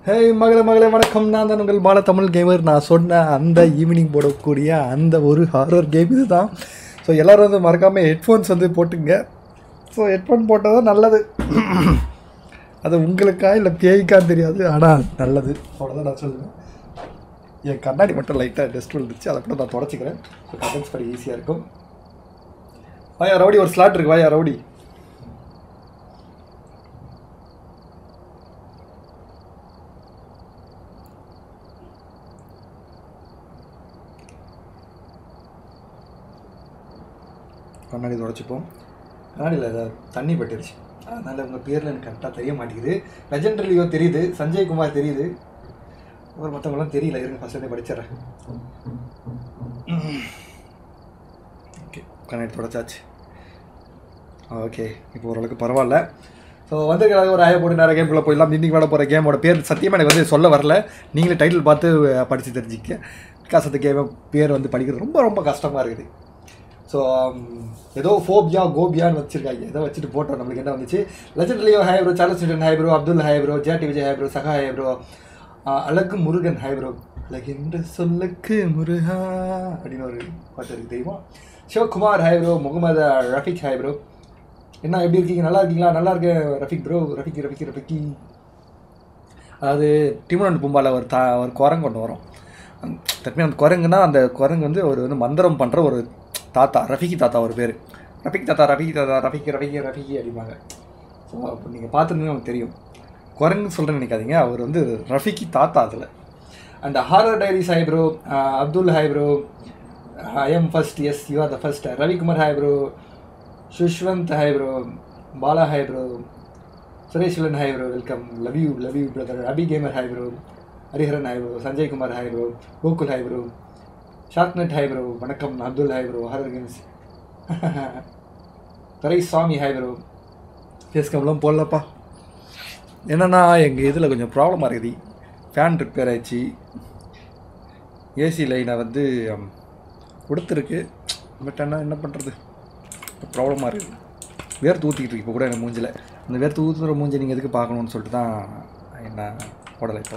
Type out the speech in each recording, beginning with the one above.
Hey மகளே மகளே வணக்கம் நான் தான் உங்கள் பால தமிழ் கேமர் நான் சொன்ன அந்த ஈவினிங் போடக்கூடிய அந்த ஒரு ஹாரர் கேம் இதுதான் ஸோ எல்லோரும் வந்து மறக்காமல் ஹெட்ஃபோன்ஸ் வந்து போட்டுங்க ஸோ ஹெட்ஃபோன் போட்டால் தான் நல்லது அது உங்களுக்கா இல்லை பேய்க்கான்னு தெரியாது ஆனால் நல்லது அவ்வளோதான் நான் சொல்லுவேன் என் கண்ணாடி மட்டும் லைட்டாக டஸ்ட் விழுந்துச்சு அதை கூட நான் தொடச்சிக்கிறேன் ஸோ கமெண்ட்ஸ் பண்ணி ஈஸியாக இருக்கும் வாயா ரவுடி ஒரு ஸ்லாட் இருக்கு வாயா ரவுடி கண்ணாடி தொடச்சிப்போம் கண்ணாடியில் ஏதாவது தண்ணி பட்டுருச்சு அதனால் உங்கள் பேரில் எனக்கு கரெக்டாக தெரிய மாட்டேங்குது லெஜெண்டரிலியோ தெரியுது சஞ்சய் குமார் தெரியுது ஒரு மற்றவங்களாம் தெரியல இருங்க ஃபஸ்ட் படிச்சிடுறேன் ஓகே கண்ணாடி தொடச்சாச்சு ஓகே இப்போ ஓரளவுக்கு பரவாயில்ல ஸோ வந்திருக்கிறாங்க ஒரு ஆய போட்டு நிறைய கேம்குள்ளே போயிடலாம் இன்னைக்கு விளாட போகிற கேமோட பேர் சத்தியமாக எனக்கு வந்து சொல்ல வரல நீங்களே டைட்டில் பார்த்து படித்து தெரிஞ்சுக்க பிகாஸ் அந்த கேமை பேர் வந்து படிக்கிறது ரொம்ப ரொம்ப கஷ்டமாக இருக்குது ஸோ ஏதோ ஃபோபியா கோபியான்னு வச்சிருக்காங்க ஏதோ வச்சுட்டு போட்டோம் நம்மளுக்கு என்ன வந்துச்சு லெஜண்ட்லியோ hi bro Charles Newton hi bro Abdul hi bro JD Vijay hi bro சகா hi bro Azhagu Murugan hi bro அழகின்ற சொல்லுக்கு முருகா அப்படின்னு ஒரு பாட்டு இருக்கு தெரியுமா Sivakumar hi bro Mohammed Rafiq hi bro என்ன எப்படி இருக்கீங்க நல்லா இருக்கீங்களா நல்லா இருக்கேன் ரஃபிக் ப்ரோ ரஃபிக் ரஃபிக் ரஃபிக்கி அதாவது டிமோன் பூம்பாவில் ஒரு தா ஒரு குரங்கு ஒன்று வரும் தற்பி அந்த குரங்குன்னா அந்த குரங்கு வந்து ஒரு வந்து மந்திரம் பண்ணுற ஒரு தாத்தா ரஃபிகி தாத்தா ஒரு பேர் ரஃபிக் தாத்தா ரஃபிகி தாத்தா ரஃபிக் ரஃபிகி ரஃபிகி அப்படிம்பாங்க ஸோ அப்போ நீங்கள் பார்த்துருந்தீங்க உங்களுக்கு தெரியும் குரங்கு சொல்கிறேன்னு நினைக்காதீங்க அவர் வந்து ரஃபிகி தாத்தா அதில் அந்த horror diaries hi bro Abdul hi bro I am first yes you are the first Ravikumar hi bro Sushwanth hi bro Bala hi bro Sureshvalan hi bro welcome love you love you brother Abhi gamer hi bro Hariharan hi bro Sanjay Kumar hi bro Gokul hi bro Sharknet hi bro வணக்கம் Abdul hi bro horror games Durai Swamy hi bro face கம்லாம் போடலப்பா என்னென்னா எங்கள் இதில் கொஞ்சம் ப்ராப்ளமாக இருக்குது fan repair ஆயிடுச்சு ஏசி லைனை வந்து கொடுத்துருக்கு பட் ஆனால் என்ன பண்ணுறது ப்ராப்ளமாக இருக்குது வேர்த்து ஊற்றிக்கிட்டு இருக்கு இப்போ கூட எனக்கு மூஞ்சில் அந்த வேர்த்து ஊற்றுற மூஞ்சி நீங்கள் எதுக்கு பார்க்கணுன்னு சொல்லிட்டு தான் என்ன போடலை இப்போ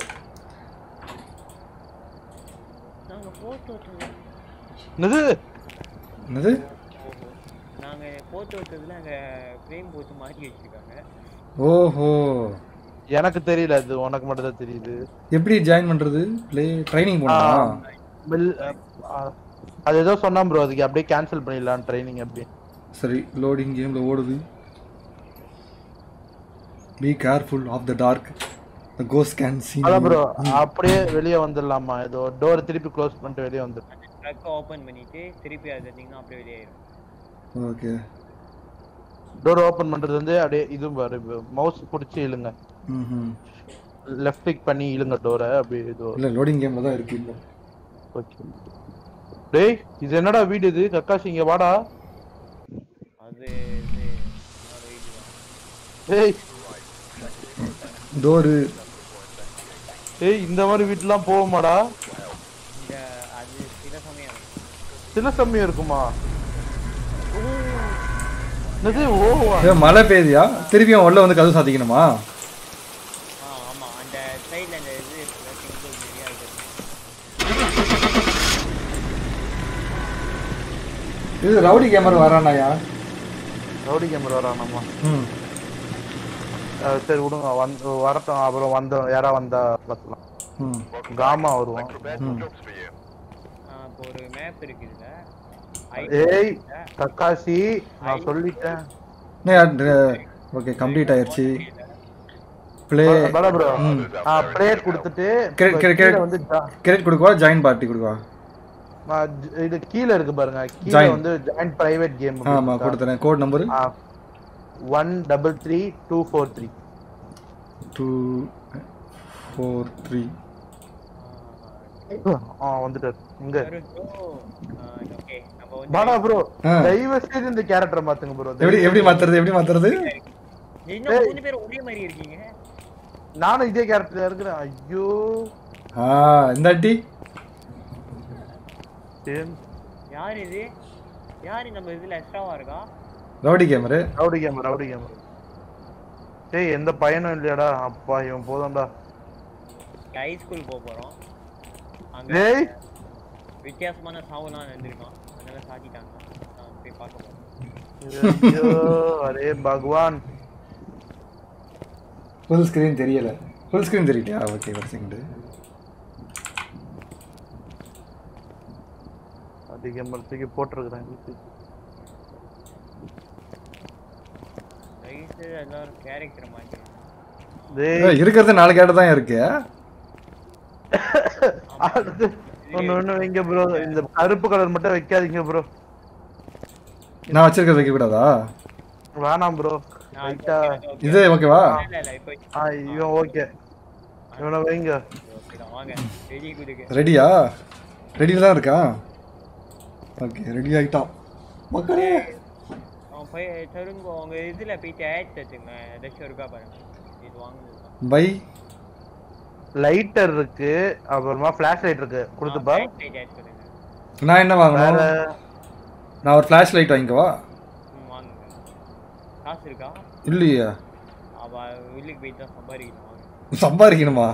நாங்க போட்டோ என்னது என்னது நாங்க போட்டோ எடுத்ததுல அங்க ஃப்ரேம் போட்டு மாட்டி வச்சிருக்காங்க ஓஹோ எனக்கு தெரியல அது உனக்கு மட்டும் தான் தெரியுது எப்படி ஜாயின் பண்ணுறது ப்ளே ட்ரைனிங் போகணுமா மில்- அஹ், அது ஏதோ சொன்னா ப்ரோ அதுக்கு அப்படியே கேன்சல் பண்ணிடலாம் ட்ரைனிங் அப்படியே சரி லோடிங் கேமில் ஓடுது be careful of the dark the கோஸ் கேன் சீ அதான் ப்ரோ அப்படியே வெளியே வந்துடலாமா ஏதோ டோர் திருப்பி க்ளோஸ் பண்ணிட்டு வெளியே வந்துடும் அந்த ட்ரக் ஓபன் பண்ணிட்டு திருப்பி அது எடுத்தீங்கன்னா அப்படியே வெளியாயிரும் ஓகே டோர் ஓபன் பண்றது வந்து அப்படியே இது பாரு மவுஸ் பிடிச்சி இழுங்க ம் லெஃப்ட் கிளிக் பண்ணி இழுங்க டோரை அப்படியே இதோ இல்லை லோடிங் கேமில் தான் இருக்கு இன்னும் ஓகே டேய் இது என்னடா வீடு இது கக்காசி இங்க வாடா அது இது என்னோட வீடு தான் டேய் டோரு டேய் இந்த மாதிரி வீட்டுலாம் போவோமாடா இந்த அது சில சமயம் சில சமயம் இருக்குமா என்னது ஓ ஏ மழை பெய்யுதியா திருப்பியும் உள்ள வந்து கதவு சாத்திக்கணுமா ஆ ஆமா அந்த சைடுல அந்த இது இருக்குல்ல சிங்கிள் ஏரியா இது இது ரவுடி கேமரா வரானாயா ரவுடி கேமரா வரானாமா ம் அஹ் சரி விடுங்க வந்து வரட்டும் அப்புறம் வந்த யாரா வந்தா பார்த்துலாம் ம் காமா வருவோம் ம் ஆ, இப்போ ஒரு மேப் இருக்கு இதுல ஏய் கக்காசி நான் சொல்லிட்டேன் ஓகே கம்ப்ளீட் ஆயிடுச்சு ப்ளே பல ப்ரோ பிளேயர் கொடுத்துட்டு கிரெ- கிரெ- கீழே கிரெ- வந்து ஜா- கிரெடிட் கொடுக்கவா ஜாயின் பார்ட்டி கொடுக்கவா நான் ஜ- இது கீழே இருக்கு பாருங்க கீழே Join. வந்து ஜாயிண்ட் பிரைவேட் கேம் ஆமாம் கொடுத்துறேன் code number one double three two four three two four three ஆ வந்துட்டார் இங்க ஓகே நம்ம வந்து பாடா ப்ரோ ஆ. தயவு செய்து இந்த கேரக்டரை மாத்துங்க ப்ரோ எப்படி எப்படி மாத்துறது எப்படி மாத்துறது இன்னும் மூணு பேர் ஒரே மாதிரி இருக்கீங்க நானும் இதே கேரக்டர்ல இருக்கிறேன் ஐயோ ஆ இந்தாட்டி சேம் யார் இது யாரு நம்ம இதுல எக்ஸ்ட்ராவா இருக்கா rowdy gamer rowdy gamer rowdy gamer டேய் எந்த பயனும் இல்லையாடா அப்பா இவன் போதும்டா ஹை ஸ்கூல் போக போறோம் அங்க டேய். வித்தியாசமான சாவுலாம் நடந்திருக்கான் அதனால சாத்திட்டாங்க நான் போய் பார்க்க போறேன் ஐயோ அரே பகவான் ஃபுல் ஸ்க்ரீன் தெரியல ஃபுல் ஸ்க்ரீன் தெரியலையா ஓகே ஒரு செகண்ட் அதிகம் தூக்கி போட்டிருக்கிறேன் ரைஸ் எல்லாரும் கேரக்டர் மாத்தி டேய் இருக்கிறது நாலு கேட்ட தான் இருக்கு அடுத்து ஒண்ணு ஒண்ணு வைங்க ப்ரோ இந்த கருப்பு கலர் மட்டும் வைக்காதீங்க ப்ரோ நான் வச்சிருக்கிறது வைக்க கூடாதா வேணாம் ப்ரோ ரைட்டா இது ஓகேவா இல்ல இல்ல இப்போ ஆ இவன் ஓகே இவனை வைங்க ஓகே தான் வாங்க ரெடி குடுங்க ரெடியா ரெடியில் தான் இருக்கா ஓகே ரெடி ஆகிட்டான் மக்களே அவன் போய் தருங்க உங்க இதுல போயிட்டு ஆட் தச்சுங்க ஏதாச்சும் இருக்கா பாருங்க இது வாங்குறது பை லைட்டர் இருக்கு அப்புறமா ஃபிளாஷ் லைட் இருக்கு கொடுத்து பாரு ஆட் பண்ணுங்க நான் என்ன வேற வாங்கணும் நான் ஒரு ஃப்ளாஷ் லைட் வாங்கிக்கவா ம், வாங்குங்க காசு இருக்கா இல்லையா அவ உள்ளுக்கு போயிட்டு தான் சம்பாதிக்கணும் வாங்க சம்பாதிக்கணுமா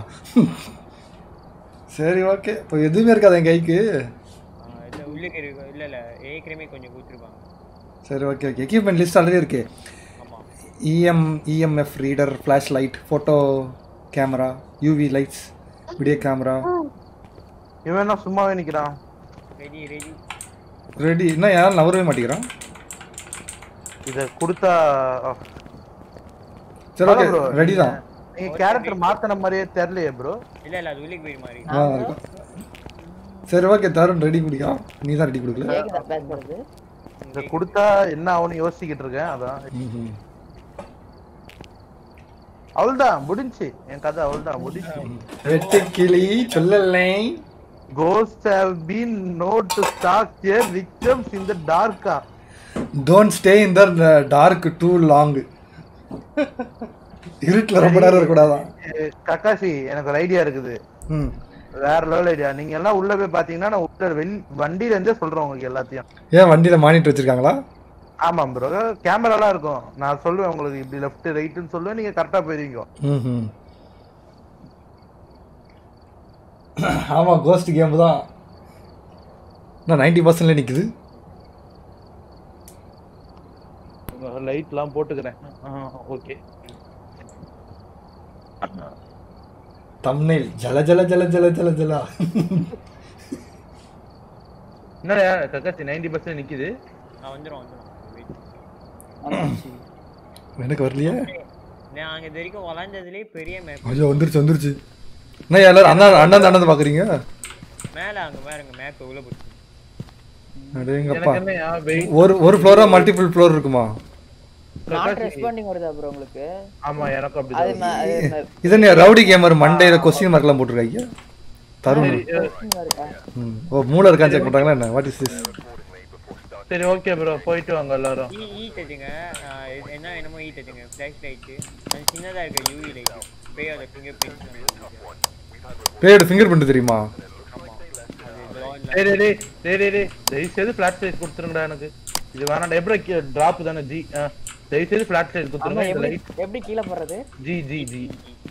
சரி ஓகே இப்போ எதுவுமே இருக்காது என் கைக்கு ஆ, இல்ல உள்ளுக்கு இருக்கு இல்ல இல்ல ஏற்கனவே கொஞ்சம் கொடுத்துருப்பாங்க சரி okay okay equipment list already இருக்கு ஆமா EM EMF reader flash light photo camera UV lights video camera இவன் என்ன சும்மாவே நிக்கிறான் ரெடி ரெடி ரெடி இன்னும் யாரும் நவரவே மாட்டேங்கிறான் இத கொடுத்தா சரி ஓகே bro, ரெடி தான் நீங்க கேரக்டர் மாத்தின மாதிரியே தெரியலையே ப்ரோ இல்ல இல்ல அது உள்ளுக்கு போய் மாதிரி ஆ இருக்கும் சரி ஓகே தருண் ரெடி குடிக்கா நீ தான் ரெடி கொடுக்கல கேக்குதா பேசுறது இத கொடுத்தா என்ன ஆகும்னு யோசிக்கிட்டு இருக்கேன் அதான் ம்ஹும். அவள்தான் முடிஞ்சு என் கதை அவள்தான் முடிஞ்சு வெட்டு கிளி சொல்லலை ghost have been noted to stalk here victims in the டார்க்கா don't stay in the dark too long இருட்டில் ரொம்ப நேரம் இருக்கக்கூடாதான் கக்காசி எனக்கு ஒரு ஐடியா இருக்குது ம் வேற லெவல் ஐடியா நீங்க எல்லாம் உள்ள போய் பாத்தீங்கன்னா நான் உள்ள வெளி வண்டியில இருந்தே சொல்றேன் உங்களுக்கு எல்லாத்தையும் ஏன் வண்டியில் மானிட்டர் வச்சிருக்காங்களா ஆமா ப்ரோ கேமராலாம் இருக்கும் நான் சொல்லுவேன் உங்களுக்கு இப்படி லெஃப்ட் ரைட்னு சொல்லுவேன் நீங்க கரெக்டா போயிருவீங்க ம் ஆமாம் கோஸ்ட் கேம் தான் இன்னும் நைன்டி பர்சன்ட்ல நிற்குது லைட்லாம் போட்டுக்கிறேன் ஓகே தம்னைல் ஜல ஜல ஜல ஜல ஜல ஜலா என்னடா கக்காசி நைன்டி பர்சன்ட் நிக்குது நான் வந்துடும் வந்துடும் எனக்கு வரலையே நான் அங்க இது வரைக்கும் விளாண்டதுலயே பெரிய மேப் ஐயோ வந்துருச்சு வந்துருச்சு என்ன எல்லாரும் அண்ணா அண்ணன் அண்ணன் பார்க்குறீங்க மேல அங்க பாருங்க மேப் உள்ள போட்டு அடேங்கப்பா எனக்கு என்னையா வெயிட் ஒரு ஒரு ஃப்ளோரா மல்டிபிள் ஃப்ளோர் இருக்குமா நாட் ரெஸ்பாண்டிங் வருதா ப்ரோ உங்களுக்கு ஆமா எனக்கு அது அப்படிதான் ம- அது ம- இது என்ன ரவுடி கேமர் மண்டையில கொஸ்டின் மார்க்லாம் போட்டிருக்காங்க தருண் question இருக்கா? ம். ஓ மூளை இருக்கான்னு செக் பண்றாங்களா என்ன வாட் இஸ் திஸ் சரி ஓகே ப்ரோ போயிட்டு வாங்க எல்லாரும் ஈ ஈ தச்சுங்க ஆஹ் இது என்ன என்னமோ ஈ தச்சுங்க ஃபிளாஷ் லைட்டு அது சின்னதா இருக்க யூவி லைட் பேயோட ஃபிங்கர் பிரிண்ட் பேயோட ஃபிங்கர் பிரிண்ட் தெரியுமா ஆமா அது ட்ரான் டேய் டேய் டேய் டேய் டேய் டேய் தயவு செய்து ஃபிளாட் சைஸ் கொடுத்துருங்கடா எனக்கு இது வேணாம் எப்படி டிராப் தானே ஜி ஆ, தயவு செய்து ஃபிளாட் சைஸ் அங்க கொடுத்துருங்க இந்த எப்படி லைட் எப்படி கீழே போடுறது ஜி ஜி ஜி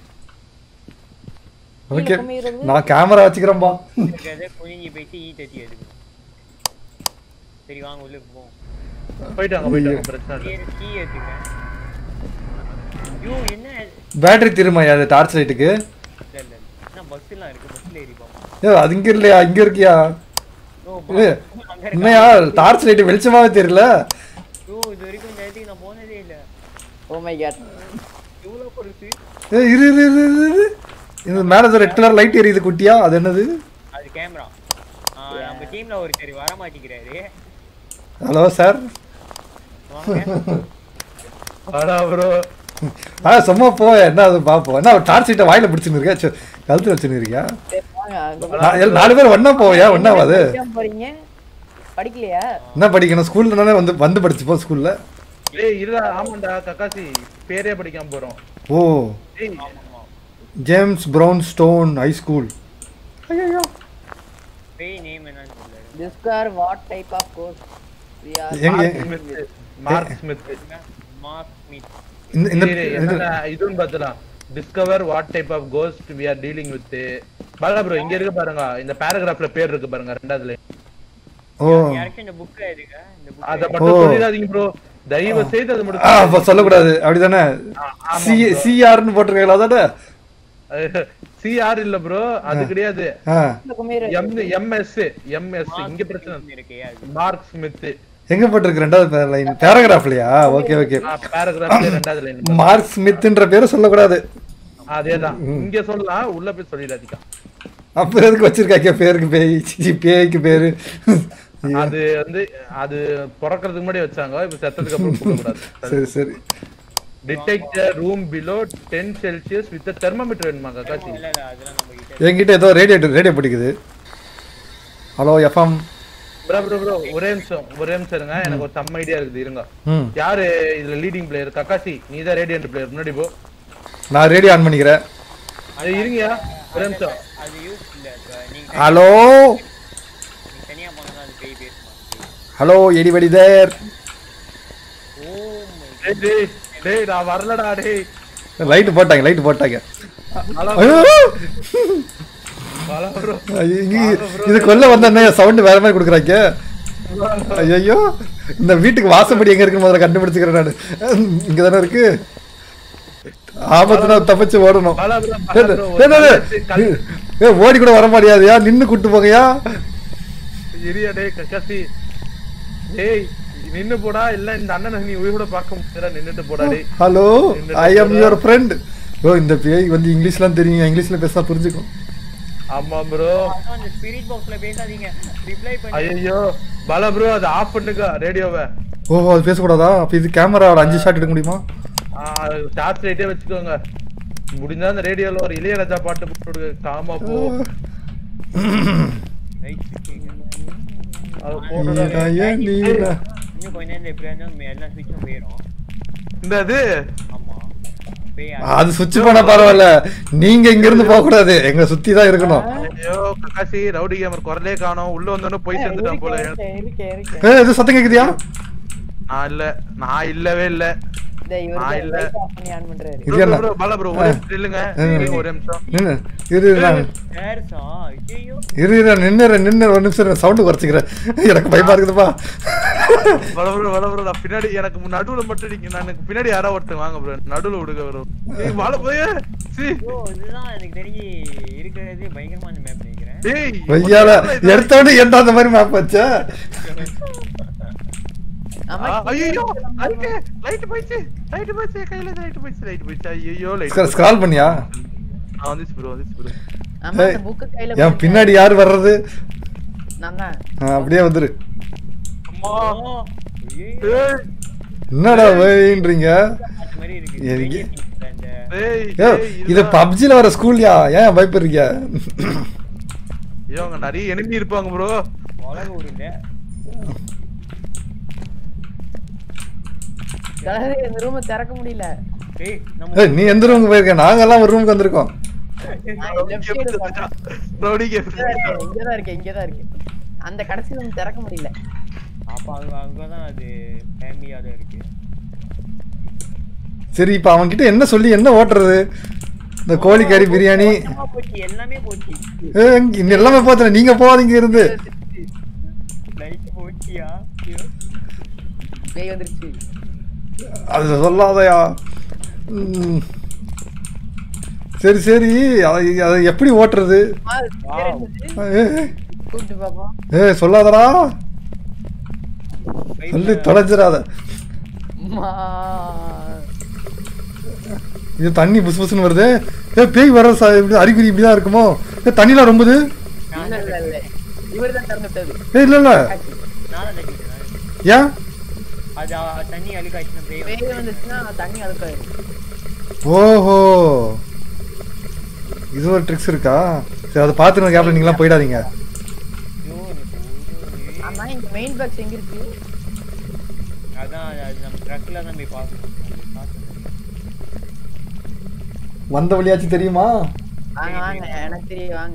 ஓகே குமியிறது? நான் கேமரா வச்சுக்கிறேன்பா இருக்கிறத குனிஞ்சி போயிட்டு ஈ தட்டி எடுக்கணும் சரி வாங்க உள்ள போவோம் போயிட்டு வாங்க போயிட்டு வாங்க பிரச்சனை இல்லை கீ கீ எடுத்துங்க ஐயோ என்ன பேட்டரி திரும்பியா அது டார்ச் லைட்டுக்கு இல்ல இல்ல என்ன பஸ்லாம் இருக்கு பஸ்ல ஏறி போவோம் ஏ அது இங்க இல்லையா இங்க இருக்கியா ஓ ஏ என்னையா டார்ச் லைட் வெளிச்சமாவே தெரியல ஐயோ இது வரைக்கும் இந்த இடத்துக்கு நான் போனதே இல்ல ஓ மை காட் எவ்வளவு பொறுத்து ஏ இரு இரு இரு இரு, இரு இந்த மேல ரெட் கலர் லைட் எரியுது குட்டியா அது என்னது அது கேமரா நம்ம டீம்ல ஒருத்தர் வர மாட்டேங்கிறாரு ஹலோ சார் வாங்க வாடா ப்ரோ ஆ சும்மா போ என்ன அது பாப்போம் என்ன டார்ச் லைட்டை வாயில பிடிச்சுன்னு இருக்கியா சே, கழுத்துல வச்சுன்னு இருக்கியா வாங்க அங்க நா- எல்- நாலு பேர் ஒண்ணா போவியா ஒண்ணாவாது படிக்காம போறீங்க படிக்கலையா என்ன படிக்கணும் ஸ்கூல்ல தானே வந்து வந்து படிச்சுப்போம் ஸ்கூல்ல ஏய் இல்ல ஆமாண்டா கக்காசி பேரே படிக்காம போறோம் ஓ ஏய் James Brown Stone high school ஐயோ பேய் நேம் என்னன்னு சொல்லுங்க டிஸ்கவர் வாட் டைப் ஆஃப் கோர்ஸ் we are எங்க Smith Mark Smith Mark Smith இந்த இந்த இரு, இது- என்னடா, இதுன்னு பார்த்தலாம் discover what type of ghost we are dealing with Bala bro இங்க இருக்கு பாருங்க இந்த பேராகிராஃப்ல பேர் இருக்கு பாருங்க ரெண்டாவது line. ஓ யாருக்கும் இந்த புக் இருக்கா இந்த அத புக் மட்டும் ஓ. சொல்லிடாதீங்க ப்ரோ தயவு செய்து அது ஆ மட்டும் அப்ப சொல்லக்கூடாது அப்படிதானே சி சிஆர்னு போட்டிருக்கீங்களா தானே சிஆர் இல்ல ப்ரோ அது கிடையாது ஆ குமீர் எம் எம்எஸ் எம்எஸ் இங்க பிரச்சனை இருக்கே அது மார்க் ஸ்மித் எங்க போட்டிருக்கு ரெண்டாவது லைன் பேராகிராஃப்லயா ஓகே ஓகே பேராகிராஃப்ல ரெண்டாவது லைன் மார்க் ஸ்மித்ன்ற பேரை சொல்லக்கூடாது அதேதான் இங்க சொல்லலாம் உள்ள போய் சொல்லிடாதீங்க அப்புறம் எதுக்கு வச்சிருக்காங்க பேருக்கு பேய் சி, பேய்க்கு பேரு அது வந்து அது பிறக்கிறதுக்கு முன்னாடி வச்சாங்க இப்ப செத்ததுக்கு அப்புறம் சொல்லக்கூடாது சரி சரி detect room below ten Celsius with thermometer வேணுமா காக்காசி இல்ல இல்ல அதெல்லாம் நம்ம கிட்ட என்கிட்ட ஏதோ ரேடியேட்டர் ரேடியோ பிடிக்குது hello FM bro bro bro ஒரே நிமிஷம் ஒரே நிமிஷம் இருங்க எனக்கு ஒரு செம்ம ஐடியா இருக்குது இருங்க ம் யாரு இதுல லீடிங் பிளேயர் கக்காசி நீ தான் ரேடியன்ட் பிளேயர் முன்னாடி போ நான் ரேடியோ ஆன் பண்ணிக்கிறேன் அது இருங்கயா ஒரே நிமிஷம் அது யூஸ் இல்ல இப்ப நீங்க ஹலோ நீங்க தனியா போனா தான் அது பேய் பேசுமா ஹலோ எடிபடி தேர் ஓ டேய், டேய் டேய் நான் வரலடா டேய் லைட் போட்டாங்க லைட் போட்டாங்க ஹலோ ஐயோ! ஹலோ ப்ரோ ஐயோ, இங்க- இது கொல்ல வந்த சவுண்ட் வேற மாதிரி கொடுக்குறாங்க ஐயோ இந்த வீட்டுக்கு வாசப்படி எங்க இருக்கு முதல்ல கண்டுபிடிச்சுக்கிறேன் நான் இங்க தானே இருக்கு ஆபத்துல தப்பிச்சு ஓடணும் பாலா ப்ரோ ஏய், பாலா ப்ரோ ஏய், ஏய், ஏய், ஏய், ஓடி கூட வர முடியாதுயா நின்னு கூட்டு போங்கயா இரியா டேய் கக்காசி டேய் நின்னு போடா இல்ல இந்த அண்ணனை நீ உயிரோட பார்க்க முடியாதா நின்னுட்டு போடா டேய் hello I am your friend ஓ இந்த பேய் வந்து இங்கிலீஷ்லாம் தெரியும் இங்கிலீஷ்ல பேசினா புரிஞ்சுக்கும் ஆமா ப்ரோ அதான் அந்த ஸ்பிரிட் பாக்ஸ்ல பேசாதீங்க ரிப்ளை பண்ணி ஐயோ பாலா ப்ரோ அதை ஆஃப் பண்ணுங்க ரேடியோவை ஓ அது பேசக்கூடாதா அப்ப இது கேமராவோட அஞ்சு ஷாட் எடுக்க முடியுமா டார்ச் லைட்டே வச்சுக்கோங்க முடிஞ்சா அந்த ரேடியோல ஒரு இளையராஜா பாட்டு போட்டு விடுங்க. காமா போ ரைட் அது போட்டுடா. நீலா, ஏன் நீலா? இன்னும் கொஞ்ச நேரம் எப்படி இருந்தாலும் எல்லா ஸ்விட்சும் போயிடும் இந்த இது ஆமா பேய் அது சுவிட்ச் பண்ண பரவாயில்ல நீங்க இங்க இருந்து போக கூடாது எங்க சுத்தி தான் இருக்கணும் ஐயோ கக்காசி ரவுடி கேமர் குரலே காணோம் உள்ள வந்தோன்னு போய் சேர்ந்துட்டான் போல இருக்கேன் இருக்கேன் இருக்கேன் ஏ இது சத்தம் கேக்குதியா நான் இல்ல நான் இல்லவே இல்ல இந்த இவரு நான் இல்ல. light off பண்ணி ஆன் பண்றாரு இது ப்ரோ என்ன? ப்ரோ பாலா ப்ரோ ஒரே நிமிஷம் நில்லுங்க இருங்க, ஒரு நிமிஷம் நின்னு இரு இரு, நான் சேர்ஸா ஐயோ இரு இரு, நான் நின்னுறேன் நின்னு ஒரு நிமிஷம் சவுண்ட் குறைச்சிக்கிறேன் எனக்கு பயமா இருக்குதுப்பா பாலா ப்ரோ பாலா ப்ரோ நான் பின்னாடி எனக்கு நடுவுல மட்டும் நீங்க நான் எனக்கு பின்னாடி யாரோ ஒருத்தன் வாங்க ப்ரோ நடுவுல விடுங்க ப்ரோ ஏய் வாழ போய் சீ ஐயோ இதுதான் எனக்கு தெரிஞ்சு இருக்கிறதே பயங்கரமான மேப் நினைக்கிறேன் ஏய் வெய்யால எடுத்தோடனே என்ன அந்த மாதிரி மேப் வச்சா ஆமா ஐயோ அதுக்கு லைட் போயிச்சு லைட் போயிச்சு கையில லைட் போயிச்சு லைட் போயிச்சு ஐயோ லைட் ஸ்க்ரால் பண்ணியா வந்துச்சு ப்ரோ வந்துச்சு ப்ரோ ஆமா அந்த புக்கு கையில என் பின்னாடி யார் வர்றது நான் தான் ஆ, அப்படியே வந்துரு அம்மா ஓ, ஐயோ, ஏய் என்னடா வேயின்றீங்க அந்த மாதிரி இருக்கு எனக்கு- வெளிய தீர்ந்த அந்த ஏய் ஏ ஏய், இது இதுதான். பப்ஜில வர ஸ்கூல்யா ஏன் பயப்படுறீங்க ஐயோ அங்க நிறைய enemy இருப்பாங்க ப்ரோ உலக ஊருங்க கலரு இந்த ரூமை திறக்க முடியல ஏய் நம்ம ஏய், நீ எந்த ரூமுக்கு போயிருக்க நாங்கெல்லாம் ஒரு ரூமுக்கு வந்திருக்கோம் நான் left side பார்த்தேன். ரவுடி இங்கதான் இருக்கேன், இங்கதான் இருக்கேன் இங்கதான் இருக்கேன் அந்த கடைசி ரூம் திறக்க முடியல அப்ப அங்க அங்கதான் அது ஃபேமிலியா தான் இருக்கு சரி இப்ப அவன் கிட்ட என்ன சொல்லி என்ன ஓட்டுறது இந்த கோழிக்கறி பிரியாணி மொத்தமா போச்சு எல்லாமே போச்சு ஏ, இங்க எல்லாமே பார்த்தேன் நீங்க போகாதீங்க இருந்து லைட் போச்சியா ஐயோ. பேய் வந்துருச்சு அது சொல்லாதயா ம். சரி சரி அதை அதை எப்படி ஓட்டுறது ஆ, பேர் என்னது? ஏ, ஏ, கூப்பிட்டு பாப்போம் ஏ சொல்லாதடா Right சொல்லி ல- தொலைஞ்சிடாத அம்மா. இது தண்ணி புசு புசுன்னு வருது ஏ பேய் வர ச- இப்படி அறிகுறி இப்படிதான் இருக்குமோ ஏ தண்ணிலாம் ரொம்புது இல்ல இல்ல இல்ல இவர்தான் திறந்து விட்டது ஏ இல்ல இல்ல நானும் தட்டிட்டேன் ஏன் அது அ- தண்ணி அழுக்காச்சுன்னா பேய் வந்து- பேய் வந்துச்சுன்னா தண்ணி அழுக்காது ஓஹோ இது ஒரு ட்ரிக்ஸ் இருக்கா சரி அதை பார்த்துன கேப்ல நீங்களாம் போயிடாதீங்க ஐயோ, எனக்கு ஒரு- ஆமா இங்க மெயின் பாக்ஸ் எங்க இருக்கு அதான் அது- அது நம்ம ட்ரக்ல தான் போய் பார்க்கணும் அது பார்க்கணும். வந்த வழியாச்சும் தெரியுமா வாங்க வாங்க எனக்கு தெரியும் வாங்க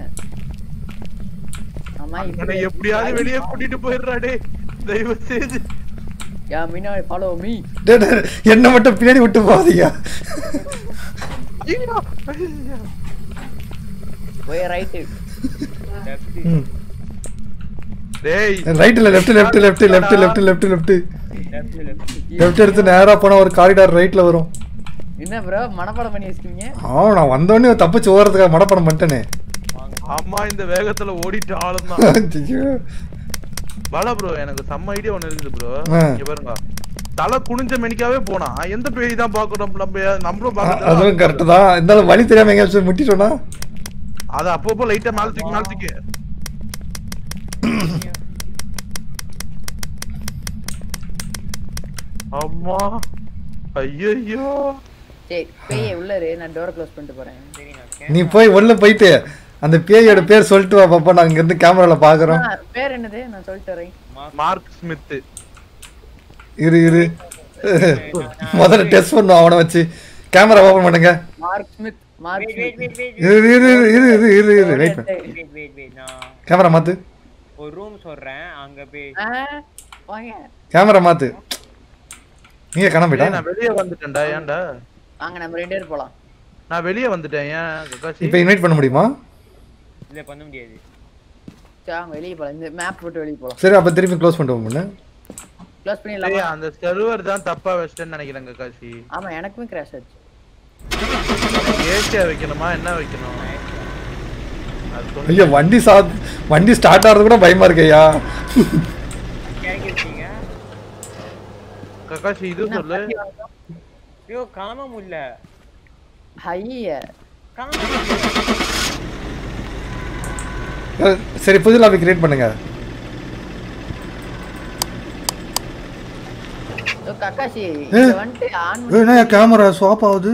ஆமா அண்ணனை இப்படி எப்படியாவது வெளியே கூட்டிட்டு போயிடுறா டேய் தயவு செய்து யா மீனா ஃபாலோ மீ டேய், டேய், என்ன மட்டும் பின்னாடி விட்டு போகாதீங்க ஐயோ, ஐயோ. போய் ரைட்டு லெஃப்ட் ம் டேய் ரைட்டில் left left left left left left left left left left எடுத்து நேராக போனால் ஒரு காரிடார் ரைட்டில் வரும் என்ன ப்ரோ மனப்பாடம் பண்ணி வச்சிருக்கீங்க ஆ நான் வந்தோடனே தப்பிச்சு ஓடுறதுக்காக மடப்படம் பண்ணிட்டேனே வாங்க அம்மா இந்த வேகத்துல ஓடிட்டு ஆளும் தான் ஐயோ. பாலா ப்ரோ எனக்கு செம்ம ஐடியா ஒண்ணு இருக்குது ப்ரோ ஆ. இங்க பாருங்க தலை குனிஞ்ச மெனிக்காவே போனா எந்த பேய் தான் பாக்கணும் நம்ம நம்மளும் அ- பாக்கணும் அதுவும் கரெக்டு தான் இருந்தாலும் வழி தெரியாம எங்கேயாச்சும் முட்டிட்டோன்னா அது அப்பப்போ லைட்டா மேல தூக்கி மேல தூக்கி அம்மா ஐயோ சரி பேய் உள்ள இரு நான் டோரை க்ளோஸ் பண்ணிட்டு போறேன் சரி நான் நீ போய் உள்ள போயிட்டு அந்த பேயோட பேர் சொல்லிட்டு வா பாப்பா நாங்க இருந்து கேமரால பாக்குறோம் ஆ, பேர் என்னது நான் சொல்லிட்டு வரேன் மார்க் ஸ்மித் இரு இரு முதல்ல டெஸ்ட் பண்ணுவோம் அவனை வச்சு கேமரா ஓபன் பண்ணுங்க Mark Smith Mark wait wait Smith wait wait இரு இரு இரு இரு இரு இரு இரு வெயிட் பண்ணு வெயிட் வெயிட் வெயிட் நான் கேமரா மாத்து ஒரு ரூம் சொல்றேன் அங்க போய் ஆ, வாங்க கேமரா மாத்து நீங்க காணாம டேய், போயிட்டா நான் வெளியே வந்துட்டேன்டா ஏன்டா வாங்க நம்ம ரெண்டு பேரும் போலாம் நான் வெளியே வந்துட்டேன் ஏன் கக்காசி இப்போ இன்வைட் பண்ண முடியுமா இல்ல பண்ண முடியாது சரி வாங்க வெளியே போலாம் இந்த மேப் போட்டு வெளியே போலாம் சரி அப்ப திருப்பி க்ளோஸ் பண்ணிட்டு பண்ணு க்ளோஸ் பண்ணிடலாமா டேய், அந்த சர்வர் தான் தப்பா வச்சிட்டேன்னு நினைக்கிறேன் கக்காசி ஆமா எனக்குமே கிராஷ் ஆச்சு ஏசியா வைக்கணுமா என்ன வைக்கணும் அது சொல்லு. ஐயோ வண்டி சா வண்டி ஸ்டார்ட் ஆகிறது கூட பயமா இருக்கு ஐயா கேட்க இருக்கீங்க கக்காசி இது சொல்லு ஐயோ காண முடியல ஐய காண முடியல அஹ், சரி புது லாபி கிரியேட் பண்ணுங்க ஓ, கக்காஷி ஏ. இங்க வந்துட்டு ஆன் ஏய், என்ன கேமரா ஸ்வாப் ஆகுது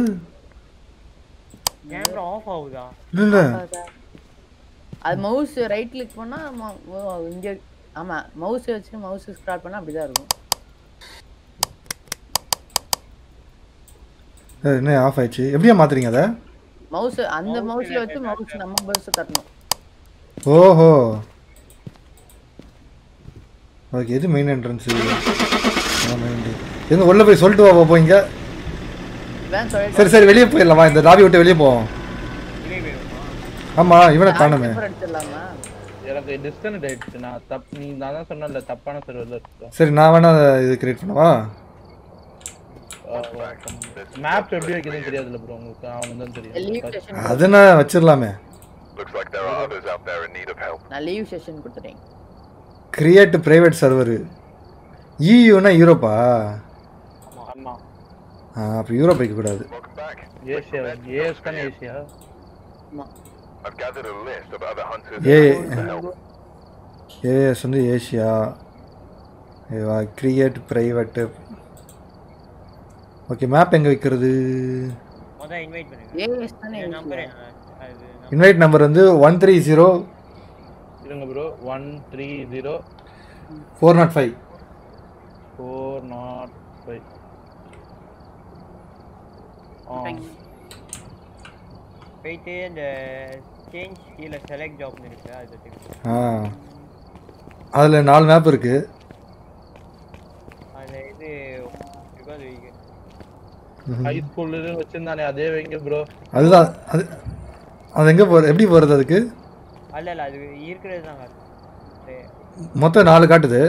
கேமரா ஆஃப் ஆகுதா இல்ல இல்ல அது மவுஸ் ரைட் கிளிக் பண்ணா ம- ஓ, இங்க ஆமா மவுஸ் வச்சு மவுஸ் ஸ்க்ரால் பண்ணா அப்படிதான் இருக்கும் ஏய், என்ன ஆஃப் ஆயிடுச்சு எப்படியா மாத்துறீங்க அதை மவுஸ் அந்த மவுஸ்ல வச்சு மவுஸ் நம்ம மவுஸ் தட்டணும் ஓஹோ ஓகே எது மெயின் என்ட்ரன்ஸ் எங்க உள்ள போய் சொல்லிட்டு வா பாப்போம் இங்க வேன் சொல்லிட்டு சரி சரி வெளியே போயிடலாமா இந்த லாபி விட்டு வெளியே போவோம் வெளியே போயிருமா ஆமா இவனை காணுமே நம்பர் அடிச்சிடலாமா எனக்கு டிஸ்கனெக்ட் ஆயிடுச்சு நான் தப் நீ நான் தான் சொன்னேன்ல தப்பான சர்வர்ல இருக்கேன் சரி நான் வேணா அதை இது கிரியேட் பண்ணவா மேப் எப்படி வைக்கிறதுன்னு தெரியாதுல்ல ப்ரோ உங்களுக்கு அவங்க தான் லீவ் தெரியும் செஷன் அது நான் வச்சிடலாமே Looks like there are others out there in need of help. நான் லீவ் செஷன் கொடுத்துட்டேன் கிரியேட் பிரைவேட் சர்வர் இயூனா யூரோப்பா ஆமா ஆ அப்போ யூரோப் வைக்கக்கூடாது Welcome back. ஏசியா ஏஎஸ் தானே ஏசியா ஆமா I've gathered a list of other hunters Yeah. and to help. AS வந்து Asia create private okay map எங்கே வைக்கிறது மொதல் இன்வைட் பண்ணுங்க ஏஎஸ் தானே நம்பர் issue. அது number இன்வைட் நம்பர் வந்து ஒன் த்ரீ ஜீரோ இருங்க bro one three zero four not five four not five போயிட்டு இந்த சேஞ்ச் கீழே செலக்ட் ஜாப்னு இருக்கு அது தட்டி ஆ அதில் நாலு மேப் இருக்குது அதில் இது because we- ஹை ஸ்கூல் இது வச்சிருந்தானே அதே வைங்க ப்ரோ அதுதான் அது அது எங்கே போகிறது எப்படி போகிறது அதுக்கு அல்ல இல்ல அது இருக்கிறது தான் காட்டு. சரி. மொத்தம் நாலு காட்டுது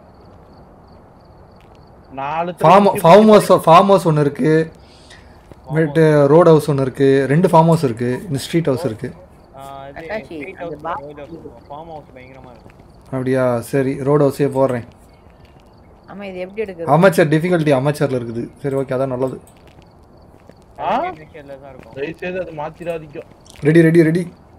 நாலு farm farmhouse farmhouse ஒன்று இருக்குது மேட்டு ரோட் ஹவுஸ் ஒன்று இருக்குது ரெண்டு ஃபார்ம் ஹவுஸ் இருக்குது இந்த ஸ்ட்ரீட் ஹவுஸ் இருக்குது ஆ, அது அட்டாச்சி, ஸ்ட்ரீட் அந்த house box road house farmhouse பயங்கரமா இருக்கும் அப்படியா சரி ரோட் ஹவுஸே போடுறேன் ஆமா இது எப்படி எடுக்கிறது அமைச்சர் டிஃபிகல்ட்டி அமைச்சரில் இருக்குது சரி ஓகே அதான் நல்லது ஆ? மிஷினில் தான் இருக்கும் தயவு செய்து அது மாத்திராதிக்கும் ரெடி ரெடி ரெடி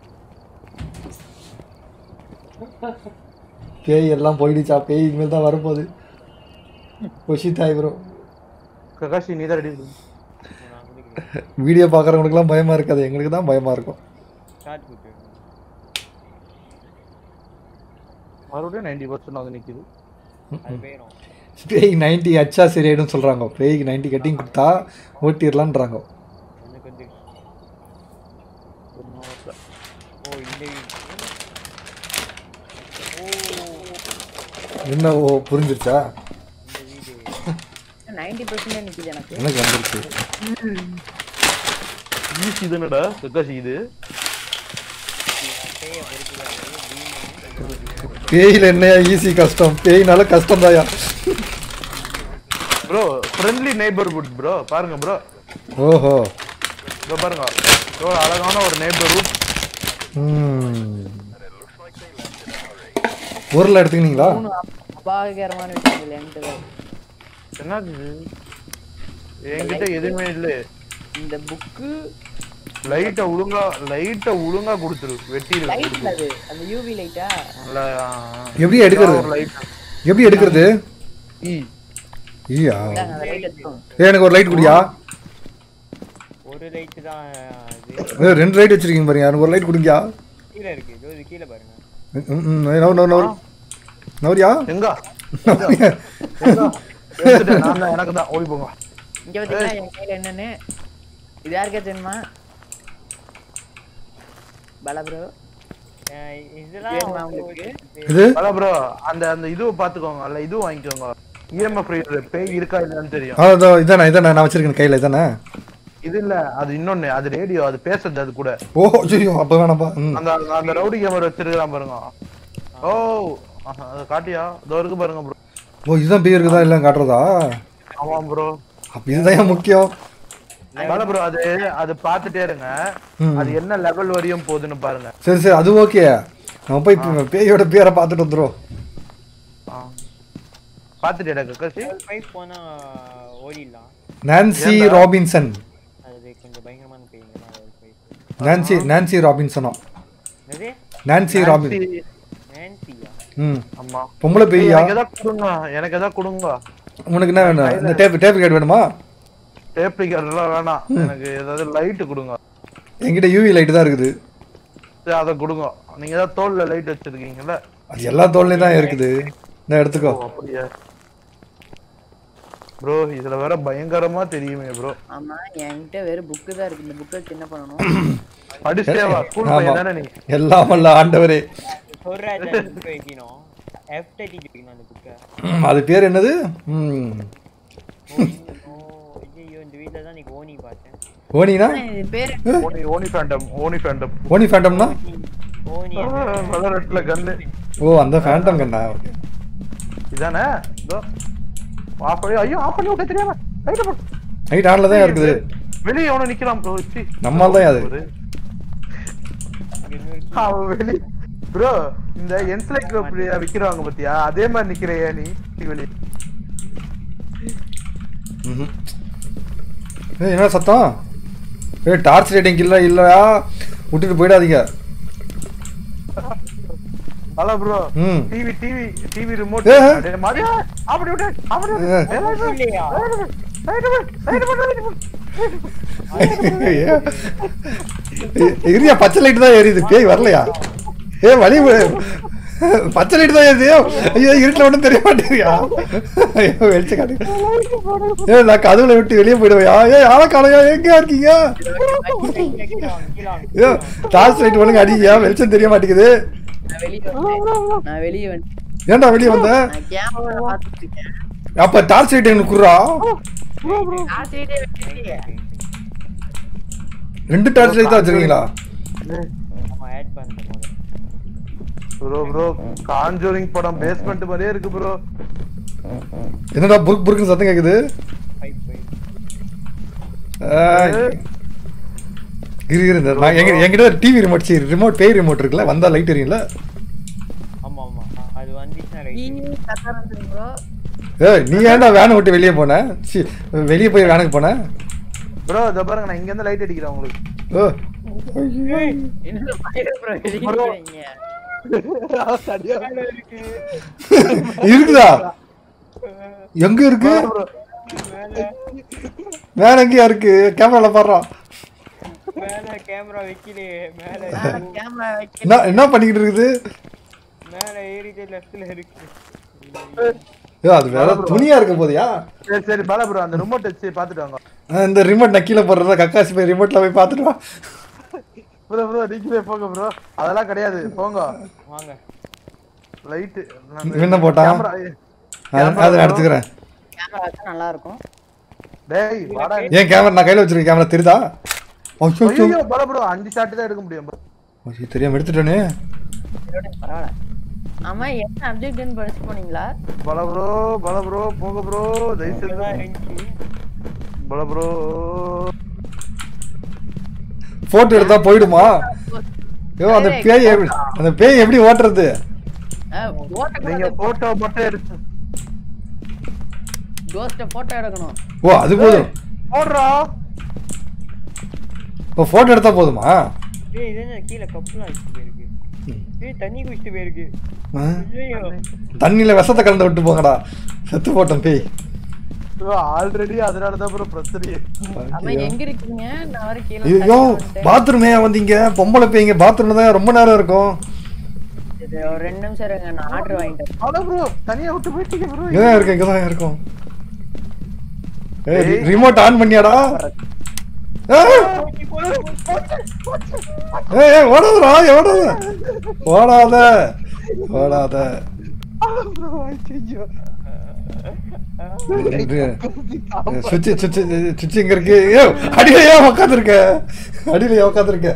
பேய் எல்லாம் போயிடுச்சா பேய் இனிமேல் தான் வரப்போகுது கொஷித்தாய் ப்ரோ ககாஷி நீ தான் ரெடி நான் குடிக்கிறேன் வீடியோ பார்க்குறவங்களுக்குலாம் பயமாக இருக்காது எங்களுக்கு தான் பயமாக இருக்கும் ஸ்டார்ட் கொடுத்து மறுபடியும் நைன்டி பர்சன்ட் வந்து நிக்குது அது போயிடும் பேய் நைன்ட்டி அச்சா சரியாயிடும் சொல்கிறாங்க பேய்க்கு நைன்ட்டி கட்டிங் கொடுத்தா ஓட்டிடலான்றாங்க எனக்கு வந்து ஓ இந்த வீடு ஓ என்ன ஓ புரிஞ்சிருச்சா இந்த வீடு நைன்டி பர்சன்டே நிக்குது எனக்கு எனக்கு வந்துருச்சு ஈஸி தானடா கக்காசி இது பேய பொறுத்துதான் பேயில் என்னையா ஈஸி கஷ்டம் பேய்னால கஷ்டம் தாயா ப்ரோ ஃப்ரெண்ட்லி நெய்பர்ஹுட் ப்ரோ பாருங்க ப்ரோ ஓஹோ ப்ரோ பாருங்க ப்ரோ அழகான ஒரு நெய்பர்ஹுட் ம். ஊரில் எடுத்துக்கினீங்களா மூணு அபாயகரமான விஷயங்கள் என்கிட்ட தான் இருக்கு. என்னது இது? என்கிட்ட எதுவுமே இல்ல இந்த புக்கு லைட்ட ஒழுங்கா லைட்ட ஒழுங்கா கொடுத்துரு வெட்டிடு லைட்ல அது அந்த யூவி லைட்டா எப்படி எடுக்கிறது லைட் எப்படி எடுக்கிறது ஈ ஐயா அந்த லைட் எடுத்தோம் ஏய், எனக்கு ஒரு லைட் குடியா ஒரு லைட் தான் அது ஏய், ரெண்டு லைட் வச்சிருக்கீங்க பாருங்க எனக்கு ஒரு லைட் கொடுங்கயா கீழே இருக்கு இதோ இது கீழே பாருங்க ம், ம், நவர் நவர் நவர் நவரியா எங்க எங்க? எடுத்துட்டேன், நான் தான் எனக்கு தான் ஓடி போங்க இங்க பாத்தீங்களா என் கையில என்னன்னு இது யாருக்கே தெரியுமா பல ப்ரோ அஹ் இதெல்லாம் வேணுமா வந்து உங்களுக்கு? இது அதான் ப்ரோ அந்த அந்த இதுவை பாத்துக்கோங்க அல்ல இது வாங்கிக்கோங்க இஎம்எஃப் பேய் இருக்கா இல்லைன்னு தெரியும் அதோ இதானே இதானே நான் வச்சிருக்கேன் கையில் இதானே இது இல்ல அது இன்னொன்னு அது ரேடியோ அது பேசுறது அது கூட ஓஹோ ஐயோ அப்போ வேணாப்பா ம் அந்த அந்த ரவுடி கேமரா வச்சிருக்கான் பாருங்க ஓ ஆஹா, அது காட்டியா இதோ இருக்கு பாருங்க ப்ரோ ஓ இதுதான் பேய் இருக்குதா இல்லை காட்டுறதா ஆமா ப்ரோ அப்போ இதுதான் ஏன் முக்கியம் வேலை ப்ரோ அது அது பார்த்துட்டே இருங்க ம். அது என்ன லெவல் வரையும் போகுதுன்னு பாருங்க சரி சரி அது ஓகே நம்ம போய் பே- பேயோட பேரை பார்த்துட்டு வந்துடும் ஆ. பார்த்துட்டே கக்காசி பைப் போனா ஓடிடலாம் நான்சி ராபின்சன் அது கொஞ்சம் பயங்கரமான பேய்ங்க தான் பைப் நான்சி நான்சி ராபின்சனா என்னது நான்சி ராபின் நான்சியா ம் ஆமா பொம்பளை பேயா எனக்கு எதாவது கொடுங்க எனக்கு எதாவது கொடுங்க உனக்கு என்ன வேணும் இந்த டேப் டேப் கார்டு வேணுமா டேப் எல்லாம் வேணாம் எனக்கு ஏதாவது லைட் கொடுங்க என்கிட்ட யூவி லைட் தான் இருக்குது சரி, அதை கொடுங்க நீங்க ஏதாவது தோல்ல லைட் வச்சிருக்கீங்கல்ல அது எல்லா தோல்லையும் தான் இருக்குது இந்த எடுத்துக்கோ ஓ, அப்படியா ப்ரோ இதுல வேற பயங்கரமா தெரியுமே ப்ரோ ஆமா என்கிட்ட வெறும் புக்கு தான் இருக்கு இந்த புக்கை என்ன பண்ணணும் படிச்சே வா ஸ்கூல் ஆமா. பையன் தானே நீ எல்லாம் வல்ல ஆண்டவரே சொல்ற புக் வைக்கணும் எஃப் தேர்ட்டி வைக்கணும் அந்த புக்கை ம், அது பேர் என்னது ம் ஐயோ இந்த வீட்டில் தான் நீ ஓனி பார்த்தேன் ஓனினா இது பேர் ஓனி ஓனி ஃபேண்டம் ஓனி ஃபேண்டம் ஓனி ஃபேண்டம்னா ஓனி வளரட்ல கண்ணு ஓ அந்த ஃபேண்டம் கண்ணா ஓகே இதானே இதோ ஆஃப் பண்ணி ஐயோ ஆஃப் பண்ணி விட்ட தெரியாம லைட் போடு நைட் ஆன்ல தான் இருக்குது வெளிய எவனோ நிக்கிறான் ப்ரோ சி நம்மால் தான் அது அவன் வெளிய ப்ரோ இந்த என்சைக்ளோபீடியா விக்கிறாங்க பாத்தியா அதே மாதிரி நிக்கிறையா நீ வெளிய ம்ஹும். ஏய் என்ன சத்தம் ஏய் டார்ச் ரைட்டிங் இல்லை இல்லையா விட்டுட்டு போயிடாதீங்க ஹலோ ப்ரோ ம் டிவி டிவி டிவி ரிமோட் ஏ. அடே மாரியா அப்படி விட்டு அப்படி விட்டு ஏ. ஏ, light போடு. இல்லையா? light போடு. light போடு. light போடு, light போடு. எரியா பச்சை லைட் தான் எரியுது பேய் வரலையா ஏ வழி விடு. பச்சை லைட் தான் எரியுது ஐயோ இருட்டில் ஒன்றும் தெரிய மாட்டேங்கியா ஐயோ வெளிச்ச காட்டு ஏ நான் கதவுல விட்டு வெளியே போயிடுவையா ஏ ஆளை காலையா எங்க இருக்கீங்க கீழே வாங்க கீழே வாங்க ஐயோ டார்ச் லைட் ஒழுங்கு அடிக்கியா வெளிச்சம் தெரிய மாட்டேங்குது நான் வெளியே வந்தேன் நான் வெளியே வந்துட்டேன் ஏன்டா வெளியே வந்த நான் கேமரா பார்த்துட்டு இருக்கேன் அப்ப டார்ச் லைட் எனக்கு குடுறா ஆசிரியரே வெட்டிட்டீங்க. ரெண்டு டார்ச் லைட் தான் வச்சிருக்கீங்களா ஆமா ஆட் பண்ணுற போது ப்ரோ ப்ரோ காஞ்சூரிங் படம் பேஸ்மெண்ட் மாதிரியே இருக்கு ப்ரோ என்னடா புருக்கு புருக்குன்னு சத்தம் கேக்குது பைப் பைப் ஆய். இரு இரு இந்த நான் எங்க என்கிட்ட டிவி ரிமோட் சரி ரிமோட் பேய் ரிமோட் இருக்குல்ல வந்தா லைட் எரியும்ல ஆமா ஆமா அது வந்துச்சுன்னா ரைட் நீங்க கரெக்டா இருந்தீங்க bro. ஏய் நீ ஏன்டா வேனை விட்டு வெளியே போன சி வெளியே போய் வேனுக்கு போன ப்ரோ இத பாருங்க நான் இங்க இருந்து லைட் அடிக்கிறேன் உங்களுக்கு ஓ என்ன பையன் bro வெளியே Bro. போறீங்க? இருக்குதா எங்க இருக்கு வேற எங்கேயா இருக்கு கேமரால பாடுறான் மேல கேமரா வைக்கலே மேல நான் camera வைக்க- என்ன என்ன பண்ணிக்கிட்டு இருக்குது மேல ஏறிட்டு லெஃப்ட்ல இருக்கு ஏ அது வேற துணியா இருக்க போதியா சரி சரி பாலா ப்ரோ அந்த ரிமோட் வச்சு பாத்துட்டு வாங்க இந்த ரிமோட் நான் கீழே போடுறதா கக்காசி போய் ரிமோட்ல போய் பார்த்துட்டு வா ப்ரோ ப்ரோ நீங்களே போங்க ப்ரோ அதெல்லாம் கிடையாது போங்க வாங்க லைட் என்ன போட்டான்? அது- அதை நான் எடுத்துக்கிறேன் camera வச்சா நல்லா இருக்கும் டேய் வாடா ஏன் கேமரா நான் கையில வச்சிருக்க கேமரா தெரியுதா ஐயோ ஐயோ பல ப்ரோ அஞ்சு ஷாட் தான் எடுக்க முடியும் bro. ஐயோ, தெரியாம எடுத்துட்டேனே பரவாயில்ல ஆமா என்ன அப்ஜெக்ட்னு படிச்சு போனீங்களா பல ப்ரோ பல ப்ரோ போங்க ப்ரோ தயவு இதுதான் செய்து இருந்துச்சு பல ப்ரோ போட்டோ எடுத்தா போயிடுமா ஐயோ அந்த பேய் எப்படி அந்த பேய் எப்படி ஓட்டுறது நீங்க போட்டோ மட்டும் எடுத்து கோஸ்ட போட்டோ எடுக்கணும் ஓ அது போதும் போடுறா இப்போ போட்டோ எடுத்தா போதுமா ஏய் இது என்ன கீழே கப்புலாம் வச்சுட்டு போயிருக்கு ஏய் தண்ணி குடிச்சிட்டு போயிருக்கு ஆ? ஐயோ தண்ணியில விஷத்தை கலந்து விட்டு போங்கடா செத்து போட்டோம் பேய் ஆல்ரெடி அதனால தான் ப்ரோ பிரச்சனையே ஆமா எங்க இருக்கீங்க நான் வர கீழே ஐயோ தள்ளி வந்துட்டேன். பாத்ரூம் ஏன் வந்தீங்க பொம்பளை பேய்ங்க பாத்ரூம்ல தான் ரொம்ப நேரம் இருக்கும் இது ஒரு ரெண்டு நிமிஷம் இருங்க நான் ஆர்டர் வாங்கிட்டேன் பல ப்ரோ தனியா விட்டு போயிட்டீங்க ப்ரோ இங்கதான் இருக்கு இங்கதான் இருக்கும் ஏய் ரிமோட் ஆன் பண்ணியாடா ஏய், ஏய் ஏய், ஓடாதடா ஓடாத ஓடாத ஓடாத சுச்சி சுச்சி சுச்சி இங்க இருக்கு ஏய், அடியில ஏன் உட்காந்துருக்க அடியில ஏன் உட்காந்துருக்க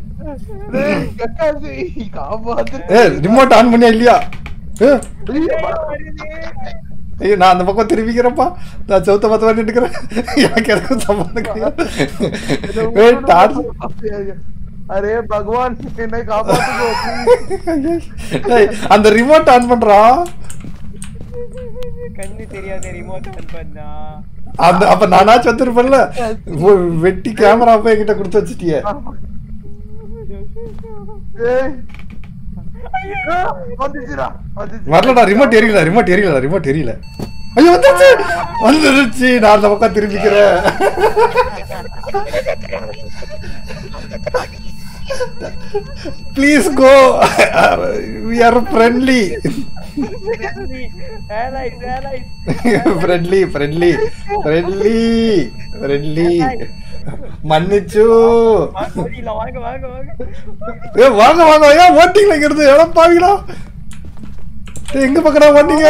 காப்பாத்து ஏய் ரிமோட் ஆன் பண்ணியா இல்லையா ஏய், ஐயோ நான் அந்த பக்கம் திரும்பிக்கிறேன்ப்பா நான் சவுத்த பத்து வந்து நின்னுக்கிறேன் எனக்கு எதுவும் சம்பந்தம் கிடையாது ஏய், டார்ச் அரே பகவான் என்னை காப்பாத்துக்கோ ஏய், அந்த ரிமோட் ஆன் பண்றா கண்ணு தெரியாத ரிமோட் ஆன் பண்ணா அந்த அப்ப நானாச்சும் வந்துருப்பேன்ல ஓ, வெட்டி கேமரா போய் என்கிட்ட கொடுத்து வச்சிட்டியே ஏய். ஆ, வந்துச்சுடா வந்துச்சு வரலடா ரிமோட் எரியல ரிமோட் எரியல ரிமோட் எரியல ஐயோ வந்துருச்சு வந்துருச்சு நான் அந்த பக்கம் திரும்பிக்கிறேன் please go we are friendly வேலைஸ் வேலைஸ் ஃப்ரெண்ட்லி ஃப்ரெண்ட்லி ஃப்ரெண்ட்லி ஃப்ரெண்ட்லி மன்னிச்சு இல்ல வாங்க வாங்க வாங்க ஏ வாங்க வாங்க ஏன் ஓட்டிங்களா இங்கிருந்து எவ்வளோ பாவீங்களா ஏய், எங்க பக்கடா ஓட்டிங்க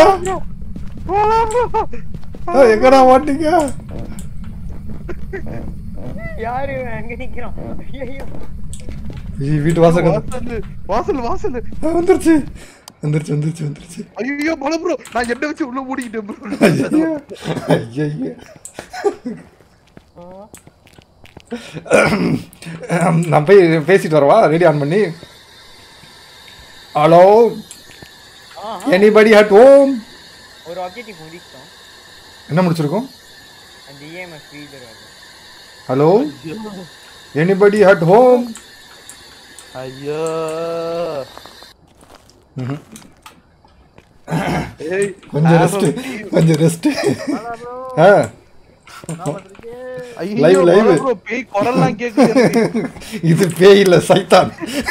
ஏய், எங்கடா ஓட்டிங்க யாரு அங்க நிக்கிறான் ஐயோ ஐய், வீட்டு வாசல் வாசல் வாசல் வாசல் ஆ, வந்துருச்சு வந்துருச்சு வந்துருச்சு வந்துருச்சு ஐயோ பல ப்ரோ நான் என்ன வச்சு உள்ள மூடிக்கிட்டேன் ப்ரோ ஐயோ ஐயோ நான் போய் பேசிட்டு வரவா ரெடி ஆன் பண்ணி ஹலோ எனிபடி அட் ஹோம் ஒரு ஆப்ஜெக்டிவ் முடிச்சிட்டோம் என்ன முடிச்சிருக்கோம் அந்த இஎம்எஸ் ரீடர் அது ஹலோ எனிபடி அட் ஹோம் ஐயோ ஏய் கொஞ்சம் ரெஸ்ட் கொஞ்சம் ரெஸ்ட் ஆ ஐயோ Live, live. ப்ரோ பேய் குரல்லாம் கேக்குது எனக்கு. இது பேய் இல்ல சைத்தான்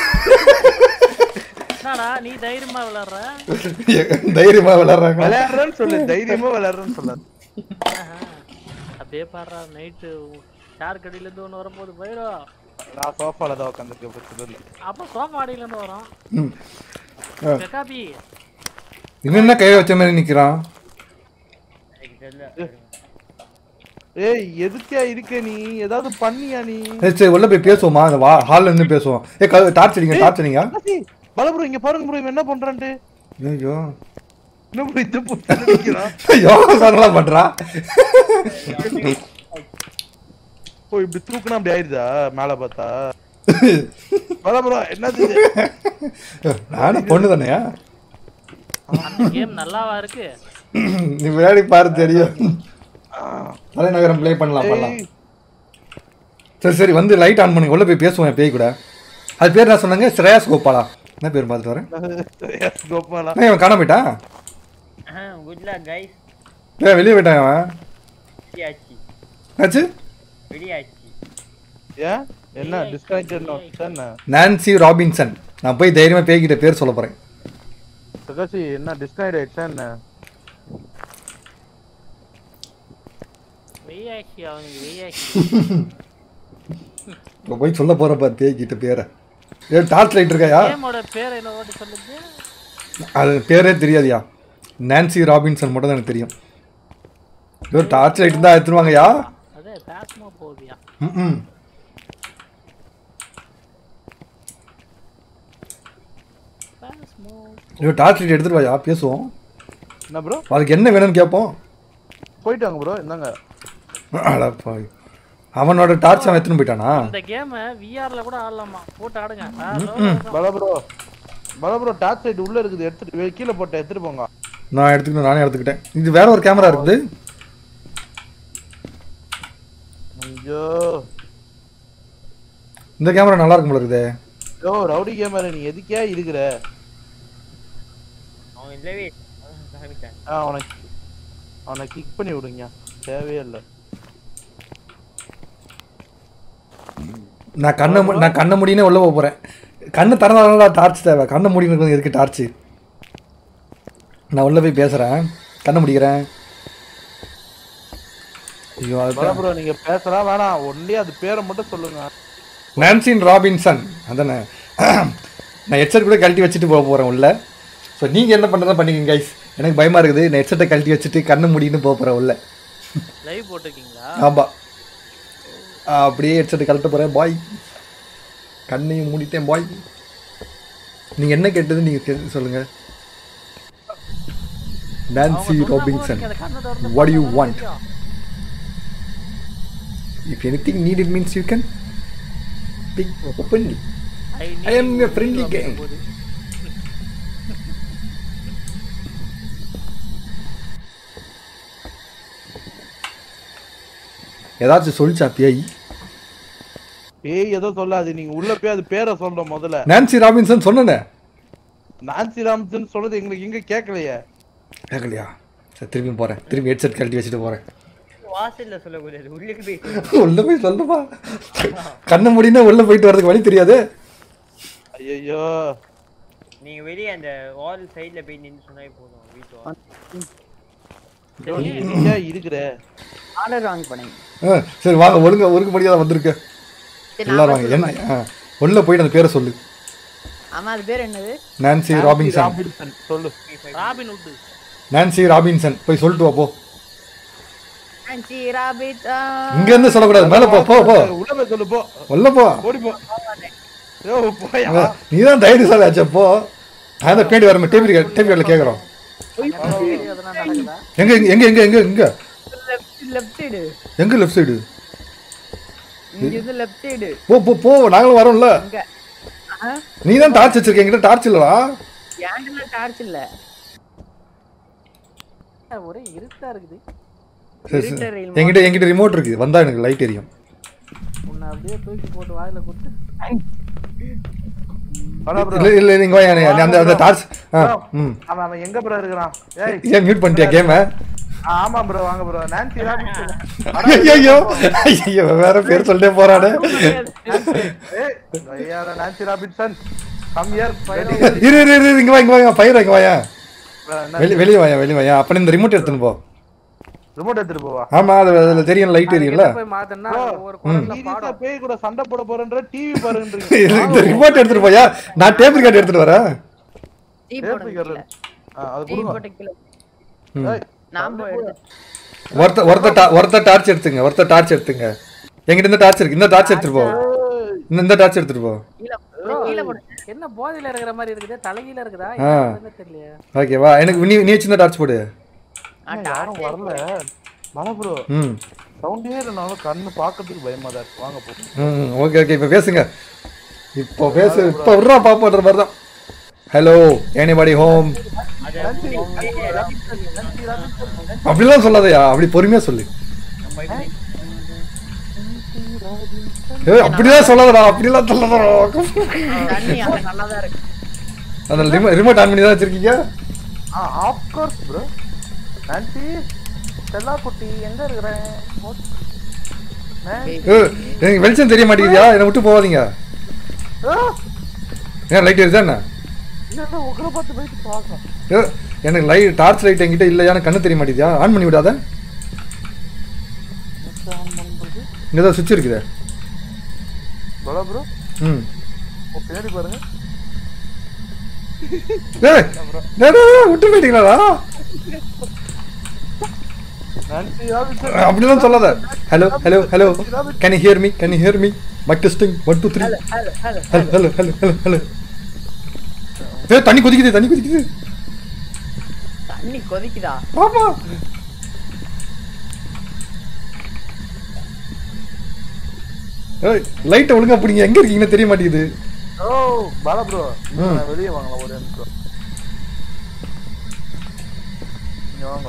என்னடா நீ தைரியமா விளையாடுற தைரியமா விளையாடுறாங்க விளையாடுறேன்னு சொல்லு தைரியமா விளையாடுறேன்னு சொல்லு அப்படியே பாடுறா நைட்டு ஷார் கடியில இருந்து ஒண்ணு வரும்போது போயிடும் நான் சோஃபால தான் உட்காந்துருக்கேன் பிரச்சனை இல்லை அப்ப சோஃபா அடியில இருந்து வரும் ம். ஆ. பெக்காபி இவன் என்ன கையை வச்ச மாதிரி நிக்கிறான் எனக்கு தெரியல ஏய் எதுக்கா இருக்க நீ ஏதாவது பண்ணியா நீ சரி சரி உள்ள போய் பேசுவோமா அந்த வா ஹால்ல இருந்து பேசுவோம் ஏ டார்ச் அடிங்க டார்ச் அடிங்க பல ப்ரோ இங்க பாருங்க ப்ரோ இவன் என்ன பண்றான்ட்டு ஐயோ என்ன ப்ரோ இது போட்டு நிக்கிறான் யோகாசனம்லாம் பண்றா ஓ இப்படி தூக்குனா அப்படி ஆயிருதா மேல பார்த்தா பல ப்ரோ என்னது இது? நானும் பொண்ணு தானேயா அந்த கேம் நல்லாவா இருக்கு நீ விளையாடி பாரு தெரியும் தலைநகரம் ப்ளே பண்ணலாம் பண்ணலாம் ஏய், சரி சரி வந்து லைட் ஆன் பண்ணுங்க உள்ள போய் பேசுவேன் பேய் கூட அது பேர் என்ன சொன்னாங்க ஸ்ரேயாஸ் கோபாலா என்ன பேர் பார்த்துட்டு வரேன் எஸ் கோபாலா ஏன் இவன் காணாம போயிட்டான் குட் லக் கைஸ் ஏன் வெளியே போயிட்டான் அவன் வெளியாச்சு ஆச்சு வெளியாச்சு ஏன் என்ன டிஸ்கனெக்டட் என்ன நான்சி ராபின்சன் நான் போய் தைரியமா பேய்கிட்ட பேர் சொல்ல போறேன் சகாசி என்ன டிஸ்கனெக்ட் ஆயிடுச்சா என்ன வெய்யாக்கி அவனுக்கு வெய்யாக்கி இப்போ போய் சொல்ல போற பார் பேய்கிட்ட பேரை ஏ டார்ச் லைட் இருக்காயா கேமோட பேர் என்ன ஓட்டி சொல்லுது அது பேரே தெரியாதுயா நான்சி ராபின்சன் மட்டும் தான் எனக்கு தெரியும் ஏதோ டார்ச் லைட் தான் எடுத்துருவாங்கயா அதே பேசமா போகுதியா ம் ஐயோ டார்ச் லைட் எடுத்துட்டு வாயா பேசுவோம் என்ன ப்ரோ அதுக்கு என்ன வேணும்னு கேட்போம் போயிட்டு வாங்க ப்ரோ இந்தாங்க அடப்பாவி. அவனோட டார்ச் அவன் எடுத்துன்னு போயிட்டானா இந்த கேமை விஆர்ல கூட ஆடலாமா போட்டு ஆடுங்க பல ப்ரோ பல ப்ரோ டார்ச் லைட் உள்ள இருக்குது எடுத்துட்டு வெ- கீழே போட்டு எடுத்துட்டு போங்க நான் எடுத்துக்கிட்டேன் நானே எடுத்துக்கிட்டேன் இது வேற ஒரு கேமரா இருக்குது ஐயோ இந்த கேமரா நல்லா இருக்கும் போல இருக்குதே யோ ரவுடி கேமரா நீ எதுக்கே இருக்கிற அவன் இல்லவே அவன் காமிச்சான் ஆ, அவனை அவனை கிக் பண்ணி விடுங்க தேவையே இல்லை நான் கண்ணை மூ- நான் கண்ணை முடினே உள்ள போக போறேன் கண்ணு திறந்தாலும் டார்ச் தேவை கண்ணை முடிக்கணும் இருக்கு டார்ச் நான் உள்ள போய் பேசுறேன் கண்ணை முடிக்கிறேன் ஐயோ பல அதுதான் ப்ரோ நீங்க பேசலாம் வேணாம் ஒன்லி அது பேரை மட்டும் சொல்லுங்க நான்சின் ராபின்சன் அதானே நான் ஹெட்செட் கூட கழட்டி வச்சுட்டு போக போகிறேன் உள்ள ஸோ நீங்கள் என்ன பண்ணுறதா பண்ணிக்கங்க கைஸ் எனக்கு பயமாக இருக்குது நான் ஹெட்செட்டை கழட்டி வச்சுட்டு கண்ணை முடின்னு போக போகிறேன் உள்ள லைவ் போட்டிருக்கீங்களா ஆமாம் அப்படியே ஹெட்செட் கழட்ட போகிறேன் பாய் கண்ணையும் மூடிட்டேன் பாய் நீங்கள் என்ன கேட்டது நீங்கள் சொல்லுங்கள் Nancy Robinson what do you want if anything needed means you can pick openly I am a friendly gang. ஏதாச்சும் சொல்லிச்சா பேய் ஏய் ஏதோ சொல்லாது நீங்க உள்ள போய் அது பேரை சொல்ற முதல்ல நான்சி ராபின்சன் சொன்னனே நான்சி ராம்சன் சொல்றது எங்களுக்கு எங்க கேட்கலையே கேட்கலையா சரி திரும்பி போகிறேன் திரும்பி ஹெட்செட் கழட்டி வச்சுட்டு போகிறேன் வாசல்ல சொல்லக்கூடாது உள்ளுக்கு போய் உள்ள போய் சொல்லுப்பா கண்ணை முடினா உள்ள போயிட்டு வரதுக்கு வழி தெரியாது ஐயோ நீங்க வெளியே அந்த வால் சைடுல போய் நின்னு சொன்னா போதும் வீட்டு wall. நீ எதுக்கே இருக்கிற ஆர்டர் வாங்கி பண்ணீங்க ஆ, சரி வாங்க ஒழுங்க ஒழுங்கு படியாத வந்திருக்கு சரி, எல்லாரும் நான் வாங்க என்ன ஆ, உள்ள போயிட்டு அந்த பேரை சொல்லு ஆமா அது பேர் என்னது நான்சி ராபின்சன் ராபின்சன் சொல்லு ராபின் உட் நான்சி ராபின்சன் போய் சொல்லிட்டு வா போ ஆன்ச்சி ராபிட் இங்க இருந்து சொல்லக்கூடாது மேல போ போ போ உள்ள போய் சொல்லு போ உள்ள போ ஓடி போ யோ போயா நீ தான் தைரியசாலி ஆச்சே போ அதான் பேடி வரமே டேபிள் டேபிள் கார்டில் கேட்குறோம் அதெல்லாம் நடக்குதா எங்க எங்க எங்க எங்க எங்க எங்க லெஃப்ட் லெஃப்ட் சைடு எங்க லெஃப்ட் சைடு இங்க இருந்து லெஃப்ட் சைடு போ போ போ நாங்களும் வரோம்ல இங்க ஆ நீ தான் டார்ச் வச்சிருக்க என்கிட்ட டார்ச் இல்லடா ஏன்டல டார்ச் இல்ல ஒரே இருட்டா இருக்குது சரி, சரி. இருட்ட ரயில் என்கிட்ட என்கிட்ட ரிமோட் இருக்கு வந்தா எனக்கு லைட் எரியும் உன்னை அப்படியே தூக்கி போட்டு வாயில கொடுத்து வாடா bro. இல்ல இல்ல நீங்க வாங்க நீ அந்த அந்த டார்ச் ஆ ம் அவன் அவன் எங்க ப்ரோ இருக்கிறான் ஏய் ஏன் மியூட் பண்ணிட்டியா கேமை ஆ, ஆமா ப்ரோ வாங்க ப்ரோ நான்சி ராபின்சன் ஐயோ ஐயோ வேற பேர் சொல்லிட்டே போறானே ஏய் ஐயா நான்சி ராபின்சன் கம் ஹியர் இரு இரு இரு இங்க வா இங்க வாங்க ஃபயர் இங்க வாயா வெளிய வெளிய வாயா வெளிய வாயா அப்ப இந்த ரிமோட் எடுத்துன்னு போ ரிமோட் எடுத்துட்டு போவா ஆமா அது அதுல தெரியும் லைட் எரியும்ல போய் மாத்தனா ஒரு நீ குரல்ல ரீசா பாடம் பேய் கூட சண்டை போட போறேன்ற டிவி பாருன்றீங்க இது- இந்த ரிமோட் எடுத்துட்டு போயா நான் டேபிள் கார்டு எடுத்துட்டு வரேன் டீ டேப் போடுங்க பிகர். ஆ, அது டீ கொடுங்க போட்டு கீழே ம். ஏய், நான் போய் எடுத்து ஒருத்த ஒருத்த டா- ஒருத்த டார்ச் எடுத்துங்க ஒருத்த டார்ச் எடுத்துங்க என்கிட்ட இந்த டார்ச் இருக்கு இந்த டார்ச் எடுத்துட்டு போ இந்த இந்த டார்ச் எடுத்துட்டு போ கீழே கீழே போடுங்க என்ன போதையில இருக்கிற மாதிரி இருக்குது தலைகீழ இருக்குதா ஆ. என்ன தெரியலையே ஓகேவா எனக்கு நீ நீ சின்ன டார்ச் போடு ஆ, யாரும் வரல மழை ப்ரோ ம் சவுண்டே இல்லைனாலும் கண்ணு பார்க்கறதுக்கு பயமா தான் இருக்கு வாங்க போ ம் ஓகே ஓகே இப்போ பேசுங்க இப்போ பேசு இப்போ விட்றா பாப்போன்ற மாதிரி தான் ஹலோ எனிபடி ஹோம் அப்படிலாம் சொல்லாதயா அப்படி பொறுமையா சொல்லு ஏய் அப்படிலாம் சொல்லாதடா அப்படிலாம் சொல்லாதடா தண்ணி அங்க நல்லா தான் இருக்கு அந்த ரிமோட் ரிமோட் ஆன் பண்ணி தான் வச்சிருக்கீங்க ஆ ஆஃப் கோர்ஸ் ப்ரோ நான்சி செல்லா குட்டி எங்க இருக்கிற ஏய், எனக்கு வெளிச்சம் தெரிய மாட்டேங்குதியா என்னை விட்டு போகாதீங்க ஏன் லைட் எரியுதா என்ன இல்ல உங்களை பார்த்து போயிட்டு பார்க்கலாம் ஏய், எனக்கு லைட் டார்ச் லைட் என்கிட்ட இல்லையா எனக்கு கண்ணு தெரிய மாட்டேங்குதா ஆன் பண்ணி விடாத இங்கே தான் சுவிட்ச் இருக்குதே பலா ப்ரோ ம் பின்னாடி பாருங்க ஏய், டேய், டேய், டேய், விட்டு போயிட்டீங்களா நான்சி ஆஃபீஸர் அப்படிலாம் சொல்லாத hello hello hello can you hear me can you hear me mic testing one two three hello hello hello hello hello hello hello ஏய் தண்ணி கொதிக்குது தண்ணி கொதிக்குது தண்ணி கொதிக்குதா ஆமா ஏய் லைட்டை ஒழுங்கா பிடிங்க எங்க இருக்கீங்கன்னு தெரிய மாட்டேங்குது ஓ பாலா ப்ரோ ம். வெளியே வாங்கலாம் ஒரு நிமிஷம் இங்க வாங்க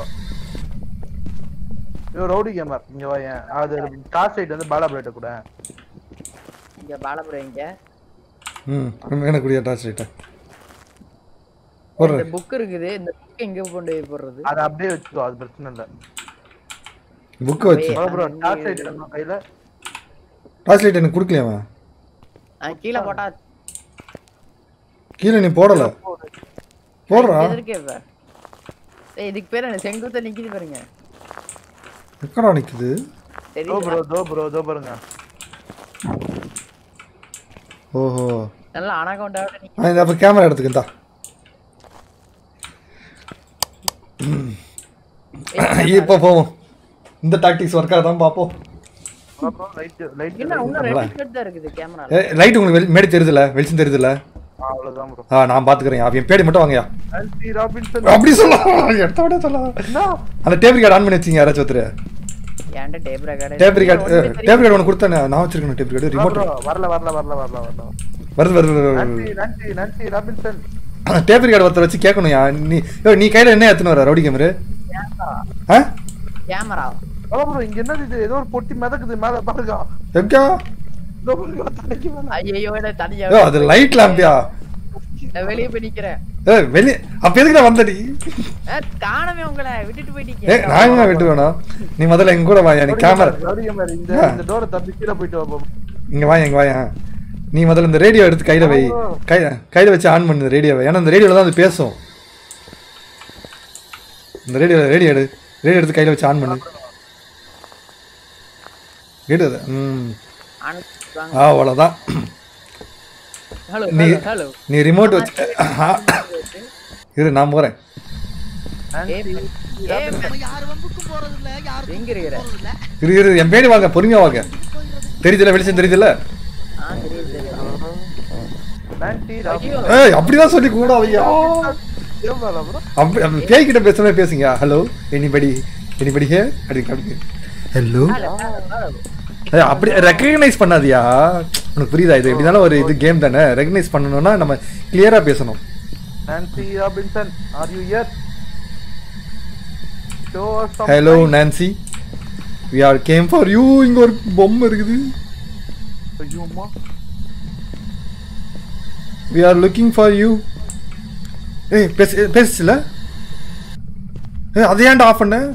ஐயோ ரவுடி கேமர் இங்க வாயேன் அது டார்ச் லைட் வந்து பாலா ப்ரோட்ட கூட இங்க பாலபுரம் இங்க ம் எனக்கு கூடிய டார்ச் லைட்டை இந்த போடுறேன் புக் இருக்குது இந்த புக் எங்க கொண்டு போய் போடுறது அதை அப்படியே வச்சுக்கோ அது பிரச்சனை இல்ல புக்கை வச்சு பாலா ப்ரோ டார்ச் லைட் கையில டார்ச் லைட் எனக்கு கொடுக்கலையாமா நான் கீழே போட்டா கீழே நீ போடல போடுறா எதிர்க்கே இப்ப ஏய் இதுக்கு பேர் என்ன செங்குத்த நிக்குது பாருங்க எக்கடா நிக்குது தோ தெரியுது ப்ரோ தோ ப்ரோ தோ பாருங்க ஓஹோ நல்லா அனகவுண்டாவோட நிக்குது ஆ இந்த அப்போ கேமரா எடுத்துக்கிட்டா இப்போ போவோம் இந்த டாக்டிக்ஸ் ஒர்க் ஆகுதான் பார்ப்போம் லைட் லைட் என்ன இன்னும் ரெண்டு ஷர்ட் தான் இருக்குது கேமரா லைட் உங்களுக்கு வெளி- மேடி தெரியுதுல வெளிச்சம் தெரியுதுல அவ்வளவுதான் ப்ரோ ஆ நான் பார்த்துக்கிறேன் அப்ப என் பேடி மட்டும் வாங்கயா ஆன்டி ராபின்சன் அப்படி சொல்லலாம் எடுத்த விட சொல்லலாம் அந்த டேபிள் கார்டு ஆன் பண்ணி வச்சிங்க யாராச்சும் ஒருத்தர் ஏன்டா tape record table card table card ஒன்று கொடுத்தேன் நான் வச்சிருக்கேன் டேபிள் கார்டு ரிமோட் ப்ரோ வரல வரல வரல வரல வரல வருது வருது வருது, வருது நன்றி நன்றி நன்றி ராபின்சன் டேபிள் கார்டு ஒருத்தர் வச்சு கேட்கணும் யா நீ யோ, நீ கையில என்ன எடுத்துன்னு வர ரவுடி கேமரு ஆ கேமரா பாலா ப்ரோ இங்க என்னது இது ஏதோ ஒரு பொட்டி மிதக்குது மேல பாருங்க எங்கா இதோ பாருங்க, தலைக்கு மேல. ஐயோ எனக்கு தனியா யோ அது லைட் லாம்பியா நான் வெளியே போய் நிக்கிறேன் ஏ வெளி அப்ப எதுக்கு நான் வந்தடி ஏ, காணவே உங்களை விட்டுட்டு போயிட்டீங்க ஏ நான் எங்க விட்டு வேணாம் நீ முதல்ல எங்க கூட வாயா நீ கேமரா ரவுடி கேமர், இந்த இந்த டோரை தம்பி கீழே போயிட்டு வா பாப்போம். இங்க வாயா இங்க வாயா நீ முதல்ல இந்த ரேடியோ எடுத்து கையில வை கை கையில வச்சு ஆன் பண்ணு ரேடியோவை ஏன்னா இந்த ரேடியோல தான் அது பேசும் இந்த ரேடியோ ரேடியோ எடு ரேடியோ எடுத்து கையில வச்சு ஆன் பண்ணு கேட்டு ம் ஆ அவ்வளோதான் ஹலோ நீ- ஹலோ நீ ரிமோட் வச்சு இரு நான் போறேன் எங்க இருக்கிற இரு இரு என் பேடி வாங்க பொறுமையா வாங்க தெரியுதுல வெளிச்சம் தெரியுதுல ஆ தெரியுது தெரியுது நன்றி ராபின்சன். ஏய் அப்படிதான் சொல்லி கூட ஐயா ஏன் பாலா ப்ரோ? அப்படி அப்படி பேய் கிட்ட பேசுற மாதிரி பேசுங்க ஹலோ எனிபடி எனிபடி ஹே அப்படி அப்படி ஹலோ ஏய், அப்படி ரெக்கக்னைஸ் பண்ணாதியா உனக்கு புரியுதா இது எப்படினாலும் ஒரு இது கேம் தானே ரெக்கக்னைஸ் பண்ணணும்னா நம்ம கிளியரா பேசணும் Nancy Robinson are you here show us some hello sign. Nancy we are came for you இங்க ஒரு பொம்மை இருக்குது ஐயோ அம்மா we are looking for you ஏய் பேச பேசுச்சுல ஏய் அதை ஏன்டா ஆஃப் பண்ண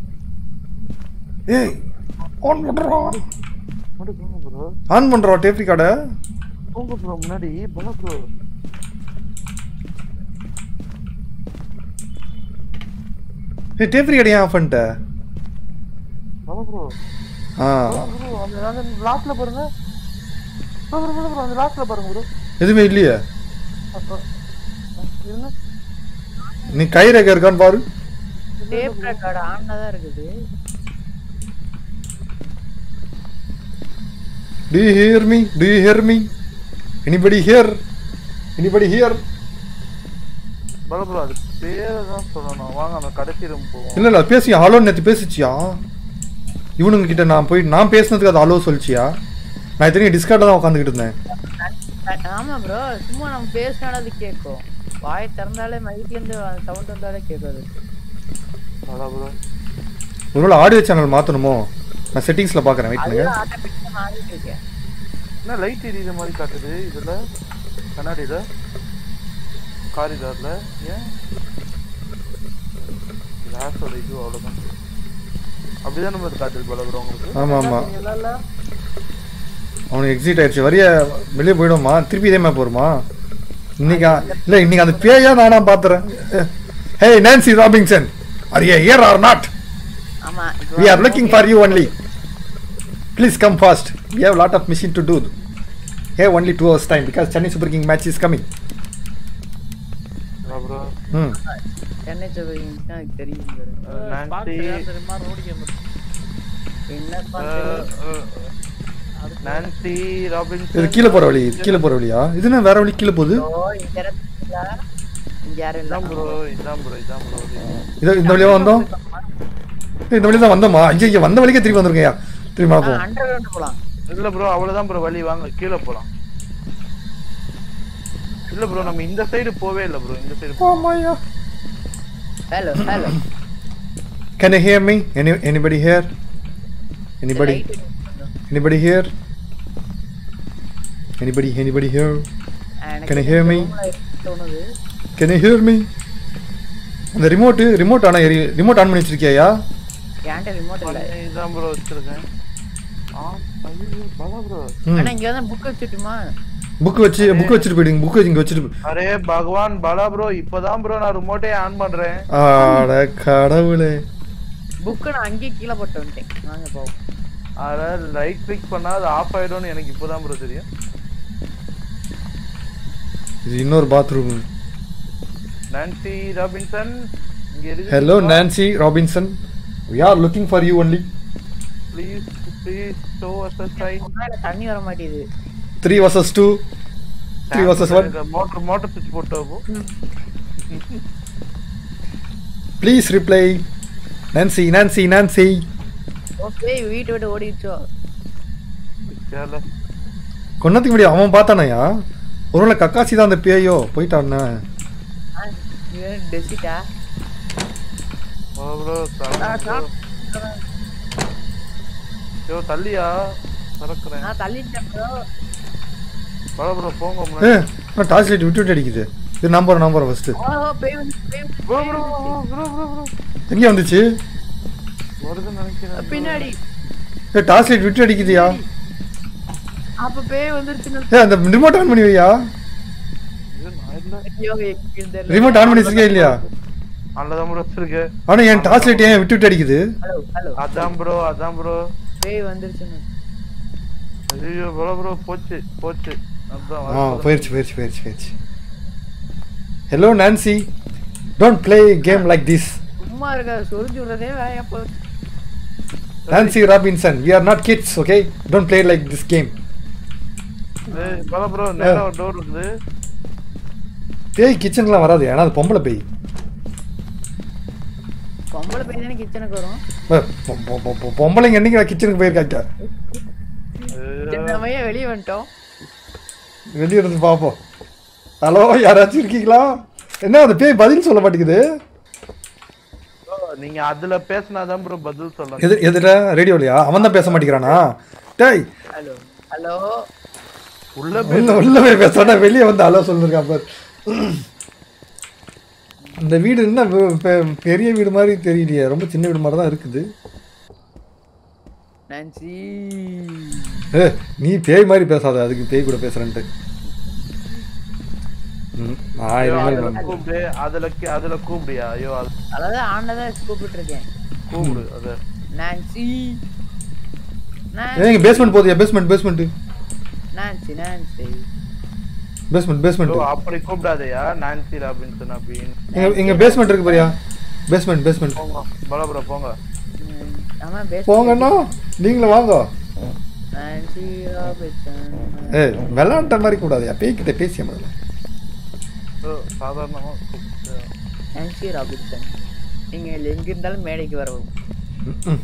ஏய் ஆன் பண்றா முன்னாடி போங்க ப்ரோ ஆன் பண்றா டேப் ரெக்கார்டை போங்க ப்ரோ முன்னாடி போங்க ப்ரோ ஏய் டேப் ரெக்கார்டை ஏன் ஆஃப் பண்ணிட்ட போங்க ப்ரோ ஆ ப்ரோ அந்த அந்த லாஸ்ட்ல பாருங்க ப்ரோ ப்ரோ ப்ரோ அந்த லாஸ்ட்ல பாருங்க ப்ரோ எதுவுமே இல்லையே இருங்க நீ கை ரேகை இருக்கான்னு பாரு டேப் ரெக்கார்டு ஆன்ல தான் இருக்குது Do you hear me? Do you hear me? Anybody here? Anybody here? Bro bro அது பேரை தான் சொல்லணும் வாங்க அந்த கடைசி ரூம் போவோம் இல்ல இல்ல பேசியா ஹலோ நேத்து பேசிச்சியா இவனுங்க கிட்ட நான் போய் நான் பேசுனதுக்கு அது ஹலோ சொல்லிச்சியா நான் இத்தனையும் டிஸ்கார்ட்ல தான் உட்காந்துக்கிட்டு இருந்தேன் ஆமா ப்ரோ சும்மா நம்ம பேசினாலும் அது கேட்கும் வாய் திறந்தாலே மைக்ல இருந்து சவுண்ட் வந்தாலே கேட்கும் அது அதான் ப்ரோ ஒருவேளை ஆடியோ சேனல் மாத்தணுமோ நான் செட்டிங்ஸ்ல பாக்குறேன் வெயிட் பண்ணுங்க அதுதான் ஆட்டோமேட்டிக்கா மாறிட்டு இருக்கேன் என்ன லைட் எரியுற மாதிரி காட்டுது இதுல கண்ணாடியில காரிடார்ல ஏன் கிளாஸோட இது அவ்வளோதான் அப்படிதான் நம்ம காட்டுது போல ப்ரோ உங்களுக்கு ஆமா ஆமா இல்ல இல்ல அவனுக்கு எக்ஸிட் ஆயிடுச்சு வரிய வெளியே போயிடுமா திருப்பி இதே மாதிரி போருமா இன்னைக்கு இல்ல இன்னைக்கு அந்த பேயா நானா பாத்துறேன் hey Nancy Robinson are you here or not ஆமா We are looking for you only. Please come fast. We have a lot of mission to do. Here only two hours time because Chennai Super King match is coming. Bro Hmm. Chennai சொல்றீங்கன்னா எனக்கு தெரியும் பாரு. Nancy தெரியுமா road game என்ன அஹ், sponsor? அஹ், Nancy இது Robinson கீழே போற வழி இது கீழே போற வழியா இது என்ன வேற வழி கீழே போகுது ஓ, இந்த இடத்துல இங்க யாரும் இல்ல இதான் ப்ரோ இதான் ப்ரோ இதான் ப்ரோ இதோ இந்த வழியா வந்தோம் ஏய், இந்த வழியா தான் வந்தோமா ஐயா இங்க வந்த வழிக்கே திரும்பி வந்துருங்கய்யா திரும்பி பார்ப்போம் அண்டர் கிரவுண்ட் போலாம் இல்ல ப்ரோ அவ்வளவுதான் ப்ரோ வழி வாங்க கீழே போலாம் இல்ல ப்ரோ நம்ம இந்த சைடு போவே இல்ல ப்ரோ இந்த சைடு ஆமாய்யா hello hello Can you hear me? Any anybody here? Anybody? Anybody here? Anybody? Anybody here? Can you hear me? தோணுது Can you hear me? அந்த ரிமோட் ரிமோட் ஆனா எரி ரிமோட் ஆன் பண்ணி வச்சிருக்கியா ஏன்ட்ட ரிமோட் இல்ல இதான் ப்ரோ வச்சிருக்கேன் ஆ ஐயோ பலா ப்ரோ ஆனா இங்க வந்து புக் வச்சுட்டுமா புக் வச்சு புக் வச்சுட்டு போயிடுங்க புக் இங்க வச்சுட்டு அரே பகவான் பாலா ப்ரோ இப்பதான் ப்ரோ நான் ரிமோட்டே ஆன் பண்றேன் ஆட கடவுளே புக்கு நான் அங்கேயே கீழே போட்டு வந்துட்டேன் வாங்க போவோம் அத ரைட் கிளிக் பண்ணா அது ஆஃப் ஆயிடும்னு எனக்கு இப்பதான் ப்ரோ தெரியும் இது இன்னொரு பாத்ரூம் நான்சி ராபின்சன் இங்க இருக்கு hello Nancy Robinson we are looking for you only please please show us a sign முன்னாடி தண்ணி வர மாட்டேங்குது 3 versus 2 3 versus 1 மோட்டர் மோட்டர் சுவிட்ச் போட்டு போ please reply Nancy Nancy Nancy okay வீட்டை விட்டு ஓடிடுச்சோ கேல கொன்னத்துக்கு முடியும் அவன் பார்த்தானயா ஒருவேளை கக்காசி தான் அந்த பேயோ போயிட்டான்னு டெசிட்டா ப்ரோ யோ தள்ளியா திறக்கிறேன் நான் தள்ளிட்டேன் ப்ரோ பல ப்ரோ போங்க ஏ முன்னாடி டார்ச் லைட் விட்டு விட்டு அடிக்குது இது நம்பர் நம்பர் ஃபர்ஸ்ட் ஓ பேய் வந்து பேய் வந்து- bro bro bro bro bro எங்கே வந்துச்சு வருதுன்னு நினைக்கிறேன் பின்னாடி ஏ டார்ச் லைட் விட்டு அடிக்குதுயா அப்ப பேய் வந்துருச்சுன்னு ஏ அந்த ரிமோட் ஆன் பண்ணி வையா ஐயோ, நான் இல்ல ஐயோ, எங்கன்னு தெரியல. ரிமோட் ஆன் பண்ணி வச்சிருக்கே இல்லையா நல்லதான் ப்ரோ வச்சிருக்கு ஆனா என் டார்ச் லைட் ஏன் விட்டு விட்டு அடிக்குது ஹலோ ஹலோ அதான் ப்ரோ அதான் ப்ரோ பேய் வந்துருச்சுன்னு ஐயோ ப்ரோ ப்ரோ போச்சு போச்சு அதான் ஆ வரப்போகுது. போயிருச்சு போயிருச்சு போயிருச்சு போயிருச்சு hello Nancy don't play game like this சும்மா இருக்க சொரிஞ்சு விடுறதே வேலையா போகுது Nancy Robinson we are not kids okay don't play like this game ஏய், பல ப்ரோ நேரா ஒரு டோர் இருக்குது பேய் கிச்சனுக்குலாம் வராது ஏன்னா அது பொம்பளை பேய் பொம்பளை பேய் தானே கிச்சனுக்கு வரும் ஏ, பொ- பொ- பொ- பொ- பொம்பளைங்க என்னைக்கு கிச்சனுக்கு போயிருக்காங்க நம்ம ஏன் வெளியே வந்துட்டோம் வெளியே இருந்து பார்ப்போம் ஹலோ யாராச்சும் இருக்கீங்களா என்ன அந்த பேய் பதில் சொல்ல மாட்டேங்குது Bro, நீங்க அதுல பேசினாதான் ப்ரோ பதில் சொல்லணும் எது எதுல ரேடியோலையா அவன் தான் பேச மாட்டேங்கிறானா டேய் ஹலோ ஹலோ உள்ள உள்ள உள்ள போய் பேசுறா வெளியே வந்து ஹலோ சொல்லிருக்கான் பார் இந்த வீடு என்ன பெ- பெ- பெரிய வீடு மாதிரி தெரியலையே ரொம்ப சின்ன வீடு மாதிரி தான் இருக்குது நான்சி ஏ நீ பேய் மாதிரி பேசாத அதுக்கு பேய் கூட பேசுறேன்ட்டு ம், நான் ஐயோ, இனிமேல் அதுல வந்து- கூப்பிடு அதுல கி- அதுல கூப்பிடியா ஐயோ அது அதாவது ஆனதான் கூப்பிட்டு இருக்கேன் கூப்பிடு அத நான்சி ஏங்க பேஸ்மெண்ட் போதியா basement basement Nancy Nancy basement basement ஐயோ, அப்படி கூப்பிடாதயா நான்சி ராபின்சன் அப்படின்னு எங்க எங்க பேஸ்மெண்ட் இருக்கு பாரியா பேஸ்மெண்ட் பேஸ்மெண்ட் போங்க பல ப்ரோ போங்க ம், ஆமா பேச போங்கண்ணா நீங்களும் வாங்க நான்சி ராபின்சன் ஏ விளையாண்ட மாதிரி கூடாது பேய்கிட்ட பேசிய முதல்ல Bro, சாதாரணமா கூப்பிடு. நான்சி ராபின்சன் நீங்க எங்க இருந்தாலும் மேடைக்கு வரவும் ம்ம்.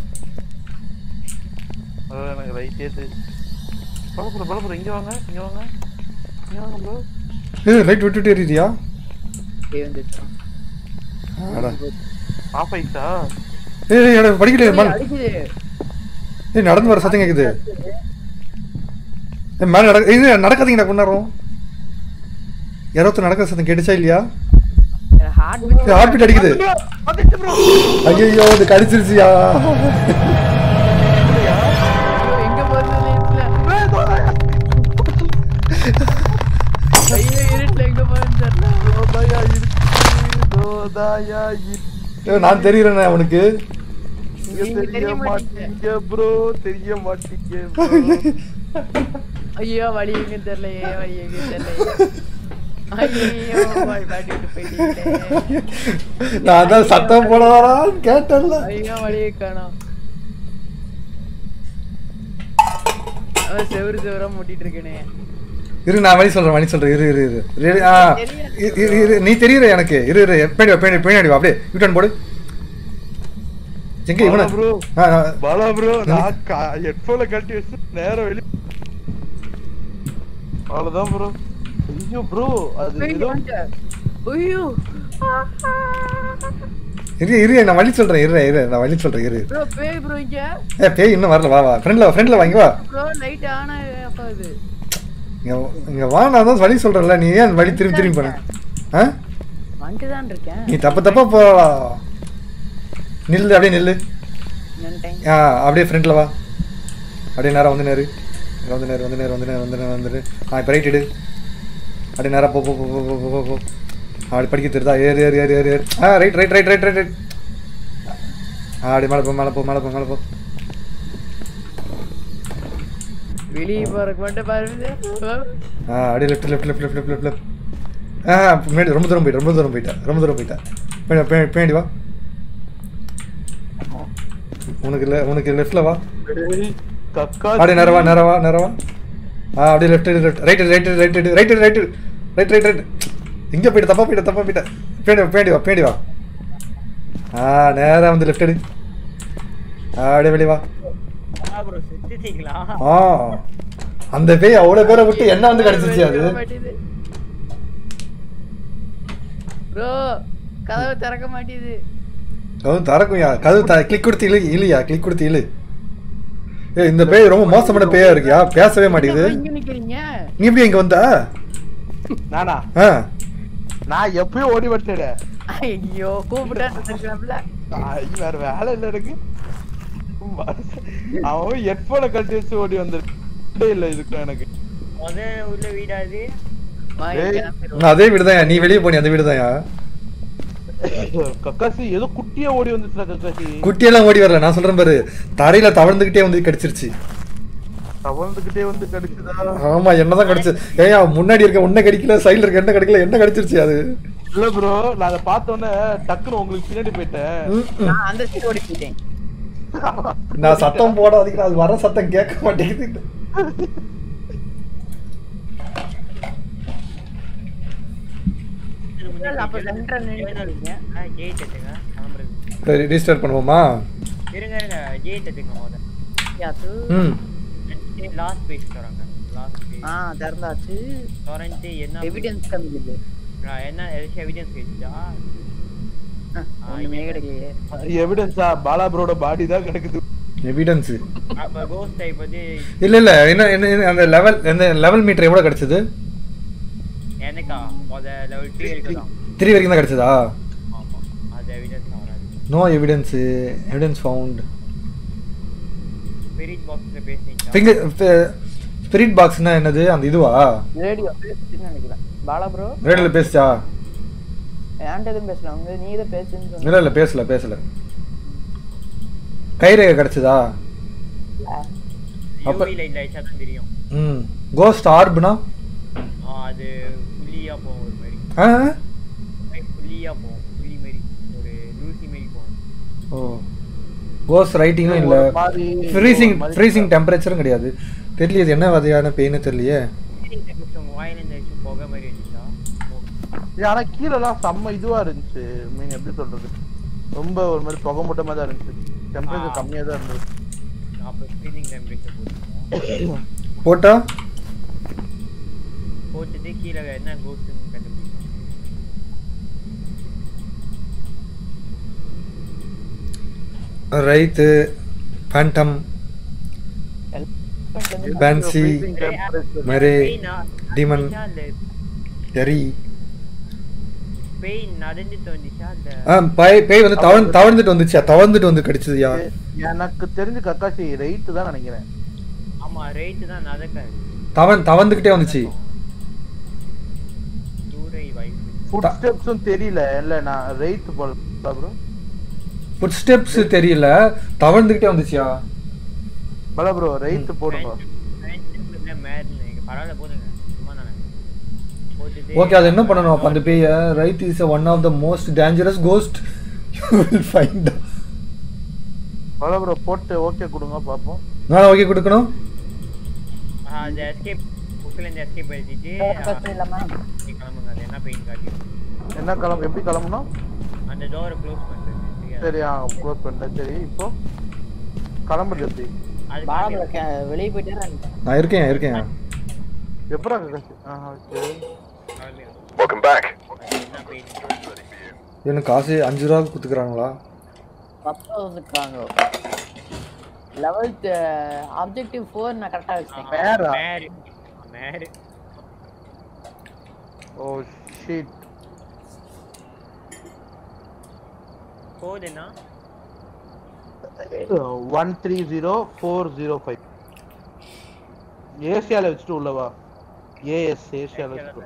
bro, எனக்கு ரைட்டே தெரியும் பல ப்ரோ பல ப்ரோ இங்க வாங்க இங்க வாங்க இங்க வாங்க ப்ரோ ஏ ரைட் விட்டுட்டு ஏறிட்டியா பேய் வந்துருச்சு அடா. ஆஃப் ஆயிட்டா ஏய் ஏய், எட படிக்கல மேல அடிக்குது ஏய் நடந்து வர சத்தம் கேக்குது ஏய் மேல நடக்க இது நடக்காதீங்கடா கொஞ்ச நேரம் யாராவது நடக்கிற சத்தம் கேட்டுச்சா இல்லையா ஹார்ட் பீட் ஹார்ட் பீட் அடிக்குது வந்துச்சு ப்ரோ ஐயோ இது கடிச்சிருச்சியா எங்க போறது ஐயோ இருட்டுல எங்க போறேன்னு தெரியல தோதாயா இருக்கு தோதாயா இருக்கு ஏய், நான் தெரியுறேனே அவனுக்கு இங்க நீங்க தெரிய தெரிய மாட்டீங்க. மாட்டீங்க ப்ரோ தெரிய மாட்டீங்க bro. ஐயோ வழி எங்க தெரியலையே வழி எங்க தெரியலையே ஐயோ மாட்டிட்டு போயிட்டீங்களே நான் தான் சத்தம் போடலான்னு கேட்டேன்ல ஐயோ வழியை காணோம் அவன் செவரு செவரா முட்டிட்டு இருக்கேனே இரு நான் வழி சொல்றேன் வழி சொல்றேன் இரு இரு இரு இரு ஆ இரு, இரு, இரு நீ தெரியற எனக்கு இரு இரு பின்னாடி வா பின்னாடி பின்னாடி வா அப்படியே யூட்டன் போடு எங்க இவன bro. ஆ, ஆ, பாலா ப்ரோ நான் ஹெட்போன்ல கழட்டி வச்சு நேரா வெளிய அவ்வளவுதான் ப்ரோ ஐயோ ப்ரோ அது ஏதோ ஐயோ இரு இரு நான் வழி சொல்றேன் இரு இரு நான் வழி சொல்றேன் இரு ப்ரோ பேய் ப்ரோ இங்க ஏ பேய் இன்னும் வரல வா வா ஃப்ரெண்ட்ல வா ஃப்ரெண்ட்ல வாங்கி வா ப்ரோ லைட் ஆனா அப்பா இது இங்க இங்க வா நான் தான் வழி சொல்றேன்ல நீ ஏன் வழி திரும்பி திரும்பி பண்ண ஆ வந்துட்டு தான் இருக்கேன் நீ தப்பு தப்பா போ நில்லு அப்படியே நில்லு நின்னுட்டேன் ஆ அப்படியே ஃப்ரண்ட்ல வா அப்படியே நேரா வந்து நேரு இங்க வந்து நேரு வந்து நேரு வந்து நேரு வந்து நேரு வந்துரு ஆ இப்போ ரைட் இடு அப்படியே நேரா போ போ போ போ போ போ போ போ அப்படி படிக்க தெரியுதா ஏறு ஏறு ஏறு ஏறு ஏறு ஆ right right right right right right ஆ அப்படியே மேலே போ மேலே போ மேலே போ மேலே போ வெளியே போறதுக்கு மட்டும் பாருங்க ஆ அப்படியே left left left left left left ஆ முன்னாடி ரொம்ப தூரம் போயிட்டேன் ரொம்ப தூரம் போயிட்டேன் ரொம்ப தூரம் போயிட்டேன் பின்னாடி பின்னாடி பின்னாடி வா உனக்கு இல்லை உனக்கு லெஃப்டில் வா கக்கா அப்படியே நேரவா நேரவா நேரவா ஆ அப்படியே left left right right right right right right right right right இங்கே போயிட்டு தப்பா போயிட்ட தப்பா போயிட்ட பேண்டி பேண்டி வா பேண்டி வா ஆ நேரா வந்து லெஃப்ட் எடு ஆ, அப்படியே வெளியே வா ப்ரோ செத்துட்டீங்களா ஆ அந்த பேய் அவ்வளோ பேரை விட்டு என்ன வந்து கிடச்சிச்சு அது ப்ரோ கதவு திறக்க மாட்டேது கதவு திறக்கும்யா கதவு த கிளிக் கொடுத்து இழு இழுயா கிளிக் கொடுத்து இழு ஏய் இந்த பேய் ரொம்ப மோசமான பேயா இருக்கியா பேசவே மாட்டேங்குது இங்க நிக்கிறீங்க நீ எப்படி இங்க வந்த நானா ஆ நான் எப்பயும் ஓடி வந்துட்டேன் ஐயோ கூப்பிட்டான்ல வேற வேலை இல்ல எனக்கு அவன் ஹெட்போனை கழட்டி வச்சு ஓடி வந்துருக்கே இல்ல இதுக்கு எனக்கு முத உள்ள வீடா இது ஏய். நான் அதே வீடுதான் நீ வெளியே போனி அந்த வீடுதான்யா கக்காசி ஏதோ குட்டியா ஓடி வந்துச்சுடா கக்காசி குட்டியெல்லாம் ஓடி வரல நான் சொல்றேன் பாரு தரையில தவழ்ந்துகிட்டே வந்து கடிச்சிருச்சு தவழ்ந்துகிட்டே வந்து கடிச்சுதா ஆமா என்னதான் கடிச்சு ஏயா முன்னாடி இருக்க உன்ன கடிக்கல சைடுல இருக்க என்ன கடிக்கல என்ன கடிச்சிருச்சு அது இல்ல ப்ரோ நான் அதை பார்த்த உடனே டக்குன்னு உங்களுக்கு பின்னாடி போயிட்டேன் ம், ம். நான் அந்த சைடு ஓடி போயிட்டேன் நான் சத்தம் போடாதீங்க அது வர சத்தம் கேட்க மாட்டேங்குது அப்ப சென்டர் நின்னுட்டீங்க ஜெய் தட்டுங்க கிளம்புறது சரி ரீஸ்டார்ட் பண்ணுவோமா இருங்க இருங்க ஜெய் தட்டுங்க முத யாத்து ம் லாஸ்ட் பேஜ் தராங்க லாஸ்ட் பேஜ் ஆ திறந்தாச்சு தொடர்ந்து என்ன எவிடன்ஸ் காமிக்குது நான் என்ன ஏதாச்சும் எவிடன்ஸ் கேட்டுச்சா ஆ, ஒண்ணுமே கிடைக்கலையே எவிடன்ஸா பாலா ப்ரோட பாடி தான் கிடக்குது எவிடன்ஸ் அப்ப கோஸ்ட் டைப் வந்து இல்ல இல்ல என்ன என்ன என்ன, அந்த லெவல் அந்த லெவல் மீட்டர் எவ்வளவு கிடைச்சது எனக்கா முத லெவல் த்ரீ இருக்குதான் த்ரீ வரைக்கும் தான் கிடைச்சதா ஆமா அது எவிடன்ஸ் வராது no evidence evidence found spirit பாக்ஸ்ல பேசுனீங்க ஃபிங்கர் ஸ்பிரிட் பாக்ஸ்னா என்னது அந்த இதுவா ரேடியோ பேசுன்னு நினைக்கிறேன் பாலா ப்ரோ ரேடியோல பேசுச்சா ஏன்ட்ட எதுவும் பேசல அவங்க நீ தான் பேசுன்னு சொன்ன இல்ல இல்ல பேசல பேசல கைரேகை கிடைச்சதா அப்ப- யூவில இல்ல சத்தம் தெரியும் ம் கோஸ்ட் ஆர்ப்னா ஆ, அது புள்ளியா போகும் ஒரு மாதிரி ஆ புள்ளியா போகும் புள்ளி மாதிரி ஒரு லூசி மாதிரி போகும் ஓ கோஸ்ட் ரைட்டிங்கும் இல்ல ஒரு மாதிரி ஃப்ரீசிங் ஒரு மாதிரி ஃப்ரீசிங் டெம்பரேச்சரும் கிடையாது தெரியல இது என்ன வகையான பெயின் தெரியலையே உங்க வாயில இந்த விஷயம் புகை மாதிரி இருந்துச்சா இது ஆனா கீழ எல்லாம் செம்ம இதுவா இருந்துச்சு மீன் எப்படி சொல்றது ரொம்ப ஒரு மாதிரி புகை மூட்டமா தான் இருந்துச்சு டெம்பரேச்சர் ஆ. கம்மியா தான் இருந்தது அப்போ ஸ்பீடிங் டெம்பரேச்சர் போட்டுருக்கோம் போட்டா போட்டுட்டு கீழே என்ன கோஸ்ட்னு கண்டுபிடிச்சோம் wraith phantom banshee Freezing temperature. Mare demon. எரி பெயின் நடந்துட்டு வந்துச்சா இல்ல ஆ பேய் பேய் வந்து தவழ்ந்து தவழ்ந்துட்டு வந்துச்சா தவழ்ந்துட்டு வந்து கடிச்சதுயா எனக்கு தெரிஞ்சு கக்காசி ரைட்டு தான் நினைக்கிறேன் ஆமா ரேட்டு தான் நடக்காது தவன் தவழ்ந்துக்கிட்டே வந்துச்சு தூரை வாய்ப்பு ஃபுட் ஸ்டெப்ஸும் தெரியல இல்ல நான் ரைட் போல ப்ரோ ஃபுட் ஸ்டெப்ஸ் தெரியல தவழ்ந்துக்கிட்டே வந்துச்சியா பல ப்ரோ ரைட் போடுங்க மேட்னு பரவாயில்ல போதுங்க சும்மா தானே போட்டுட்டு ஓகே அது என்ன பண்ணணும் அப்போ அந்த பேய wraith is one of the most dangerous ghost you will find பல ப்ரோ போட்டு ஓகே கொடுங்க பாப்போம் நான் ஓகே கொடுக்கணும் ஆ, அந்த எஸ்கேப் ஹவுஸ்ல இருந்து எஸ்கேப் அடிச்சிட்டு பிரச்சனை இல்லாம நீ கிளம்புங்க அது என்ன பெயின் காட்டி என்ன கிளம்பு எப்படி கிளம்பணும் அந்த டோரை க்ளோஸ் பண்றது சரியா? சரி ஆ க்ளோஸ் பண்ணிட்டேன் சரி இப்போ கிளம்புறது எப்படி அது பாலம்ல வெளியே போயிட்டே நான் இருக்கேன் இருக்கேன் எப்படா கக்காசி ஆ ஓகே கிளம்பிடும் Welcome back. அது என்ன பெயின் எனக்கு காசு அஞ்சு ரூபா கொடுத்துக்குறாங்களா பத்து வந்துருக்காங்க லெவல்த் ஆப்ஜெக்டிவ் ஃபோர் நான் கரெக்டாக வச்சிட்டேன் மேரா மேரு மேரு ஓ ஷீட் கோட் என்ன one three zero four zero five ஏசியால வச்சுட்டு உள்ளவா ஏஎஸ் ஏசியால வச்சுட்டு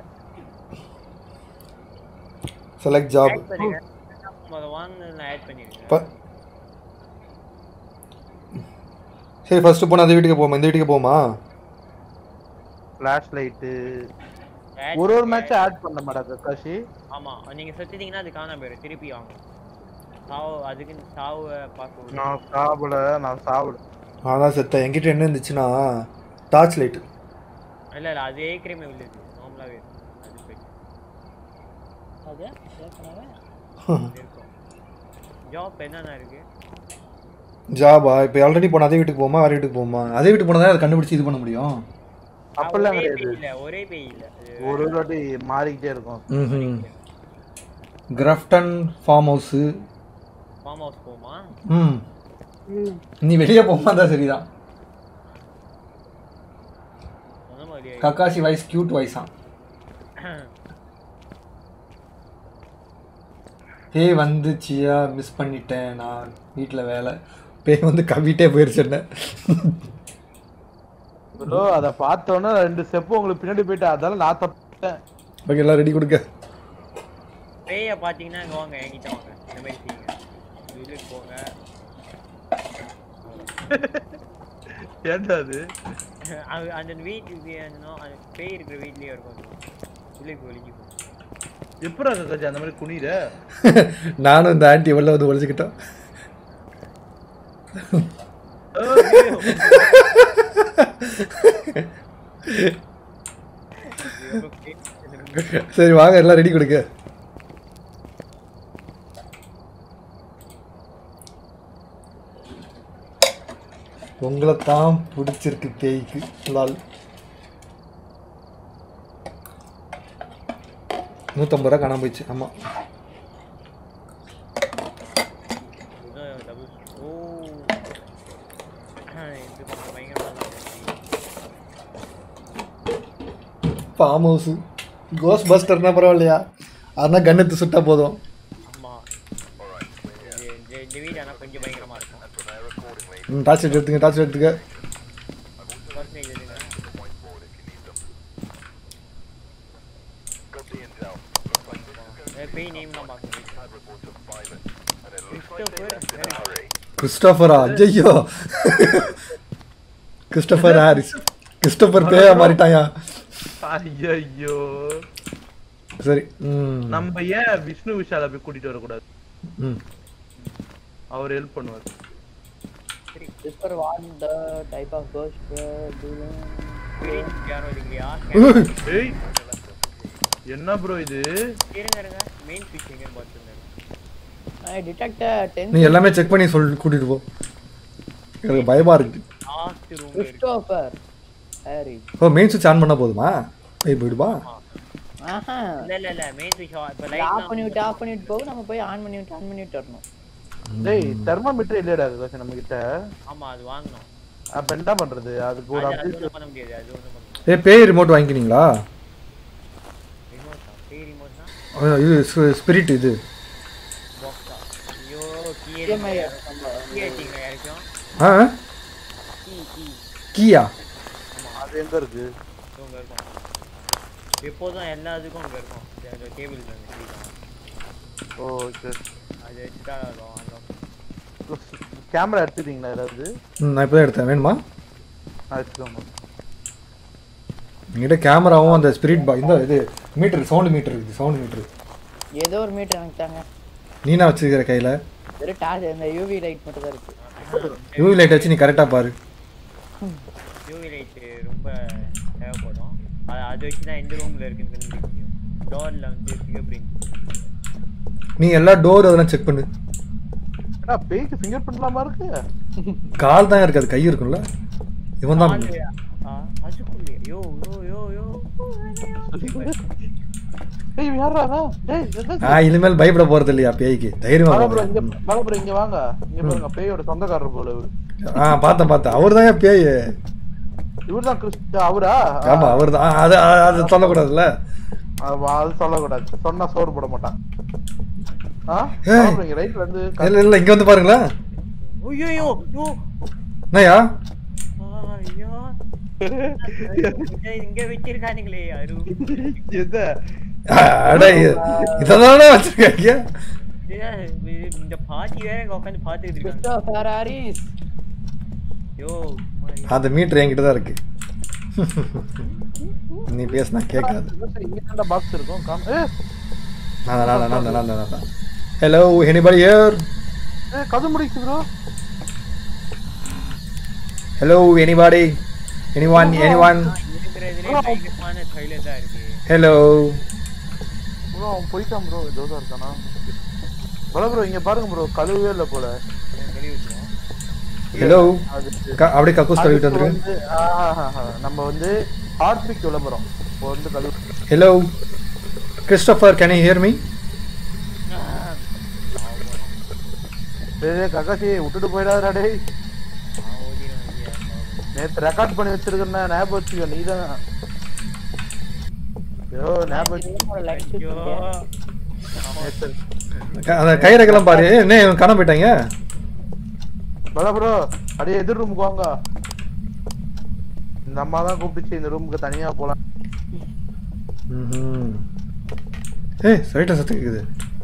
செலக்ட் ஜாப் ஆட் பண்ணுங்க முத ஒன் நான் ஆட் பண்ணிருக்கேன் இப்போ சரி ஃபர்ஸ்ட் போனால் அந்த வீட்டுக்கு போமா இந்த வீட்டுக்கு போமா ஃபிளாஷ் லைட்டு Add ஒரு ஒரு பண்ணுங்க. மேட்ச் ஆட் பண்ண மாட்டா கக்காஷி ஆமா நீங்க செத்துட்டீங்கன்னா அது காணாம போயிடும் திருப்பி வாங்க சாவு அதுக்கு சாவை பார்க்க நான் சாப்பிட நான் சாப்பிட அதான் செத்தேன் என்கிட்ட என்ன இருந்துச்சுன்னா டார்ச் லைட்டு இல்ல இல்ல அது ஏற்கனவே உள்ளது நார்மலாவே அது போயிட்டு அது ஏற்கனவே இருக்கும் ஜாப் என்னென்ன இருக்கு ஜாபா இப்போ ஆல்ரெடி போன அதே வீட்டுக்கு போமா வேற வீட்டுக்கு போமா அதே வீட்டுக்கு போனால் தான் அதை கண்டுபிடிச்சி இது பண்ண முடியும் அப்பெல்லாம் ஒரே கிடையாது பேய் இல்ல ஒரே பேய் இல்ல அது ஒரு ஒரு வாட்டி மாறிக்கிட்டே இருக்கும் ம் Grafton farm house farm house போமா ம் நீ வெளியே போமா தான் சரிதான் சொன்ன மாதிரி கக்காசி வாய்ஸ் கியூட் வாய்ஸா பேய் வந்துச்சியா மிஸ் பண்ணிட்டேன் நான் வீட்டில் வேலை பேய் வந்து கவிட்டே போயிருச்சு என்ன ப்ரோ அத பார்த்தோன்னே ரெண்டு ஸ்டெப் உங்களுக்கு பின்னாடி போயிட்டு அதால நான் தப்பிட்டேன் ஓகே எல்லாம் ரெடி கொடுக்க பேய பாத்தீங்கன்னா இங்க வாங்க என்கிட்ட வாங்க இந்த மாதிரி செய்யுங்க இதுக்கு போங்க ஏன்டா அது அது அந்த வீட்டுக்கு அந்த அந்த பேய் இருக்கிற வீட்லயே இருக்கும் இதுக்கு ஒளிஞ்சு போ எப்படா கக்காச்சி அந்த மாதிரி குனிற நானும் இந்த ஆண்டி உள்ள வந்து ஒழிச்சுக்கிட்டோம் சரி வாங்க எல்லாம் ரெடி கொடுக்க உங்களை தான் பிடிச்சிருக்கு பேய்க்கு லால் நூற்றம்பது ரூபா காணாம போயிடுச்சு ஆமாம் இதுதான் double- ஓ இது கொஞ்சம் பயங்கரமா இருக்கு. ஃபார்ம் ஹவுஸு கோஸ்ட் பஸ்டர்னா பரவாயில்லையா அதனால் கண்ணெத்து சுட்டா போதும் ஆமா இது இந்த- இந்த வீடு ஆனா கொஞ்சம் பயங்கரமா இருக்கும் ம் டார்ச் லைட் எடுத்துங்க டார்ச் லைட் எடுத்துக்க பர்சன்டேஜ் எதுங்க ஏய், பேய் நேம்லாம் பார்க்கணும் கிறிஸ்டோபர் கிறிஸ்டோஃபரா ஐயோ கிறிஸ்டோஃபர் ஹாரிஸ் கிறிஸ்டோஃபர் பேயா மாறிட்டாயா ஐயோ சரி ம் நம்ம ஏன் விஷ்ணு விஷால போய் கூட்டிட்டு வரக்கூடாது ம் அவர் ஹெல்ப் பண்ணுவார் Whisper what the type of ghost were doing. Spirit யாரும் இல்லையா ஏய் என்ன ப்ரோ இது இருங்க இருங்க மெயின் ஸ்விட்ச் எங்க பார்த்துருந்தேன் I detected ten நீ எல்லாமே செக் பண்ணி சொல் கூட்டிட்டு போ எனக்கு பயமா இருக்கு லாஸ்ட் ரூம் இருக்கு Christopher Harry. ஓ மெயின் சுவிட்ச் ஆன் பண்ணா போதுமா ஏய் போயிடுமா ஆஹா இல்ல இல்ல இல்ல மெயின் ஸ்விட்ச் இப்ப ஆஃப் பண்ணி லைட் விட்டு ஆஃப் பண்ணிட்டு போக நம்ம போய் ஆன் பண்ணி விட்டு ஆன் பண்ணி விட்டு வரணும் டேய் தெர்மாமீட்டர் இல்லடா கக்காச்சி நம்ம கிட்ட ஆமா அது வாங்கணும் அப்ப என்ன பண்றது அதுக்கு ஒரு அது அது update ஒண்ணும் பண்ண முடியாது அது ஒண்ணும் பண்ண முடியாது ஏய் பேய் ரிமோட் வாங்கிக்கினீங்களா ரிமோட் பேய் ரிமோட்னா ஆ, இது ஸ்பிரிட் இது பாக்ஸா ஐயோ கீ EMI கீ ஆயிட்டீங்க யாருக்கும் ஆ கீ கீ கீயா அது எங்க இருக்கு இவங்க இருக்கும் எப்போதும் எல்லா இதுக்கும் அங்க இருக்கும் அந்த டேபிள் key தான் ஓகே அது வச்சுட்டா இருக்கும் unlock. கேமரா எடுத்துட்டீங்களா ஏதாவது ம் நான் இப்போ தான் எடுத்தேன் வேணுமா நான் எடுத்துக்கோங்க என்கிட்ட கேமராவும் அந்த ஸ்பிரிட் பா இந்த இது மீட்டர் சவுண்ட் மீட்டர் இருக்குது சவுண்ட் மீட்டர் ஏதோ ஒரு மீட்டர் எனக்கு தாங்க நீனா வச்சிருக்கிற கையில் வெறும் டார்ச் இந்த யூவி லைட் மட்டும் தான் இருக்கு யூவி லைட் வச்சு நீ கரெக்டாக பாரு யூவி லைட் ரொம்ப தேவைப்படும் அதை வச்சு தான் எந்த ரூம்ல இருக்குன்னு கண்டுபிடிக்க முடியும் டோர்ல வந்து ஃபிங்கர் பிரிண்ட் நீ எல்லா டோர் அதெல்லாம் செக் பண்ணு ஏன்னா பேய்க்கு ஃபிங்கர் பிரிண்ட்லாமா இருக்கு கால் தான் இருக்காது கை இருக்கும்ல இவன் தான் அதுக்குள்ளே யோ யோ யோ யோ ஏய் யாரா அவன்? டேய் எங்க- ஆ இனிமேல் பயப்பட போறது இல்லையா பேய்க்கு தைரியமா வாங்க bro, போங்க. இங்க வாங்க bro, இங்க வாங்க இங்க பாருங்க பேயோட சொந்தக்காரர் போல இவரு ஆ பார்த்தேன் பார்த்தேன் அவர் தான் பேய் இவர்தான் கிறிஸ்து அவரா ஆமா அவர் தான் அது அது- அது சொல்லக்கூடாதுல்ல ஆமா, அது சொல்லக்கூடாது சொன்னா சோறு போட மாட்டான் ஆ ஏய். வாங்க bro, இங்க ரைட்ல இருந்து இல்ல இல்ல இங்க வந்து பாருங்களேன் ஐயோ யோ என்னய்யா ஐயோ இங்க- இங்க வச்சிருக்கானுங்களே அரு எத அட இததானே வச்சிருக்காங்க இது- இந்த பாட்டி வேற இங்க உட்காந்து பாத்துக்கிட்டு இருக்காங்க கிறிஸ்டோபர் ஹாரிஸ் யோ குமாரி. அந்த மீட்டர் என்கிட்ட தான் இருக்கு நீ பேசினா கேட்காது இங்க என்ன பாக்ஸ் இருக்கும் காம் ஏ நான் தான், நான் தான், நான் தான், நான் தான், நான் தான் ஹலோ எனிபடி ஹியர் ஏ கது முடிச்சு bro hello anybody anyone anyone இருக்கிறதுலே பயங்கரமான தைல தான் இருக்கு ஹலோ ப்ரோ அவன் போயிட்டான் ப்ரோ ஏதோ தான் இருக்கானா பல ப்ரோ இங்க பாருங்க ப்ரோ கழுவே இல்ல போல கழுவி விட்டுருவோம் ஹலோ அது அப்படியே கக்கூஸ் கழுவிட்டு அதுக்கு வந்துருக்கு வந்து, ஆஹாஹாஹா. நம்ம வந்து ஹார்ட்பிக் விளம்பரம் இப்போ வந்து கழுவு hello Christopher can you hear me டேய் ககாசி விட்டுட்டு போயிடாதடா டேய் நான் ஓடிடுவேன் ஐயா. நேத்து ரெக்கார்ட் பண்ணி வச்சிருக்கேன் ஞாபகம் வச்சுக்கோ நீ தான் ஐயோ ஞாபகம் வச்சுக்கோ. ஐயோ நேத்து அந்த கயிறைக்கெல்லாம் பாரு என்ன இவன் காணாம போயிட்டாங்க பல ப்ரோ அப்படியே எதிர் ரூமுக்கு வாங்க இந்த அம்மா தான் கூப்பிட்டுச்சு இந்த ரூமுக்கு தனியா போலாம் ம்ஹும். ஏய் சைட்டா சத்தம் கேக்குது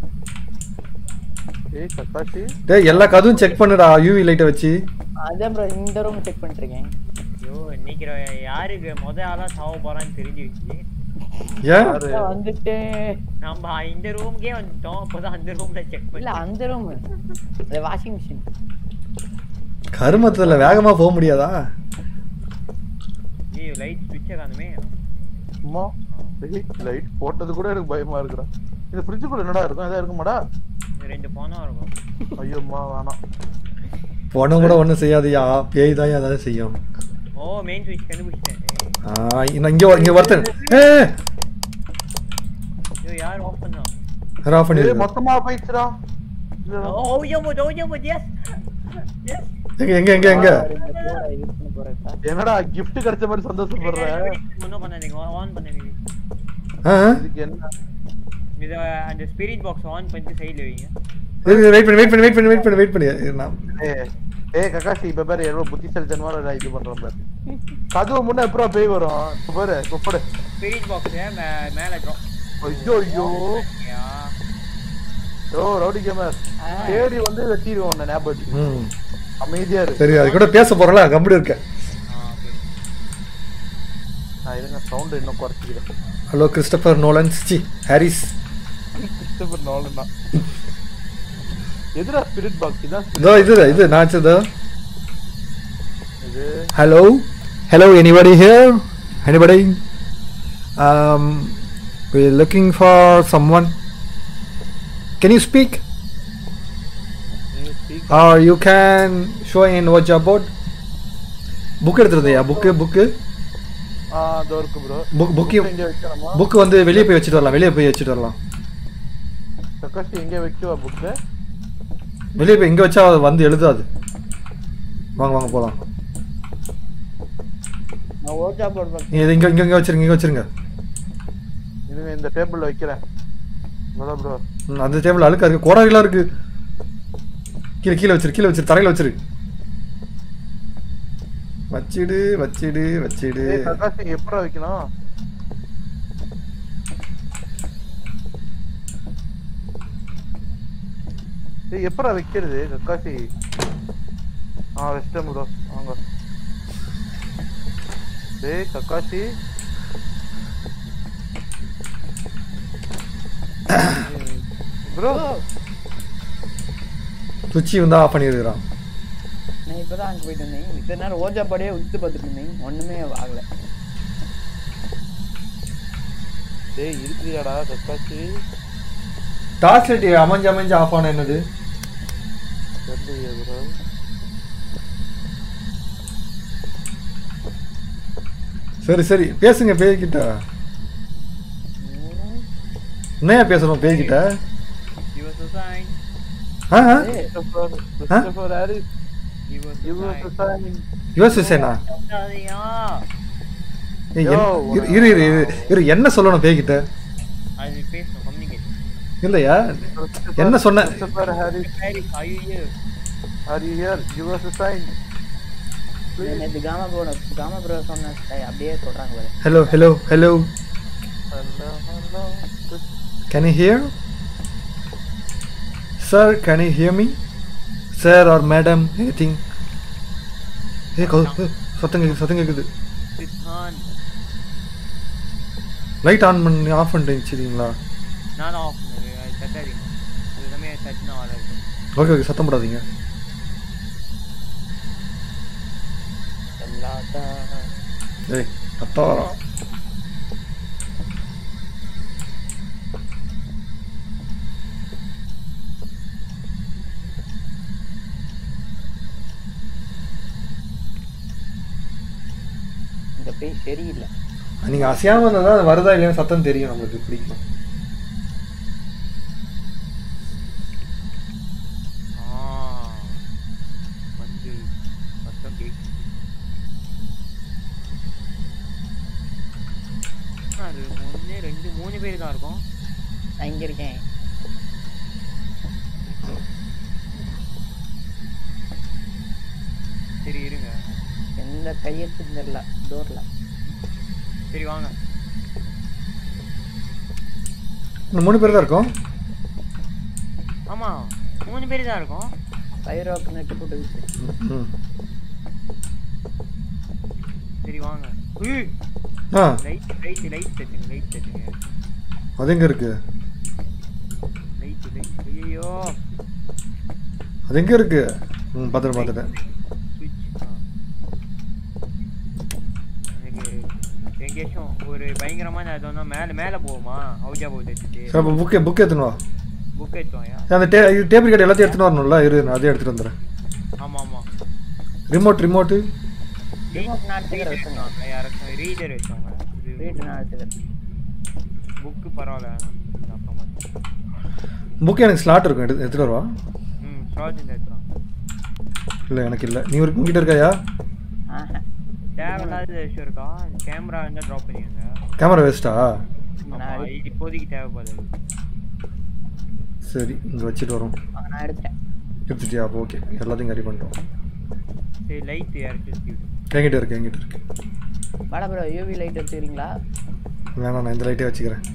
ஏய் கக்காசி டேய் எல்லா கதவும் செக் பண்ணுடா யூவி லைட்டை வச்சு அதான் ப்ரோ இந்த ரூம் செக் பண்ணிட்டு இருக்கேன் ஐயோ இன்னைக்கு யாருக்கு முத ஆளா சாவ போறான்னு தெரிஞ்சிருச்சு ஏன் யாரு? வந்துட்டு நம்ம இந்த ரூமுக்கே வந்துட்டோம் அப்பதான் அந்த ரூம்ல செக் இல்ல பண்ணி அந்த ரூம் அது வாஷிங் மிஷின் கருமத்துல வேகமா போக முடியாதா ஐயோ லைட் சுவிட்சை காணுமே சும்மா லைட் போட்டது கூட எனக்கு பயமா இருக்குடா இந்த ஃப்ரிட்ஜுக்குள்ள என்னடா இருக்கும் எதா இருக்குமாடா இது ரெண்டு போனா இருக்கும் ஐயோம்மா வேணாம் பொண்ணும் கூட ஒண்ணும் செய்யாதியா பேய் தான் ஏதாவது செய்யும் ஓ மெயின் சுவிட்ச் கண்டுபிடிச்சிட்டேன் ஏய், ஆ, இன்னும் இங்க வா- இங்க ஒருத்தன் ஏ ஐயோ யார் ஆஃப் பண்ணா ஆஃப் ஏய், பண்ணிரு மொத்தமா போயிடுச்சுடா ஓ யோ மோ யோ மோ எஸ் எஸ் எங்க எங்க எங்க எங்க யூஸ் பண்ண போறேன் இப்ப. என்னடா gift கிடைச்ச மாதிரி சந்தோஷப்படுற ஒன்றும் பண்ணாதீங்க ஆன் பண்ணாதீங்க ஆ இதுக்கு என்ன இதை அந்த ஸ்பிரிட் பாக்ஸ் ஆன் பண்ணிட்டு சைடில் வைங்க வெயிட் பண்ணி வெயிட் பண்ணி வெயிட் பண்ணி வெயிட் பண்ணி வெயிட் பண்ணி இரு, நான் ஏய், ஏய் கக்காசி இப்ப பாரு எவ்வளவு புத்திசாலித்தனமா நான் இது பண்றேன் பாரு கதவு முன்ன எப்பறம் பேய் வரும் இப்ப பாரு கூப்பிடு ஸ்பிரிட் பாக்ஸை மே மேலே ட்ராப் ஐயோ ஐயோ ஓ ரவுடி கேமர் தேடி வந்து வெட்டிடுவோம் உன்னை ஞாபகம் வச்சுக்கோ. ம் அமைதியா இரு சரி அது கூட பேச போறல கம்பெனி இருக்க நான் இருங்க சவுண்ட் இன்னும் குறைச்சிக்கிறேன் hello Christopher Nolans C Harris Christopher Nolan தான் எதுடா ஸ்பிரிட் பாக்ஸ் இதான் spirit இதோ இது இது நான் வச்சதோ இது Hello? Hello, anybody here? Anybody? Um, we're looking for someone. Can you speak? நீ speak Or you can show in what your board? Book எடுத்துருந்தியா புக்கு புக்கு ஆ அதோ இருக்கு ப்ரோ புக் புக்கு எங்க வைக்கணுமா புக் வந்து வெளியே போய் வச்சுட்டு வரலாம் வெளியே போய் வச்சுட்டு வரலாம் கக்காசி எங்க வைக்கவா புக்கு வெளியே போய் இங்கே வச்சா அது வந்து எழுதாது வாங்க வாங்க போகலாம் நான் ஓஜா போர்ட் நீ இதை இங்கே இங்கே இங்கே வச்சிருங்க இங்கே வச்சிருங்க இதுங்க இந்த டேபிள்ல வைக்கிறேன் ப்ரோ ப்ரோ ம், அந்த டேபிள் அழுக்கா இருக்கு கோடாரிலாம் இருக்கு கீழே கீழே வச்சிரு கீழே வச்சிரு தரையில் வச்சிரு வச்சிடு வச்சிடு வச்சிடு ஏய் கக்காசி எப்படா வைக்கணும் ஏய் எப்படா வைக்கிறது கக்காசி ஆ வச்சிட்டேன் ப்ரோ வாங்க டேய் கக்காசி ப்ரோ சுச்சி வந்து ஆஃப் பண்ணியிருக்கிறான் நான் இப்பதான் அங்க போயிட்டு வந்தேன் இத்தனை நேரம் ஓஜா பாடியே உத்து பார்த்துட்டு இருந்தேன் ஒண்ணுமே ஆகல டேய் இருக்குறியாடா தக்காச்சி டார்ச் லைட் அமைஞ்சு அமைஞ்சு ஆஃப் ஆன என்னது தெரியலையே ப்ரோ சரி சரி பேசுங்க பேய்கிட்ட என்னையா பேசணும் பேய்கிட்ட Give us a sign. ஆ ஆ? Christopher Christopher Harris Give us a Give us a sign. sign. யோசிச்சேனா சொல்லாதீயா. ஏய், யோ, என்- இரு இரு இரு இரு, இரு என்ன சொல்லணும் பேய்கிட்ட அது பேசணும் கம்யூனிகேட் இல்லையா Christopher- என்ன சொன்ன Christopher Harris, Paris, are you here? are you here? Give us a sign. நேற்று காமா ப்ரோ காமா ப்ரோ சொன்ன style அப்படியே சொல்றாங்க பாரு hello hello hello Hello, hello. Can you hear sir can you hear me sir or madam anything ஏ கவு ஏ, சத்தம் கேக்குது சத்தம் கேக்குது Siddhan. லைட் ஆன் பண்ணி ஆஃப் பண்ணிட்டு வச்சுருக்கீங்களா நான் ஆஃப் பண்ணுவேன் அது தட்டாதீங்க அது எல்லாமே தட்டினா வராது ஓகே ஓகே சத்தம் போடாதீங்க ஏய் சத்தம் வரும் இந்த பேய் சரியில்லை நீங்கள் அசையாமல் இருந்தால் தான் அது வருதா இல்லையா சத்தம் தெரியும் நம்மளுக்கு பிடிக்கும் ஆ வந்து சத்தம் கேட்குது அது ஒன்று ரெண்டு மூணு பேர் தான் இருக்கும் நான் இங்க இருக்கேன் சரி இருங்க எந்த கையெழுத்து தெரியல டோர்ல சரி வாங்க இன்னும் மூணு பேர் தான் இருக்கோம் ஆமாம் மூணு பேர் தான் இருக்கும் பைரோக்கு நெட்டு போட்டு வச்சு ம் சரி வாங்க உய் ஆ லைட் லைட் லைட் தட்டுங்க லைட் தட்டுங்க அது எங்கே இருக்கு லைட் லைட் ஐயோ அது எங்கே இருக்கு ம் பார்த்துட்டு பார்த்துட்டேன் சுவிட்ச் எனக்கு எங்கேயாச்சும் ஒரு பயங்கரமான அது ஒன்றா மேலே மேலே போகுமா ஹவுஜா போகுது எடுத்துட்டு சரி அப்போ புக்கே புக் எடுத்துன்னு வா புக் எடுத்தோம்யா சரி, அந்த டே இது டேபிள் கார்டு எல்லாத்தையும் எடுத்துன்னு வரணும்ல இரு நான் அதே எடுத்துகிட்டு வந்துடுறேன் ஆமாம் ஆமாம் ரிமோட் ரிமோட்டு ரிமோட் நான் எடுத்துக்கிறேன் வச்சுங்க யாராச்சும் ரீடர் வச்சவங்க இது வீட்டு நான் எடுத்துக்கிறேன் புக்கு பரவாயில்ல இது அப்புறமா புக்கு எனக்கு ஸ்லாட் இருக்கும் எடுத்து எடுத்துகிட்டு வரவா ம் ஸ்லாட் இந்த எடுத்துருவாங்க இல்லை எனக்கு இல்லை நீ ஒரு உங்ககிட்ட இருக்காயா ஆஹா தேவையில்லாத விஷயம் இருக்கா கேமரா இருந்தால் ட்ராப் பண்ணிடுங்க கேமரா வேஸ்ட்டா ஆமா, இது இப்போதைக்கு தேவைப்படாது சரி இங்கே வச்சுட்டு வரோம் நான் எடுத்துட்டேன் எடுத்துட்டியா அப்போ ஓகே எல்லாத்தையும் கறி பண்ணிட்டோம் சரி லைட் யாருக்கு விடுங்க என்கிட்ட இருக்கு என்கிட்ட இருக்கு வாடா ப்ரோ யூவி லைட் எடுத்துக்கிறீங்களா வேணாம் நான் இந்த லைட்டே வச்சுக்கிறேன்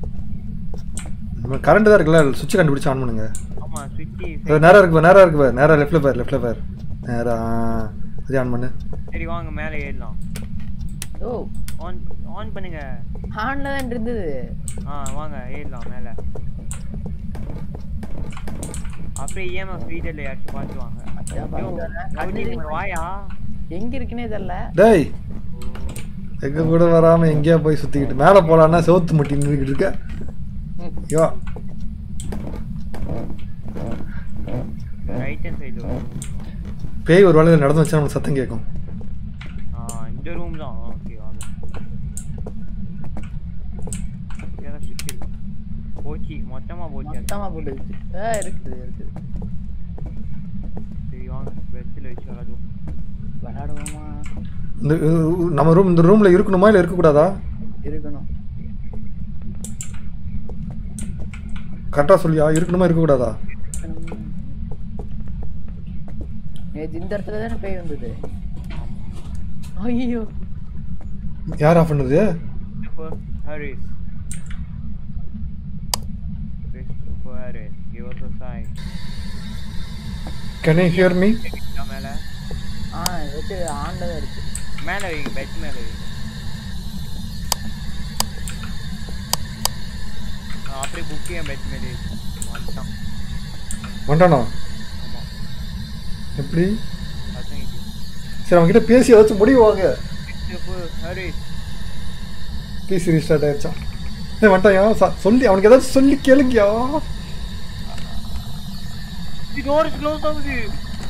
கரண்ட் தான் இருக்குல்ல சுவிட்ச் கண்டுபிடிச்சு ஆன் பண்ணுங்க ஆமாம் சுவிட்சு அது நேராக இருக்கு பாரு, நேரா இருக்கு பாரு நேராக லெஃப்ட்டில் பாரு லெஃப்ட்டில் பாரு நேரா ஆ, அதே ஆன் பண்ணு சரி வாங்க மேலே ஏறலாம் ஓ ஆன் ஆன் பண்ணுங்க ஹான்ல தான் இருந்தது ஆ வாங்க ஏறலாம் மேலே அப்படியே இஎம்எஃப் ரீடரில் யாராச்சும் பார்த்து வாங்க அச்சா, ஐயோ, பாருங்க. ரவுடி இவங்க வாயா எங்க இருக்குன்னே தெரியல டேய் எங்க கூட வராம எங்கேயா போய் சுத்திக்கிட்டு மேலே போலான்னா செவுத்து முட்டி நின்றுக்கிட்டு இருக்க ஐயோ ரைட் ஹேண்ட் சைடு பேய் ஒரு வேலை நடந்து வச்சா நமக்கு சத்தம் கேட்கும் ஆ இந்த ரூம் தான் ஓகே வாங்க ஏதாவது சுவிட்ச் இருக்கு போச்சு மொத்தமாக போச்சு அது. மொத்தமா போட்டு வச்சு ஆ இருக்குது இருக்குது சரி வாங்க பெட்ஸில் வச்சு விளாடுவோம் விளையாடுவோமா இந்த இது- நம்ம ரூம் இந்த ரூம்ல இருக்கணுமா இல்லை இருக்கக்கூடாதா இருக்கணும் கரெக்டாக சொல்லியா இருக்கணுமா இருக்கக்கூடாதா இருக்கணும். நேத்து இந்த இடத்துல தானே பேய் வந்தது ஐயோ யார் ஆஃப் பண்ணது Christopher Harris. Christopher Harris, give us a sign. Can I hear me இதோ மேல ஆ வச்சு ஆன்ல தான் இருக்கு மேல வைங்க பெட் மேல வைங்க ஆ, அப்படியே புக்கையும் பெட் மேல வைங்க மொத்தம் வந்துட்டானா ஆமா எப்படி சத்தம் இது சரி அவன்கிட்ட பேசி ஏதாச்சும் முடிவு வாங்க Christopher Harris. பேசி ரீஸ்டார்ட் ஆயிடுச்சா ஏய் வந்துட்டாயா ச- சொல்லி அவனுக்கு ஏதாச்சும் சொல்லி கேளுங்கயா டோர் க்ளோஸ் ஆகுது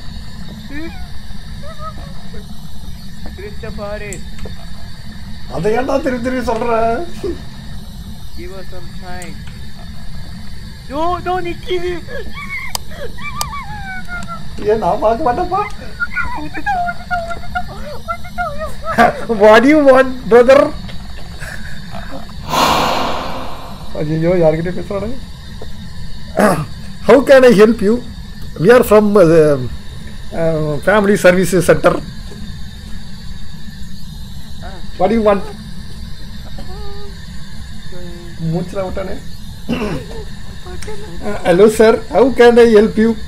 கிறிஸ்டபர் அதை ஏன்டா திருப்பி திருப்பி சொல்ற give us some time no no நிக்கிது ஏன் நான் பார்க்க மாட்டேன்ப்பா வாட் யூ வாண்ட் பிரதர் ஐயோ யார்கிட்ட பேசுறானே how can I help you we are from family service center what you want மூச்சில் விட்டானே hello sir how can I help you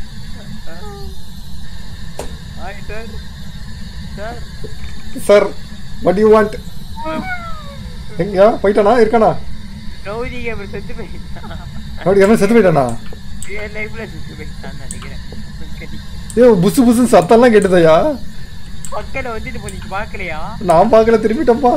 hi sir sir sir what you want எங்கயா போயிட்டானா இருக்கானா rowdy gamer செத்து போயிட்டான் அப்படி என்ன செத்து போயிட்டானா ரியல் லைஃப்ல செத்து போயிட்டான்னு நினைக்கிறேன் ஏ புசு புசு சத்தம்லாம் கேட்டுதையா பக்கத்துல வந்துட்டு போனீங்க பாக்கலையா நான் பார்க்கல திரும்பிட்டப்பா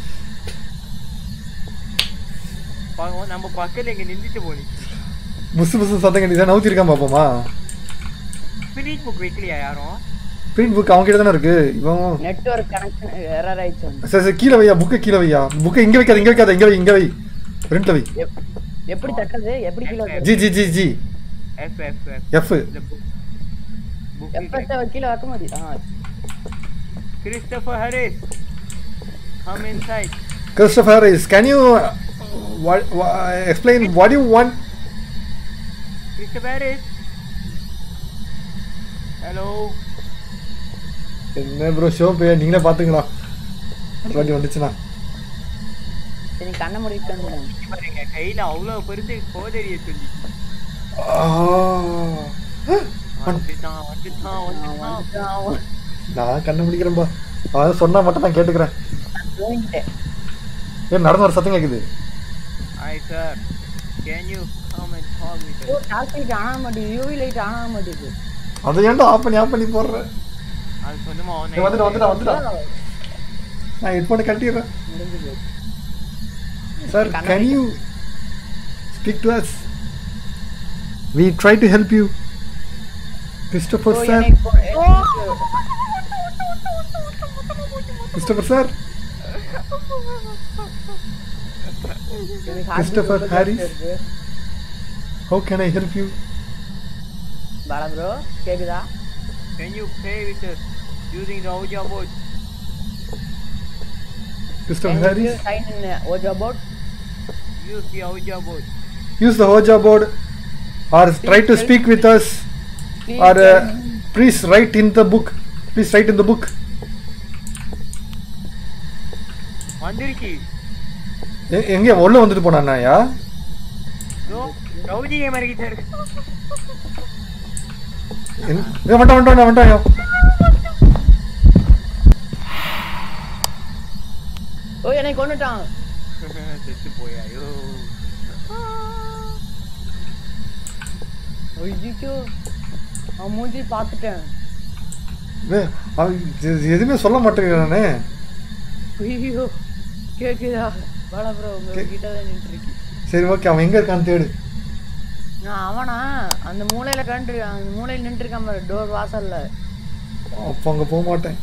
பாக்க நம்ம பக்கத்துல இங்க நின்றுட்டு போனீங்க புசு புசு சத்தம் கேட்டுதா நவுத்தி இருக்கான் பாப்போமா ஸ்பிரிட் புக் வைக்கலையா யாரும் பிரிண்ட் புக் அவங்க கிட்ட தானே இருக்கு இவன் நெட்வொர்க் கனெக்ஷன் எரர் ஆயிடுச்சு சரி சரி கீழே வையா புக்கை கீழே வையா புக்கை இங்க வைக்காத இங்க வைக்காத இங்க வை இங்க வை பிரிண்ட்ல வை எப்- எப்படி தட்டது எப்படி கீழே வைக்கிறது? G G G G F F F F இந்த புக் புக் எப்ப கீழே வைக்க முடியும் ஆ, Christopher Harris come inside Christopher is can you explain what you want Christopher Harris hello என்ன ப்ரோ ஷோ பே நீங்களே பாத்துங்களா அடுத்த வாட்டி வந்துச்சுன்னா சரி கண்ணை மூடிட்டு வந்துடுங்க. பாருங்க கையில அவ்வளவு பெருசு கோதரிய சொல்லி ஆ. வந்துட்டான் வந்துட்டான் ஆ, வந்துட்டான் வந்துட்டான் அவன். நான் கண்டுபிடிக்கிறேன்பா அதான் சொன்னா மட்டும் நான் கேட்டுக்கிறேன் தூங்கிட்டேன். ஏன் நடந்து வர சத்தம் கேக்குது hi sir can you come and talk with ஓ, டார்ச் லைட் ஆன மாட்டேங்குது யூவி லைட் ஆன மாட்டேங்குது அதை ஏன்டா ஆஃப் பண்ணி ஆஃப் பண்ணி போடுறேன் அது சொன்னமா ஏய், வந்துட்டா வந்துட்டா வந்துட்டா நான் ஹெட்ஃபோனை கட்டிடுறேன் முடிஞ்சு போச்சு sir can you speak to us we try to help you Christopher ஓ, சார் எனக்கு இப்போ- எனக்கு கிறிஸ்டோபர் சார் எனக்கு Christopher heartbeat Harris. இருக்கு. How can I help you Bala bro கேக்குதா can you play with us using the Ouija board கிறிஸ்டோபர் ஹாரிஸ் sign in uh, Ojo about use the Ouija board use the Hoja board or try to speak with us please or uh, tell me. please write in the book please write in the book வந்துருச்சு எ- எங்க உள்ள வந்துட்டு போனானாயா no rowdy gamer கிட்ட இருக்கு எங்க- ஏ, வந்துட்டான் வந்துட்டான் வந்துட்டான் ஓ என்னை கொண்டுட்டான் செத்து போயாயோ ஐயோ அவன் மூஞ்சி பார்த்துட்டேன் ஏ, அவன் எ- எதுவுமே சொல்ல மாட்டேங்கிறானே ஐயோ கேக்குதா பாலா ப்ரோ உங்க கிட்ட தான் நின்று இருக்கு சரி ஓகே அவன் எங்க இருக்கான்னு தேடு நான் அவனா அந்த மூலையில கண்டு அந்த மூலையில நின்று இருக்கான் பாரு டோர் வாசல்ல அப்போ அங்க போக மாட்டேன்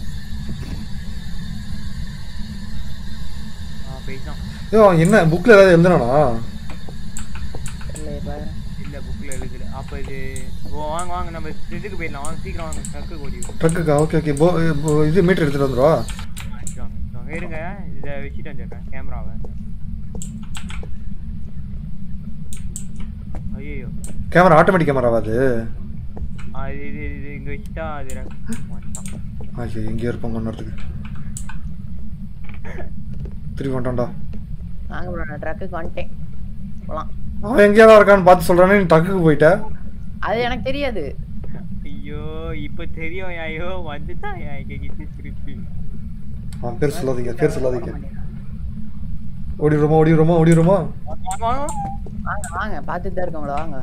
ஆ போயிட்டான் ஏ, அவன் என்ன புக்ல ஏதாவது எழுதுனானா இல்லையே பாரு இல்ல புக்ல எழுதுல அப்ப இது ஓ வாங்க வாங்க நம்ம இதுக்கு போயிடலாம் வாங்க சீக்கிரம் வாங்க ட்ரக்கு ஓடிவோம் ட்ரக்குக்கா ஓகே ஓகே போ போ- இது மீட்டர் எடுத்துட்டு வந்துடுவா இருங்க இதை வச்சுட்டு வந்துடுறேன் கேமராவை ஐயோ கேமரா ஆட்டோமேட்டிக் கேமராவா அது அது இது இது இங்க வச்சுட்டா அது ரெக்- வந்துட்டான். ஐயோ எங்கேயோ இருப்பாங்க ஒன்றத்துக்கு திருப்பி வந்துட்டான்டா வாங்க ப்ரோ நான் ட்ரக்குக்கு வந்துட்டேன் போலாம் அவன் எங்கேயாவது இருக்கான்னு பார்த்து சொல்றானே நீ ட்ரக்குக்கு போயிட்ட அது எனக்கு தெரியாது ஐயோ இப்ப தெரியும் ஐயோ வந்துட்டான் எங்க கிட்ட திருப்பி அவன் பேர் சொல்லாதீங்க பேர் சொல்லாதீங்க ஓடிடுறோமா ஓடிடுறோமா ஓடிடுறோமா வாங்க, வாங்க. வாங்க வாங்க பார்த்துட்டு தான் இருக்கோங்களா வாங்க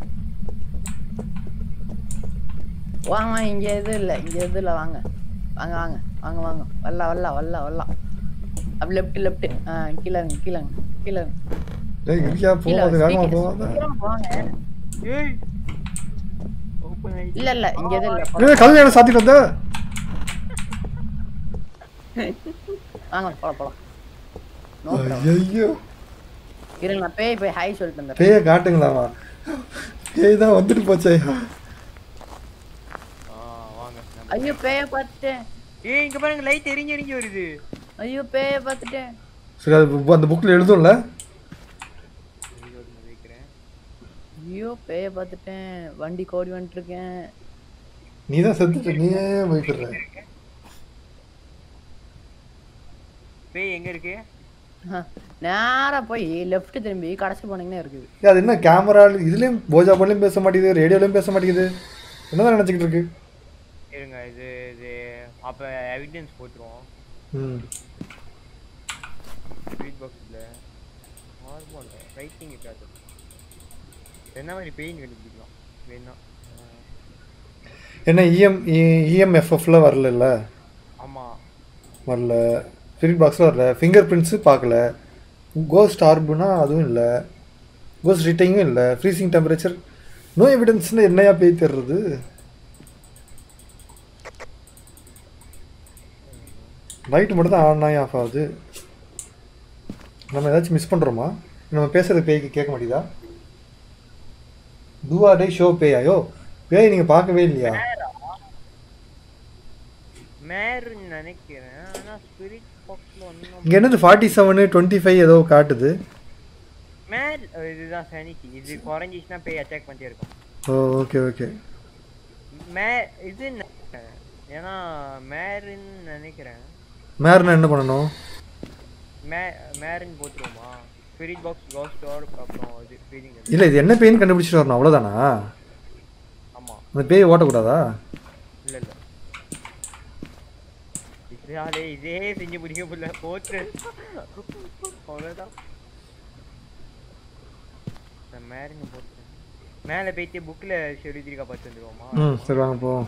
வாங்க வாங்க இங்க எதுவும் இல்லை இங்க எதுவும் இல்லை வாங்க வாங்க வாங்க வாங்க வாங்க வரலாம் வரலாம் வரலாம் வரலாம் அப்படி லெஃப்ட் லெஃப்ட் ஆ கீழே இருங்க கீழே இருங்க கீழே டேய் இருக்கியா கீழே போகாது வேகமா speaker- போகாத சீக்கிரம் போங்க ஏய் ஓப்பன் ஆயிடுச்சு இல்ல இல்ல இங்க எதுவும் இல்ல ஏய் கதவு என்ன சாத்திட்டு வந்த வாங்க போலாம் போலாம் நோ ஐயோ இருங்க நான் பேய் போய் ஹாய் சொல்லிட்டு வந்துடுறேன் பேய காட்டுங்களாமா பேய் தான் வந்துட்டு போச்சே ஆ வாங்க நம்ம- ஐயோ பேய பார்த்துட்டேன் ஏய் இங்க பாருங்க லைட் எரிஞ்சு எரிஞ்சு வருது ஐயோ பேய பார்த்துட்டேன் சரி அது bu- அந்த புக்கில் எழுதும்ல இங்க ஒரு நான் வைக்கிறேன் ஐயோ பேய பார்த்துட்டேன் வண்டி கோடி வந்துட்டு இருக்கேன் நீ தான் செத்துட்ட நீயே போய்க்கிற பேய் எங்க இருக்கு நேரா போய் லெஃப்ட் திரும்பி கடைசி போனீங்கன்னா இருக்குது ஏய், அது என்ன கேமரா இதுலயும் போஜா பண்ணலையும் பேச மாட்டேங்குது ரேடியோலையும் பேச மாட்டேங்குது என்னதான் நினைச்சுக்கிட்டு இருக்கு இருங்க இது இது அப்ப எவிடன்ஸ் போட்டுருவோம் ம் ஸ்பீட் பாக்ஸ்ல ஹார்மோன் ரைட்டிங் இருக்காது என்ன மாதிரி பெயின் கண்டுபிடிக்கலாம் வேணா என்ன இஎம் இஎம்எஃப்எஃப்ல வரல ஆமா வரல ஸ்பிரிட் பாக்ஸில் வரல ஃபிங்கர் பிரிண்ட்ஸு பார்க்கல கோஸ்ட் ஆர்புனா அதுவும் இல்லை கோஸ்ட் ரிட்டைங்கும் இல்லை ஃப்ரீசிங் டெம்பரேச்சர் நோ எவிடன்ஸ்னு என்னையா பேய் தர்றது லைட் மட்டும் தான் ஆன் ஆகி ஆஃப் ஆகுது நம்ம ஏதாச்சும் மிஸ் பண்ணுறோமா நம்ம பேசுறது பேய்க்கு கேட்க மாட்டேதா டூஆ டே ஷோ பேயாயோ பேய் நீங்கள் பார்க்கவே இல்லையா மேருன்னு நினைக்கிறேன் ஆனா ஸ்பிரிட் பாக்ஸ்ல ஒன்றும் இங்கே என்னது ஃபார்ட்டி செவனு டுவெண்ட்டி ஃபைவ் ஏதோ காட்டுது மேர் இதுதான் சனிக்கு இது குறைஞ்சிச்சுன்னா பேய் அட்டாக் பண்ணிட்டே இருக்கும் ஓ ஓகே ஓகே மே இது ந- ஏன்னா மேருன்னு நினைக்கிறேன் மேர்னா என்ன பண்ணணும் மே மேருன்னு போட்டுருவோமா ஸ்பிரிட் பாக்ஸ் காஸ்ட் ஆர் அப்புறம் இது ஃபீலிங் இல்லை இது என்ன பேய்னு கண்டுபிடிச்சிட்டு வரணும் அவ்வளோதானா ஆமா அந்த பேய் ஓட்டக்கூடாதா இல்ல இல்ல இதே இதே செஞ்சு பிடிக்க முடியல போட்டு அவ்வளோதான் நான் மேரிங்க போட்டு மேலே போயிட்டு புக்கில் எழுதிருக்கா பார்த்து வந்துருவோமா ம் சரி வாங்க போவோம்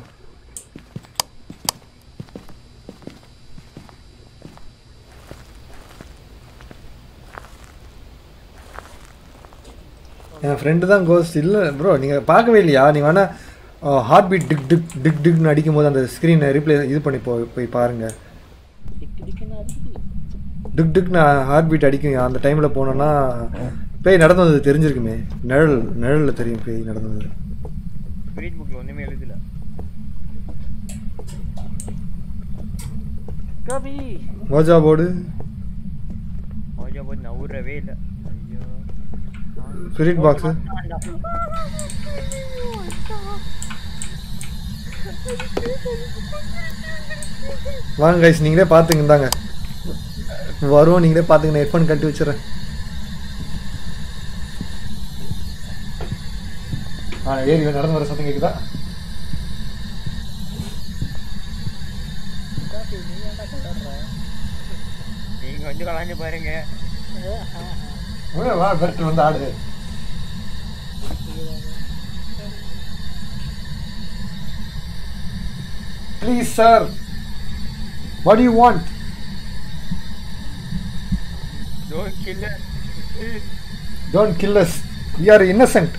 என் ஃப்ரெண்டு தான் கோஸ்ட் இல்லை ப்ரோ நீங்கள் பார்க்கவே இல்லையா நீங்கள் வேணால் heartbeat tick tick tick டிக்னு அடிக்கும் போது அந்த ஸ்க்ரீனை ரீப்ளே இது பண்ணி போ போய் பாருங்கள் டிக்கு டிக்குன்னு அடிக்குது டிக் டிக்னு ஹார்ட் பீட் அடிக்கும் அந்த டைமில் போனோன்னா பேய் நடந்து வந்தது தெரிஞ்சிருக்குமே நிழல் நிழலில் தெரியும் பேய் நடந்து வந்தது ஸ்பிரிட் புக்கில் ஒன்றுமே எழுதல கவி மோஜா போர்டு மோஜா போட்டு நவுறவே இல்லை ஐயோ ஸ்பிரிட் பாக்ஸு வாங்க கைஸ் நீங்களே பார்த்துங்க இந்தாங்க வரும் நீங்களே பார்த்துங்க நான் ஹெட்ஃபோன் கட்டி வச்சிடறேன் ஆ ஏறி நடந்து வர சத்தம் கேட்குதா நீங்க கொஞ்சம் கலாஞ்சு பாருங்க உள்ள வா பெர்ட் வந்து ஆடு please sir what you want don't kill don't kill us we are innocent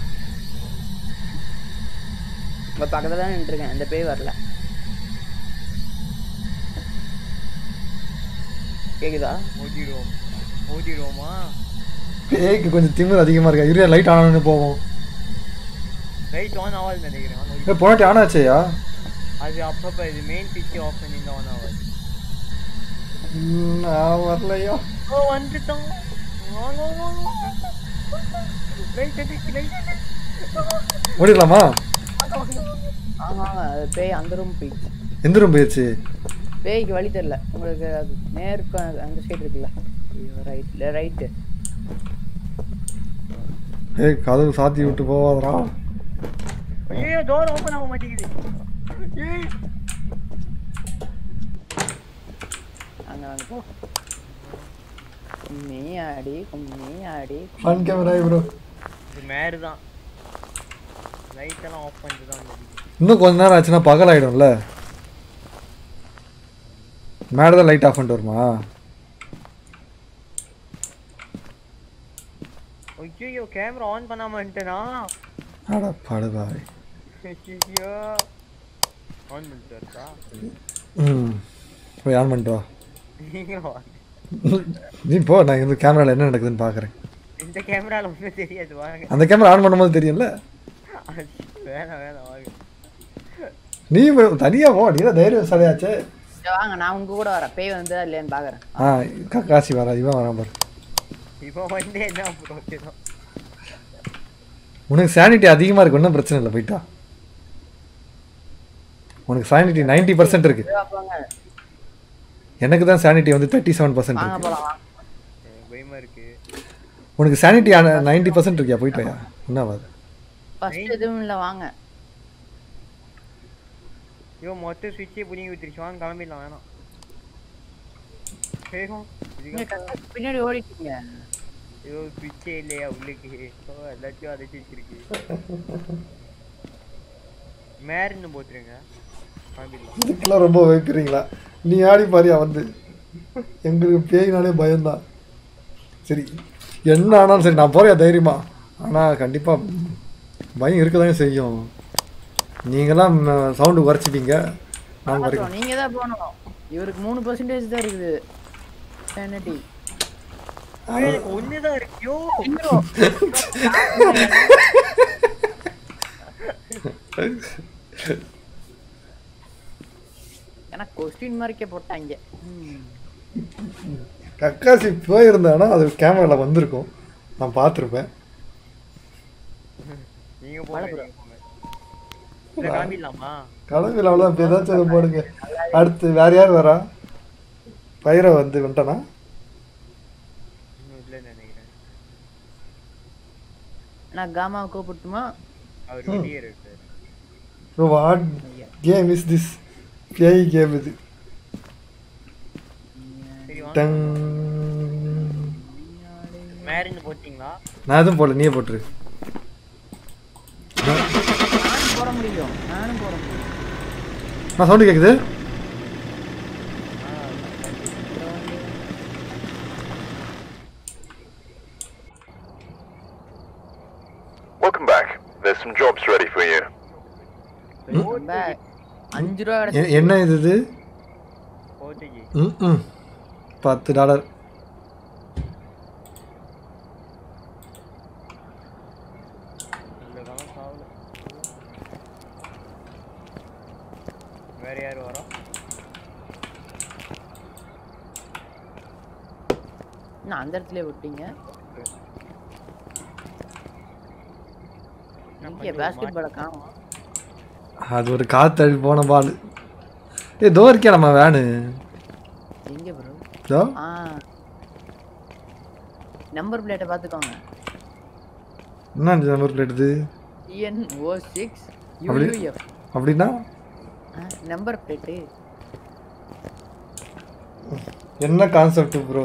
இப்போ பக்கத்துல தான் நின்றுருக்கேன் இந்த பேய் வரல கேக்குதா ஓதிடுவோம் ஓதிடுவோமா பேய்க்கு கொஞ்சம் திமிர் அதிகமாக இருக்கா இரு லைட் ஆனு போவோம் ரைட் ஆன் ஆகாது நினைக்கிறேன் on ஏ போனாட்டி ஆன் ஆச்சேயா அது அப்பப்போ இது மெயின் பிச்சு ஆஃப் பண்ணி தான் ஆன் ஆகாது ம், நான் வரலையா ஓ வந்துட்டோம் வாங்க வாங்க லைட் அடிக்கு லைட் ஓடிடலாமா ஆமா அது பேய் அந்த ரூம் போயிடுச்சு எந்த ரூம் போயிடுச்சு பேய்க்கு வழி தெரியல உங்களுக்கு அது நேருக்கு அந்த- அந்த சைடு இருக்குல்ல ரைட்ல ரைட்டு ஏய் கதவு சாத்தி விட்டு போவாதடா ஐயோ டோர் ஓபன் ஆக மாட்டேங்குது ஏய் அங்க வாங்க போ கும்மி ஆடி கும்மி ஆடி ஆன் கேமரா ப்ரோ இது மேரு தான் லைட் எல்லாம் ஆஃப் பண்ணிட்டு தான் வந்தது இன்னும் கொஞ்ச நேரம் ஆச்சுன்னா பகல் ஆயிடும்ல மேலே தான் லைட் ஆஃப் பண்ணிட்டு வருமா ஐயோ கேமரா ஆன் பண்ணாம வந்துட்டேனா அட படுபாய் ஐயோ ஆன் பண்ணிட்டு இருக்கா ம் போய் ஆன் பண்ணிட்டு வா நீங்களும் வாங்க. நீ போ நான் இந்த கேமராவில் என்ன நடக்குதுன்னு பார்க்குறேன் இந்த கேமரால ஒன்றும் தெரியாது வாங்க அந்த கேமரா ஆன் பண்ணும்போது தெரியும்ல வேணாம் வேணாம் வாங்க நீ தனியாக போ நீ தான் தைரியம் சரியாச்சே சரி, வாங்க நான் உங்க கூட வரேன் பேய் வந்து இல்லையான்னு பாக்குறேன் ஆ கக்காசி வரா இவன் வரான் பாரு இப்போ வந்து என்ன ப்ரோஜனம் உனக்கு சானிட்டி அதிகமாக இருக்கு ஒன்றும் பிரச்சனை இல்லை போயிட்டா உனக்கு சானிட்டி நைன்டி பர்சன்ட் இருக்கு போங்க எனக்கு தான் சானிட்டி வந்து தேர்ட்டி செவன் பர்சன்ட் வாங்க இருக்கு போலாம் வாங்க எனக்கு பயமா இருக்கு உனக்கு சானிட்டி நைன்டி பர்சன்ட் இருக்கியா போயிட்டு வாயா என்ன ஆகாது ஃபர்ஸ்ட் எதுவும் இல்ல வாங்க ஐயோ மொத்த சுவிட்சே புடிங்கி விட்டுருச்சு வாங்க கிளம்பிடலாம் வேணாம் வேகம் நீங்க கரெக்டா பின்னாடி ஓடிட்டீங்க ஐயோ சுவிட்சே இல்லையா உள்ளுக்கு ஓ எல்லாத்தையும் அடைச்சி வச்சிருக்கு மேரின்னு போட்டுருங்க கிளம்பிடலாம் இதுக்கெல்லாம் ரொம்ப வைக்கிறீங்களா நீ ஆடி பாரியா வந்து எங்களுக்கு பேயினாலே பயம்தான் சரி என்ன ஆனாலும் சரி நான் போறியா தைரியமா ஆனால் கண்டிப்பாக பயம் இருக்க தானே செய்யும் நீங்களாம் சவுண்டு குறைச்சிட்டீங்க நான் குறைக்க அப்புறம் நீங்க தான் போகணும் இவருக்கு மூணு பர்சன்டேஜ் தான் இருக்குது sanity. எனக்கு ஒண்ணுதான் இருக்கு ஐயோ ஏன்னா கொஸ்டின் மார்க்கே போட்டாங்க ம். கக்காசி போயிருந்தானா அது கேமராவில் வந்திருக்கும் நான் பார்த்துருப்பேன் நீங்க போங்க நீங்க போங்க இல்ல கிளம்பிடலாமா கடவுள் அவ்வளோதான் இப்போ ஏதாச்சும் அதை போடுங்க அடுத்து வேற யார் வரா பயிரை வந்து வந்துட்டானா இன்னும் இல்லைன்னு நினைக்கிறேன் நான் காமாவை கூப்பிட்டுமா அவர் வெளியே இருக்காரு so what game is this பேய் கேம் இது சரி வாங்க டங் மேரின்னு போட்டீங்களா நான் எதுவும் போடல நீயே போட்டுரு நானும் போட முடியும் நானும் போட முடியும் நான் சவுண்டு கேட்குது Welcome back. There's some jobs ready for you. ரொம்ப அஞ்சு ரூபா எ- கிடைச்சு என்ன இது இது போட்டுச்சு ம் ம் பத்து டாலர் இந்த காலம் சாவல வேற யார் வரா நான் அந்த இடத்துல விட்டீங்க இங்கே பேஸ்கெட் பாலை காணும் அது ஒரு காத்தடி போன பால் ஏ தோ இருக்கே நம்ம வேனு எங்க ப்ரோ தோ ஆ நம்பர் பிளேட்டை பார்த்துக்கோங்க என்ன நம்பர் பிளேட் இது டிஎன் ஓ சிக்ஸ் அப்படி? யூயூஎஃப் அப்படின்னா நம்பர் பிளேட்டு என்ன கான்செப்ட் ப்ரோ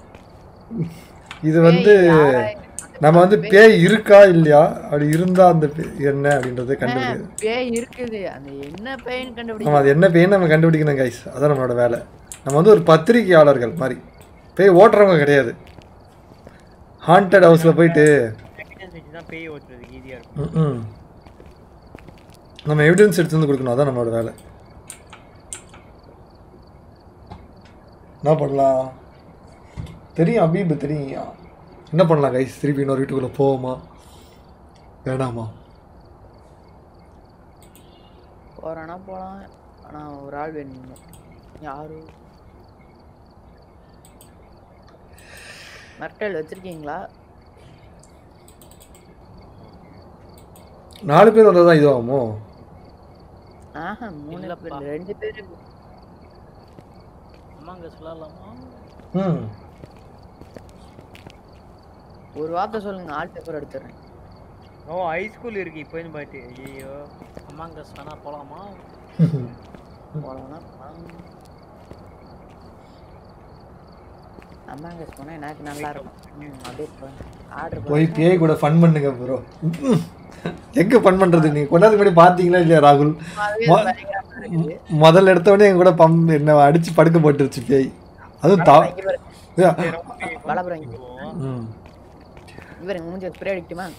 இது வந்து நம்ம வந்து பேய் இருக்கா இல்லையா அப்படி இருந்தா அந்த பேய் என்ன அப்படின்றத கண்டுபிடிக்கணும் பேய் இருக்குது அந்த என்ன பேய்னு நம்ம கண்டுபிடிக்க அது என்ன பேய்னு நம்ம கண்டுபிடிக்கணும் கைஸ் அதான் நம்மளோட வேலை நம்ம வந்து ஒரு பத்திரிகையாளர்கள் மாதிரி பேய் ஓட்டுறவங்க கிடையாது ஹாண்டட் ஹவுஸில் போயிட்டு எவிடன்ஸ் வச்சு தான் பேய் ஓட்டுறதுக்கு ஈஸியா இருக்கும் ம் நம்ம எவிடன்ஸ் எடுத்து வந்து கொடுக்கணும் அதான் நம்மளோட வேலை என்ன பண்ணலாம் தெரியும் அபீப் தெரியும் என்ன பண்ணலாம் கைஸ் திருப்பி இன்னொரு வீட்டுக்குள்ளே போவோமா வேணாமா போறானா போலாம் ஆனா ஒரு ஆள் வேணும் யாரு மர்டல் வச்சிருக்கீங்களா நாலு பேர் வந்தால் தான் இதுவாகுமோ ஆஹா மூணு இல்லப்பா. பேர் ரெண்டு பேர் அம்மாங்க சொல்லலாமா ம் ஒரு வார்த்தை சொல்லுங்க ஆல் பேப்பர் எடுத்துறேன் ஓ ஹை ஸ்கூல் இருக்கு இப்போ பாட்டு ஐயோ அம்மாங்க வேணா போலாமா போலாம்னா அம்மாங்க போனா எனக்கு நல்லா இருக்கும் ம், அப்படியே ஆர்டர் போய் பேய் கூட ஃபன் பண்ணுங்க ப்ரோ எங்கே ஃபன் பண்ணுறது நீங்கள் கொண்டாந்து முன்னாடி பார்த்தீங்களா இல்லையா ராகுல் மொ- மொ- முதல்ல எடுத்த உடனே எங்க கூட பம் என்ன அடிச்சு படுக்க போட்டுருச்சு பேய் அதுவும் தா ஏ, வளபுரம் இங்க ம் இவர் மூஞ்சி ஸ்ப்ரே அடிக்குமா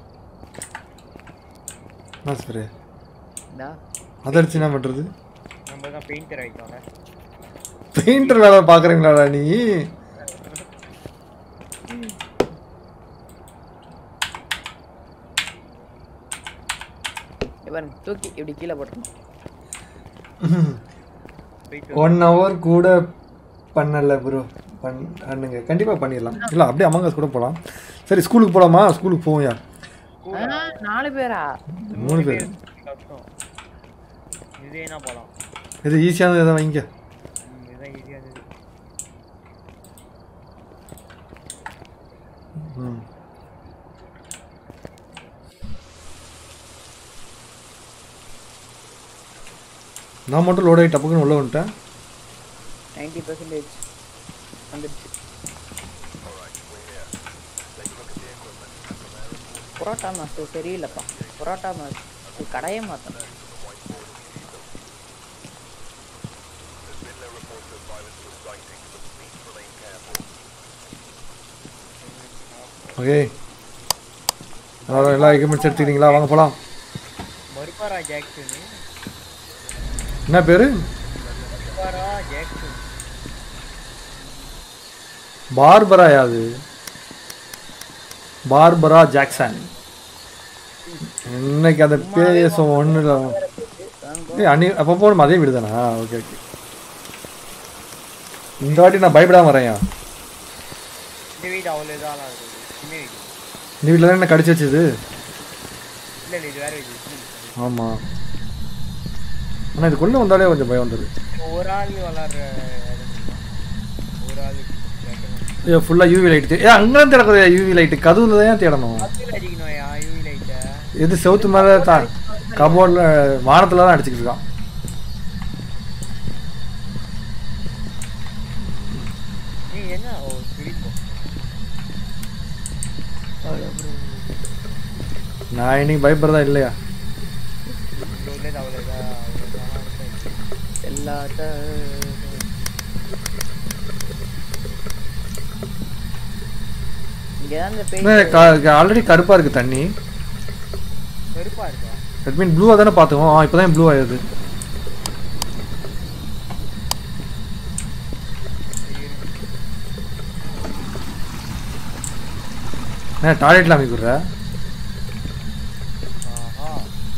என்ன ஸ்ப்ரே இந்தா அதை அடிச்சு என்ன பண்ணுறது நம்ம தான் பெயிண்டர் ஆயிட்டோம்ல பெயிண்டர் வேலை பார்க்குறீங்களாடா நீ இவர் தூக்கி இப்படி கீழே போட்டுருணும் போயிட்டு ஒன் ஹவர் கூட பண்ணல ப்ரோ பண் பண்ணுங்க கண்டிப்பாக பண்ணிடலாம் இல்லை அப்படியே அமங்க கூட போகலாம் சரி ஸ்கூலுக்கு போகலாமா ஸ்கூலுக்கு போவோம்யா ஆ, நாலு பேரா மூணு பேர் கஷ்டம் இதே என்ன போலாம் இது ஈஸியானது எதாவது வைங்க ம், இதுதான் ஈஸியா இருந்தது ம் நான் மட்டும் லோட் ஆகி டப்புக்குன்னு உள்ள வந்துட்டேன் நைன்டி பர்சன்டேஜ் வந்துடுச்சு புரோட்டா மாஸ்டர் சரியில்லைப்பா புரோட்டா மாஸ்டர் கடையே மாற்றணும் ஓகே அதாவது எல்லா எக்யூப்மெண்ட்ஸ் எடுத்துக்கிட்டீங்களா வாங்க போகலாம் மறுப்பாரா ஜாக்சன் என்ன பேர் மறுப்பாரா ஜாக்சன் பார்பரா யாது பார்பரா ஜாக்சன் இன்னைக்கு அந்த பேசம் ஒன்றும் இல்லை ஏய் அன்னி அப்போ போகணும் அதே வீடு தானா ஓகே ஓகே இந்த வாட்டி நான் பயப்படாம வரேன் இந்த வீடு அவ்வளோ இதாலாம் இருக்குது சின்ன வீடு இந்த வீட்டில் தான் என்ன கடிச்சு வச்சது இல்லை இல்லை இது வேற வீடு சின்ன வீடு. ஆமாம் ஆனால் இதுக்குள்ளே வந்தாலே கொஞ்சம் பயம் வந்துடுது ஒரு ஆள் விளாட்ற இடம் தெரியுமா? ஒரு ஆள் ஏ ஃபுல்லாக யூவி லைட்டு ஏ அங்கே திறக்குது யூவி லைட்டு கதவுல தான் தேடணும் அதில் அடிக்கணும்யா யூவி லைட்டை எது செவுத்து மேலே தா கபோர்டில் வானத்தில் தான் அடிச்சுக்கிட்டு இருக்கான் நீ என்ன ஓ சிரிப்போம் நான் இன்னைக்கு பயப்படுறதா இல்லையா இங்கே உள்ளது அவ்வளோதான் அவ்வளோதான் எல்லாத்த இங்கே தான் இந்த பேய் ஆல்ரெடி கருப்பாக இருக்குது தண்ணி வெறுப்பா இருக்கா தட் மீன் ப்ளூவாக தானே பார்த்தோம் ஆ இப்போ தான் ப்ளூ ஆகுது என்ன டாய்லெட்டில் அமைக்கிற ஆஹா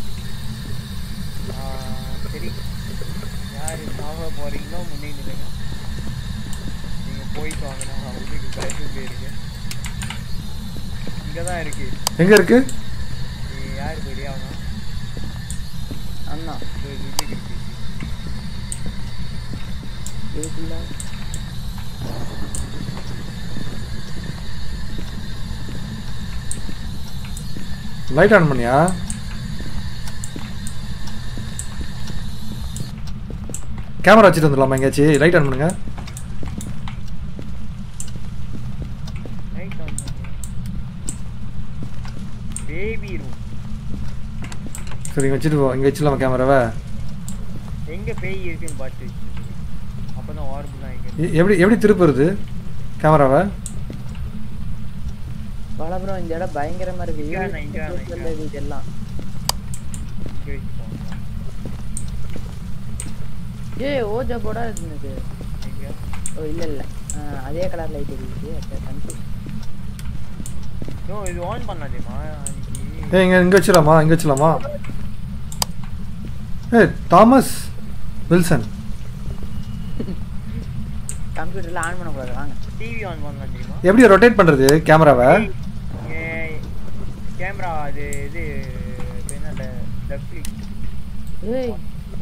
ஆ, சரி யார் சாக போறீங்களோ முன்னே நில்லுங்க நீங்க போயிட்டு வாங்க நான் உங்களுக்கு கரெக்டு போயிருங்க இங்கே தான் இருக்கு எங்கே இருக்கு நீ யார் பெரிய அவனா அண்ணா இது இது இருக்கு இதுக்குள்ள லைட் ஆன் பண்ணியா கேமரா வச்சுட்டு வந்துடலாமா எங்கேயாச்சும் லைட் ஆன் பண்ணுங்க ரைட் ஆன் பேபி ரூம் சரி இங்கே வச்சுட்டு போ இங்கே வச்சிடலாமா கேமராவை எங்க பேய் இருக்குன்னு பார்த்து அப்பதான் ஆர்புலாம் எங்க எ- எப்படி எப்படி திருப்புறது கேமராவை பலபுரம் இந்த இடம் பயங்கரமா இருக்கு இங்க வேணாம், இங்க வேணாம், இங்க இது இதெல்லாம் இங்க வச்சுக்கோங்க ஏய் ஓஜா போடா இருந்தது எங்க ஓ இல்ல இல்ல ஆ, அதே கலர் லைட் இருக்குது கன்ஃபியூஸ் நோ இது ஆன் பண்ணாதேமா அன்னைக்கு ஏ இங்கே இங்கே வச்சிடலாமா இங்கே வச்சிடலாமா ஏ தாமஸ் வில்சன் கம்ப்யூட்டர்ல ஆன் பண்ணக்கூடாது வாங்க டிவி ஆன் பண்ணலாம் தெரியுமா எப்படி ரொட்டேட் பண்ணுறது கேமராவை கேமரா அது இது இப்ப என்ன லெஃப்ட் கிளிக் ஏய்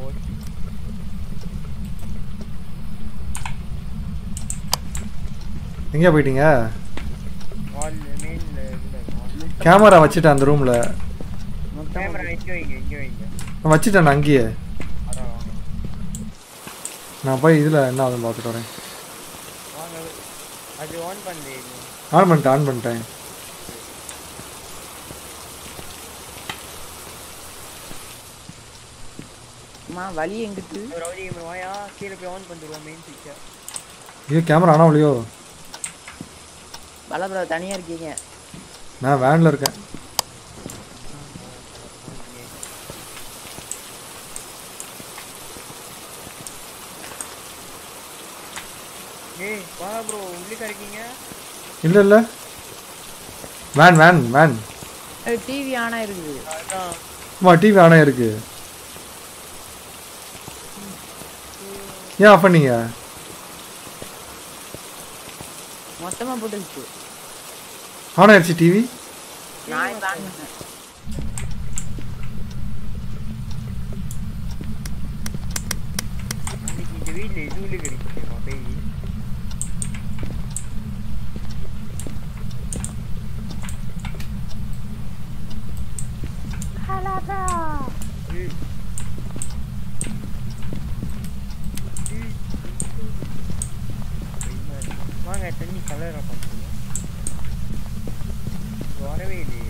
எங்கே போயிட்டீங்க வால் மெயின் இதுல கேமரா வச்சுட்டேன் அந்த ரூமில் மொத்தம் கேமரா இங்க வைங்க இங்க வைங்க நான் வச்சுட்டேன் நான் அங்கேயே அதான் வாங்க நான் போய் இதில் என்ன ஆகுதுன்னு பார்த்துட்டு வரேன் வாங்க அது ஆன் பண்ணு ஆன் பண்ணிட்டேன் ஆன் பண்ணிட்டேன் அம்மா வழி எங்கிட்டு ரவுடி வாயா கீழே போய் ஆன் பண்ணிடுவோம் மெயின் பிக்சர் இது கேமரா ஆனால் இல்லையோ பலபுரம் தனியா இருக்கீங்க நான் வேனில் இருக்கேன் ஏய் வா ப்ரோ உள்ளிக்கா இருக்கீங்க இல்லை இல்லை வேன் வேன் வேன் டிவி ஆனா இருக்குது அதான் அம்மா டிவி ஆனே இருக்கு ஏன் ஆஃப் பண்ணீங்க மொத்தமா போட்டுருச்சு ஆன் ஆயிடுச்சு டிவி நான் இப்ப on பண்ணேன். அன்னைக்கு இந்த வீட்டில் இது உள்ளிக்க இருக்கீங்க பேய் ஏய். ஏய். பயமா இருக்கு. வாங்க தண்ணி கலரா பண்ணுறோம் வரவே இல்லையே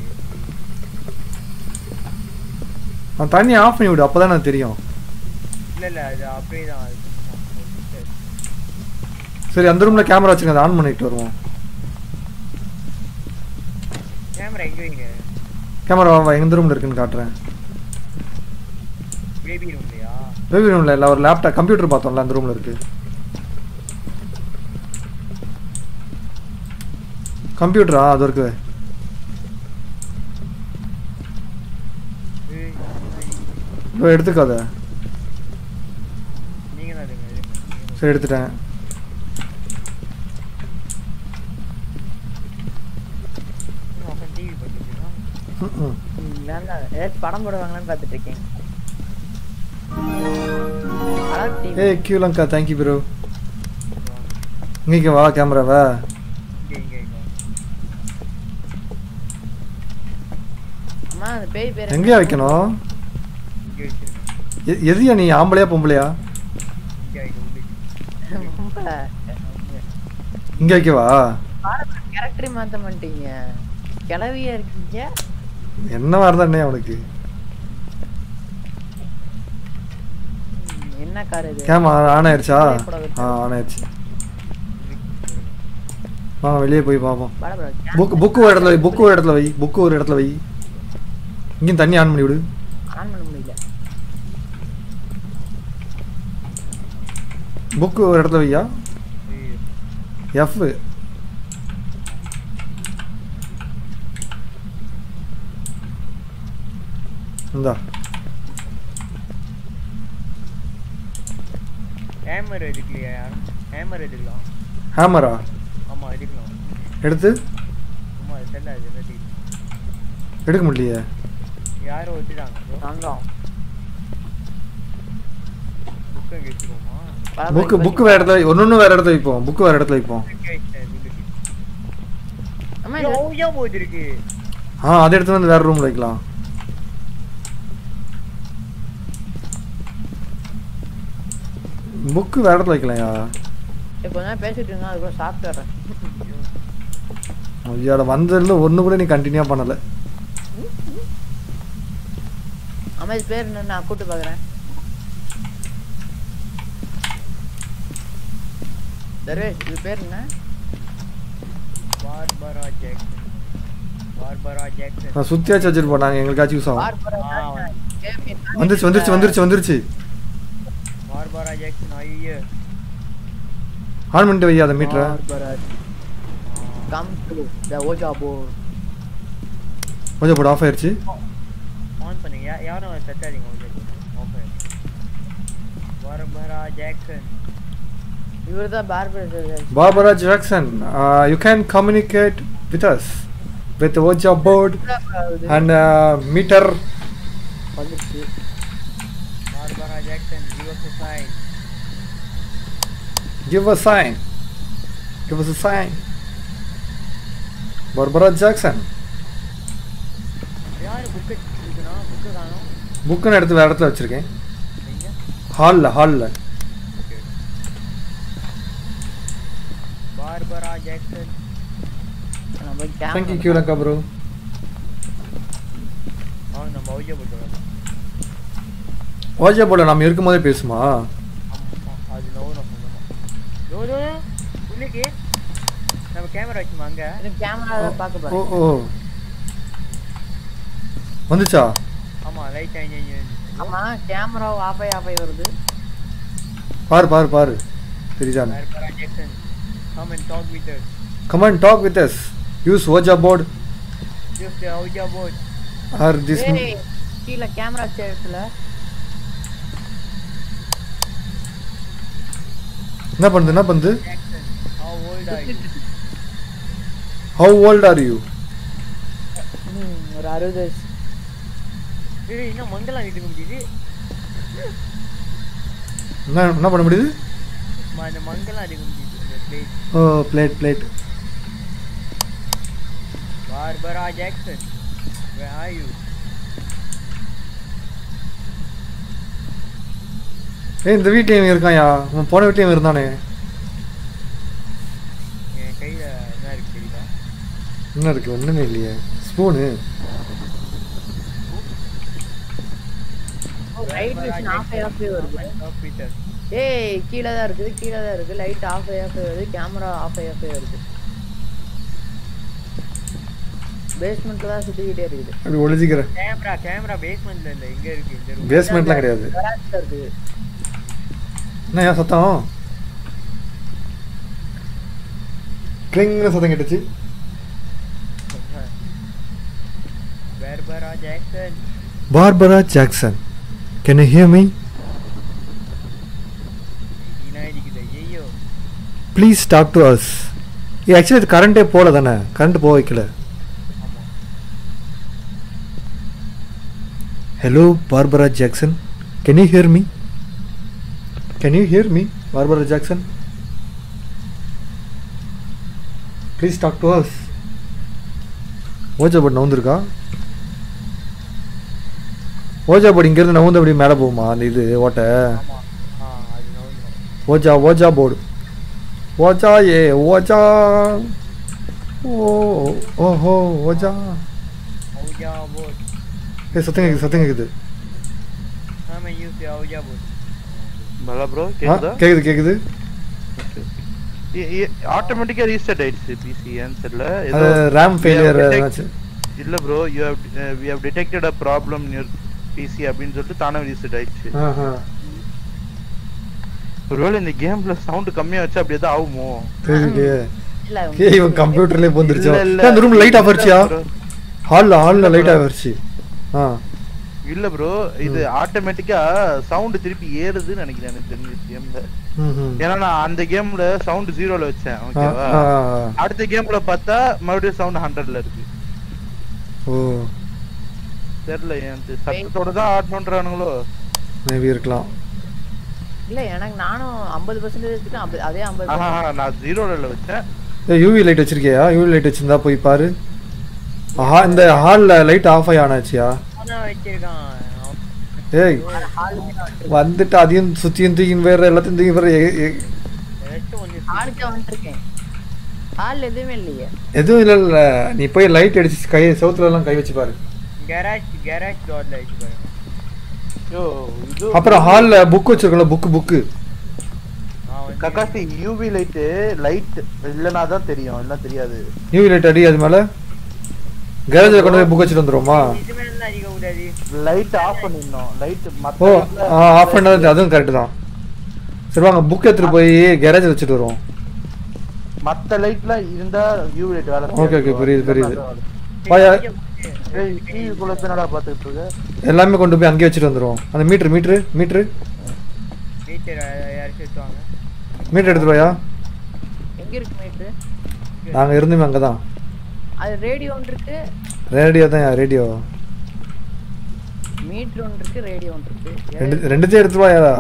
நான் தண்ணி ஆஃப் பண்ணி விடு அப்போ தான் எனக்கு தெரியும் இல்ல இல்ல அது அப்படியே தான் அது சும்மா ஒரு picture. சரி அந்த ரூமில் கேமரா வச்சுருங்க அதை ஆன் பண்ணிட்டு வருவோம் கேமரா எங்க வைங்க கேமரா எந்த ரூமில் இருக்குன்னு காட்டுறேன் பேபி ரூம்லையா பேபி ரூமில் இல்லை ஒரு லேப்டாப் கம்ப்யூட்டர் பார்த்தோம்ல அந்த ரூமில் இருக்கு கம்ப்யூட்டரா அது இருக்கு ஏய், இதோ எடுத்துக்காத நீங்க தான் எடுங்க எடுங்க, நீங்க தான். சரி எடுத்துட்டேன் இன்னும் உட்காந்து டிவி பார்த்துட்டு ம், ம். ம், வேண்டாம் ஏதாச்சும் படம் போடுவாங்களான்னு பார்த்துட்டு இருக்கேன் அதான் TV. ஏய் கியூலங்கா தேங்க்யூ ப்ரோ இங்கே வா கேமராவா இங்க இங்க இங்க அம்மா அந்த பேய் பேர் எங்கேயா வைக்கணும் இங்க வச்சிருங்க எ- எதுயா நீ ஆம்பளையா பொம்பளையா இங்க வைக்க உள்ளே இங்கே வைக்கவா கேரக்டரே மாத்த மாட்டீங்க கிளவியா இருக்கீங்க என்னவா இருந்தா என்ன அவனுக்கு ம், என்ன கார் இது கேமரா ஆன் ஆயிடுச்சா ஆ ஆன் ஆயிடுச்சு வாங்க வெளியே போய் பார்ப்போம் பட பட புக் புக்கு ஒரு இடத்துல வை புக்கு ஒரு இடத்துல வை புக்கு ஒரு இடத்துல வை இங்கேயும் தண்ணி ஆன் பண்ணி விடு ஆன் பண்ண முடியல புக்கு ஒரு இடத்துல வையா ஏய், எஃப் இந்தா ஹேமர் எடுக்கலையா யாரும் ஹேமர் எடுக்கலாம் ஹேமரா ஆமா எடுக்கலாம் எடுத்து சும்மா அது தெரியல அது என்ன தெரியும் எடுக்க முடியலையே யாரோ வச்சுட்டாங்க bro. தங்கம் புக் அங்கே வச்சுக்கோமா பட பட புக்கு இப்ப புக்கு வேற இடத்துல ஒன்று ஒன்று வேற இடத்துல வைப்போம் புக்கு வேற இடத்துல வைப்போம் இங்கே வச்சிட்டேன் உள்ளுக்கு. அம்மா ஐயோ, இது ஏன் போயிட்டு இருக்கு ஆ அதை எடுத்து வந்து வேற ரூம்ல வைக்கலாம் புக்கு வேற இடத்துல வைக்கலையா இப்ப கொஞ்ச நேரம் பேசிட்டு இருந்தா அதுக்குள்ள சாப்பிட்டு வரேன் ஐயாட வந்ததுல ஒன்று கூட நீ கண்டினியூ பண்ணல அம்மா இது பேர் என்ன நான் கூட்டு பாக்குறேன் தர்வேஷ் இது பேர் என்ன பார்பரா ஜாக்சன் பார்பரா ஜாக்சன் நான் சுத்தியாச்சு வச்சுட்டு போனாங்க எங்களுக்காச்சும் யூஸ் ஆகும் பார்பரா ஆ, வந்து- கேமி வந்துருச்சு வந்துருச்சு வந்துருச்சு வந்துருச்சு பார்பரா ஜாக்சன் ஐயோ ஆன் பண்ணிட்டு வை அதை மீட்டரை Barbara come to the Ouija board கொஞ்சம் போட ஆஃப் ஆயிடுச்சு ஆன் பண்ணுங்க யா- யாரும் அதை தட்டாதீங்க ஓகே ஓகே பார்பரா ஜாக்சன் இவர் தான் Barbara Barbara Jackson, uh, you can communicate with us with Oja board and uh, meter. வந்துருச்சு Barbara Jackson give us a sign Give a sign. Give us a sign. Barbara Jackson. யாரு book இருக்குன்னா book காணும் புக்குன்னு எடுத்து வேற இடத்துல வச்சிருக்கேன் எங்க ஹாலில் ஹாலில் ஓகே பார்பரா ஜாக்சன் நம்ம போய் தேங்க்யூ கேமரா கியூலங்கா ப்ரோ அவங்க நம்ம அவுஜா போட்டு வரலாம் ஓஜா போர்டில் நம்ம இருக்கும்போதே பேசுமா ஆமா அது நவரும் சொந்தமா யோ யோ யோ, உள்ளுக்கு நம்ம கேமரா வச்சுமா அங்க எனக்கு கேமரா பார்க்க ஓ போறேன் ஓ வந்துச்சா ஆமா லைட் சேஞ்ச் சேஞ்ச் ஆமா கேமரா ஆஃப் ஆகி ஆஃப் ஆகி வருது பாரு பாரு பாரு தெரியுதானே Barbara Jackson come and talk with us come on talk with us use Ouija board just the Ouija board or this ஏய் கீழே கேமரா சேர்த்துல என்ன பண்ணுது என்ன பண்ணுது Jackson how old are you how old are you ம், ஒரு அறுபது வயசு ஏய் இன்னும் மங்கலாம் வீட்டுக்கு முடியுது என்ன என்ன பண்ண முடியுது ம- அந்த மங்கலாம் அடிக்க முடியுது அந்த பிளேட் ஓ plate plate Barbara Jackson where are you ஏய் இந்த வீட்லையும் இவன் இருக்கான்யா அவன் போன வீட்லையும் இருந்தானே என் கையில என்ன இருக்கு தெரியுதா என்ன இருக்கு ஒன்றுமே இல்லையே ஸ்பூனு லைட் மிஷின் ஆஃப் ஆகி ஆஃப் ஆகி வருது Talk with us. ஏய் கீழே தான் இருக்குது கீழே தான் இருக்கு லைட் ஆஃப் ஆகி ஆஃப் ஆகி வருது கேமரா ஆஃப் ஆகி ஆஃப் ஆகி வருது பேஸ்மெண்ட்ல தான் சுத்திக்கிட்டே இருக்குது அப்படி ஒளிஞ்சிக்கிறேன் கேமரா கேமரா பேஸ்மெண்ட்ல இல்ல இங்க இருக்கு இந்த ரூம் பேஸ்மெண்ட்லாம் கிடையாது கராஜ்ல இருக்குது என்ன ஏன் சத்தம் கிளிங்னு சத்தம் கேட்டுச்சு Barbara Jackson Barbara Jackson can you hear me ஈனா இருக்குது ஐயோ ப்ளீஸ் டாக் டு அஸ் ஏ ஆக்சுவலி இது கரண்ட்டே போகல தானே கரண்ட் போக வைக்கல ஆமா hello Barbara Jackson can you hear me can you hear me Barbara Jackson please talk to us Ouija board நவுந்திருக்கா ஓஜா போர்டு இங்கேருந்து நவுந்து அப்படி மேலே போகுமா அந்த இது ஓட்டை ஆமா ஆ அது நவுந்துரும் ஓஜா ஓஜா போர்டு ஓஜா ஏ ஓஜா ஓ ஓஹோ ஓஜா Ouija board ஏ சத்தம் கேக்குது சத்தம் கேக்குது come and use the Ouija board Bala bro ஆ, கேக்குதா கேக்குது கேக்குது ஆட்டோமேட்டிக்கா ரீஸ்டார்ட் ஆயிடுச்சு பிசி ஆன்சர்ல அது ரேம் ஃபெயிலியர் ஏதாச்சு இல்ல bro you have we have detected a problem in your PC அப்படின்னு சொல்லிட்டு தானே ரீஸ்டார்ட் ஆயிடுச்சு ஆஹா ஒருவேளை இந்த கேம்ல சவுண்ட் கம்மியா வச்சா அப்படியே தான் ஆகுமோ தெரியலையே இல்ல ஏய் இவன் கம்ப்யூட்டர்லயே போந்துருச்சு இல்ல, இல்ல. ஏய், அந்த ரூம் லைட் ஆஃப் ஆயிடுச்சியா bro. ஹால்ல ஹால்ல லைட் ஆஃப் ஆயிடுச்சு ஆ இல்ல ப்ரோ இது ஆட்டோமேட்டிக்கா சவுண்ட் திருப்பி ஏறுதுன்னு நினைக்கிறேன் எனக்கு தெரிஞ்ச கேம்ல ம், ம். ஏன்னா நான் அந்த கேம்ல சவுண்ட் ஜீரோல வச்சேன் ஆ, ஓகேவா ஆ, ஆ. அடுத்த கேம்ல பார்த்தா மறுபடியும் சவுண்ட் ஹண்ட்ரட்ல இருக்கு ஓ தெரியல என் சத்தத்தோட தான் ஆடணுன்றானுங்களோ மேபி இருக்கலாம் இல்ல எனக்கு நானும் ஐம்பது பர்சன்டேஜ் வச்சுட்டேன் அதே ஐம்பது ஆஹா நான் ஜீரோல வச்சேன் ஏய் யூவி லைட் வச்சிருக்கியா யூவி லைட் வச்சிருந்தா போய் பாரு ஆஹா இந்த ஹால்ல லைட் ஆஃப் ஆகி ஆனாச்சியா ஆனா வச்சிருக்கான் அவன் ஏய் வந்துட்டு அதையும் சுத்தியும் தூக்கின்னு வேற எல்லாத்தையும் தூக்கி வேற எ- எ- ஏதாச்சும் ஒண்ணு ஹாலுக்கு வந்துருக்கேன் ஹால் எதுவுமே இல்லையே எதுவும் இல்ல இல்ல நீ போய் லைட் அடிச்சு கை செவுத்துல எல்லாம் கை வச்சு பாரு கேரேஜ் கேரேஜ் டோர்ல வச்சு பாருங்க யோ இது அப்புறம் ஹால்ல புக் வச்சிருக்கோம்ல புக் புக்கு அவன் வந்து கக்காசி யூவி லைட் லைட் இல்லனா தான் தெரியும் இல்ல தெரியாது யூவி லைட் அடி அது மேல கேரேஜில் கொண்டு போய் புக் வச்சுட்டு வந்துருவோமா இது மேல எல்லாம் அடிக்க கூடாது லைட் ஆஃப் பண்ணிடணும் லைட் ஓ மத்த ஆஃப் பண்ணது அதுவும் கரெக்ட் தான் சரி வாங்க புக் எடுத்துட்டு போய் கேரேஜ் வச்சுட்டு வருவோம் மத்த லைட்லாம் இருந்தா யூவி லைட் வேலை Okay, okay, புரியுது, புரியுது. சரி, வாயா. அடிக்க கூடாது. ஏய் டிவி குள்ள என்னடா பாத்துட்டு இருக்க எல்லாமே கொண்டு போய் அங்கேயே வச்சுட்டு வந்துருவோம் அந்த மீட்ரு மீட்ரு மீட்ரு மீட்டர் யாராச்சும் எடுத்துவாங்க மீட்டர் எடுத்துட்டு வாயா எங்க இருக்கு மீட்ரு நாங்கள் இருந்துமே அங்கே தான் அது ரேடியோ ஒன்று இருக்கு ரேடியோ தான் ரேடியோ மீட்ரு ஒன்று இருக்கு ரேடியோ ஒன்று இருக்கு ரெண்டு ரெண்டுத்தையும் எடுத்துட்டு வாயா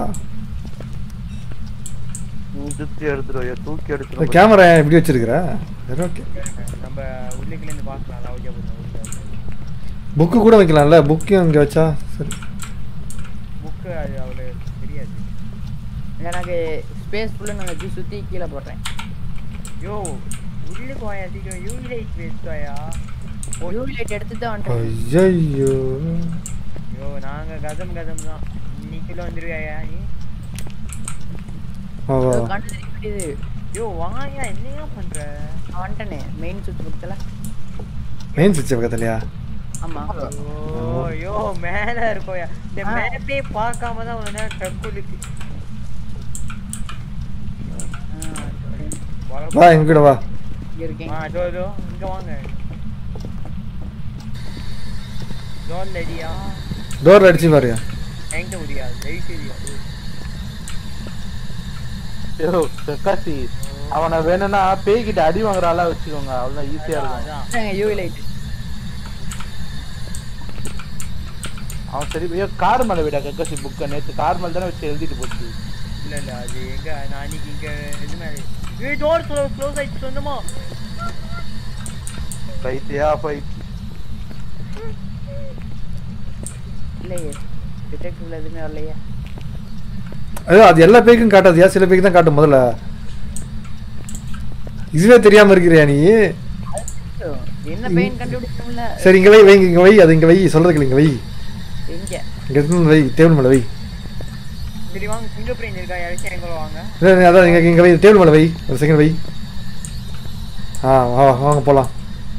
தூக்கி எடுத்துருவோம் தூக்கி இந்த எடுத்துருவோம் கேமரா எப்படி வச்சிருக்கிற சரி ஓகே நம்ம உள்ளுக்குள்ள இருந்து பார்க்கலாம் லவுஜா பண்ணுவோம் புக்கு கூட வைக்கலாம்ல புக்கையும் இங்கே வச்சா சரி புக்கு அது அவ்வளோ தெரியாது எனக்கு ஸ்பேஸ் ஃபுல்லு நான் வச்சு சுற்றி கீழே போடுறேன் யோ உள்ளுக்கு வாயா சீக்கிரம் யூவி லைட் வேஸ்ட் வாயா யூவி லைட் எடுத்து தான் வந்துட்டேன் ஐயோ யோ நாங்க கதம் கதம் தான் இன்னைக்குள்ள வந்துருவியா நீ வா வா கண்டு தெரிய வேண்டியது யோ வாயா என்னையா பண்ற நான் வந்துட்டேனே மெயின் சுற்று பக்கத்தில் மெயின் சுவிட்ச் பக்கத்துலையா ஆமா ஓ யோ மேல இருக்கோயா இந்த ஆ. மேப்பே பார்க்காம தான் ஒரு நேரம் ட்ரக்குலுக்கு வா எங்கிட்ட வா இங்க இருக்கேன் ஆ இதோ இதோ இங்க வாங்க டோன் ரெடியா டோர் அடிச்சு பாருயா எங்க முடியாது லைட் தெரியாது ஐயோ கக்காசி அவனை வேணும்னா பேய்கிட்ட அடி வாங்குற ஆளா வச்சுக்கோங்க அவ்வளவுதான் ஈஸியா இருக்கும் அதான் யூவி லைட் அவன் சரி ஐயோ கார் மேல விடா கக்காசி புக்க நேத்து கார் மேல தானே வச்சு எழுதிட்டு போச்சு இல்ல இல்ல அது எங்க நான் அன்னைக்கு இங்க இது மேல ஏய் டோர் க்ளோ க்ளோஸ் ஆயிடுச்சு சொந்தமா ரைட்டியா ஃபைட் இல்லையே டிடெக்டிவ்ல எதுவுமே வரலையே ஐயோ அது எல்லா பேய்க்கும் காட்டாதியா சில பேய்க்கு தான் காட்டும் முதல்ல இதுவே தெரியாம இருக்கிறியா நீ ஐயோ, என்ன பெயின் கண்டுபிடிக்கணும்ல சரி இங்க வை வைங்க இங்க வை அது இங்க வை சொல்றதுக்கு இங்க வை எங்க இங்க இருந்து வை டேபிள் மேல வை சரி வாங்க ஃபிங்கர் பிரிண்ட் இருக்கா யாராச்சும் எங்க வாங்க இல்ல, இல்ல, அதான் இங்க இங்க வை டேபிள் மேல வை ஒரு செகண்ட் வை ஆ வா வாங்க போலாம்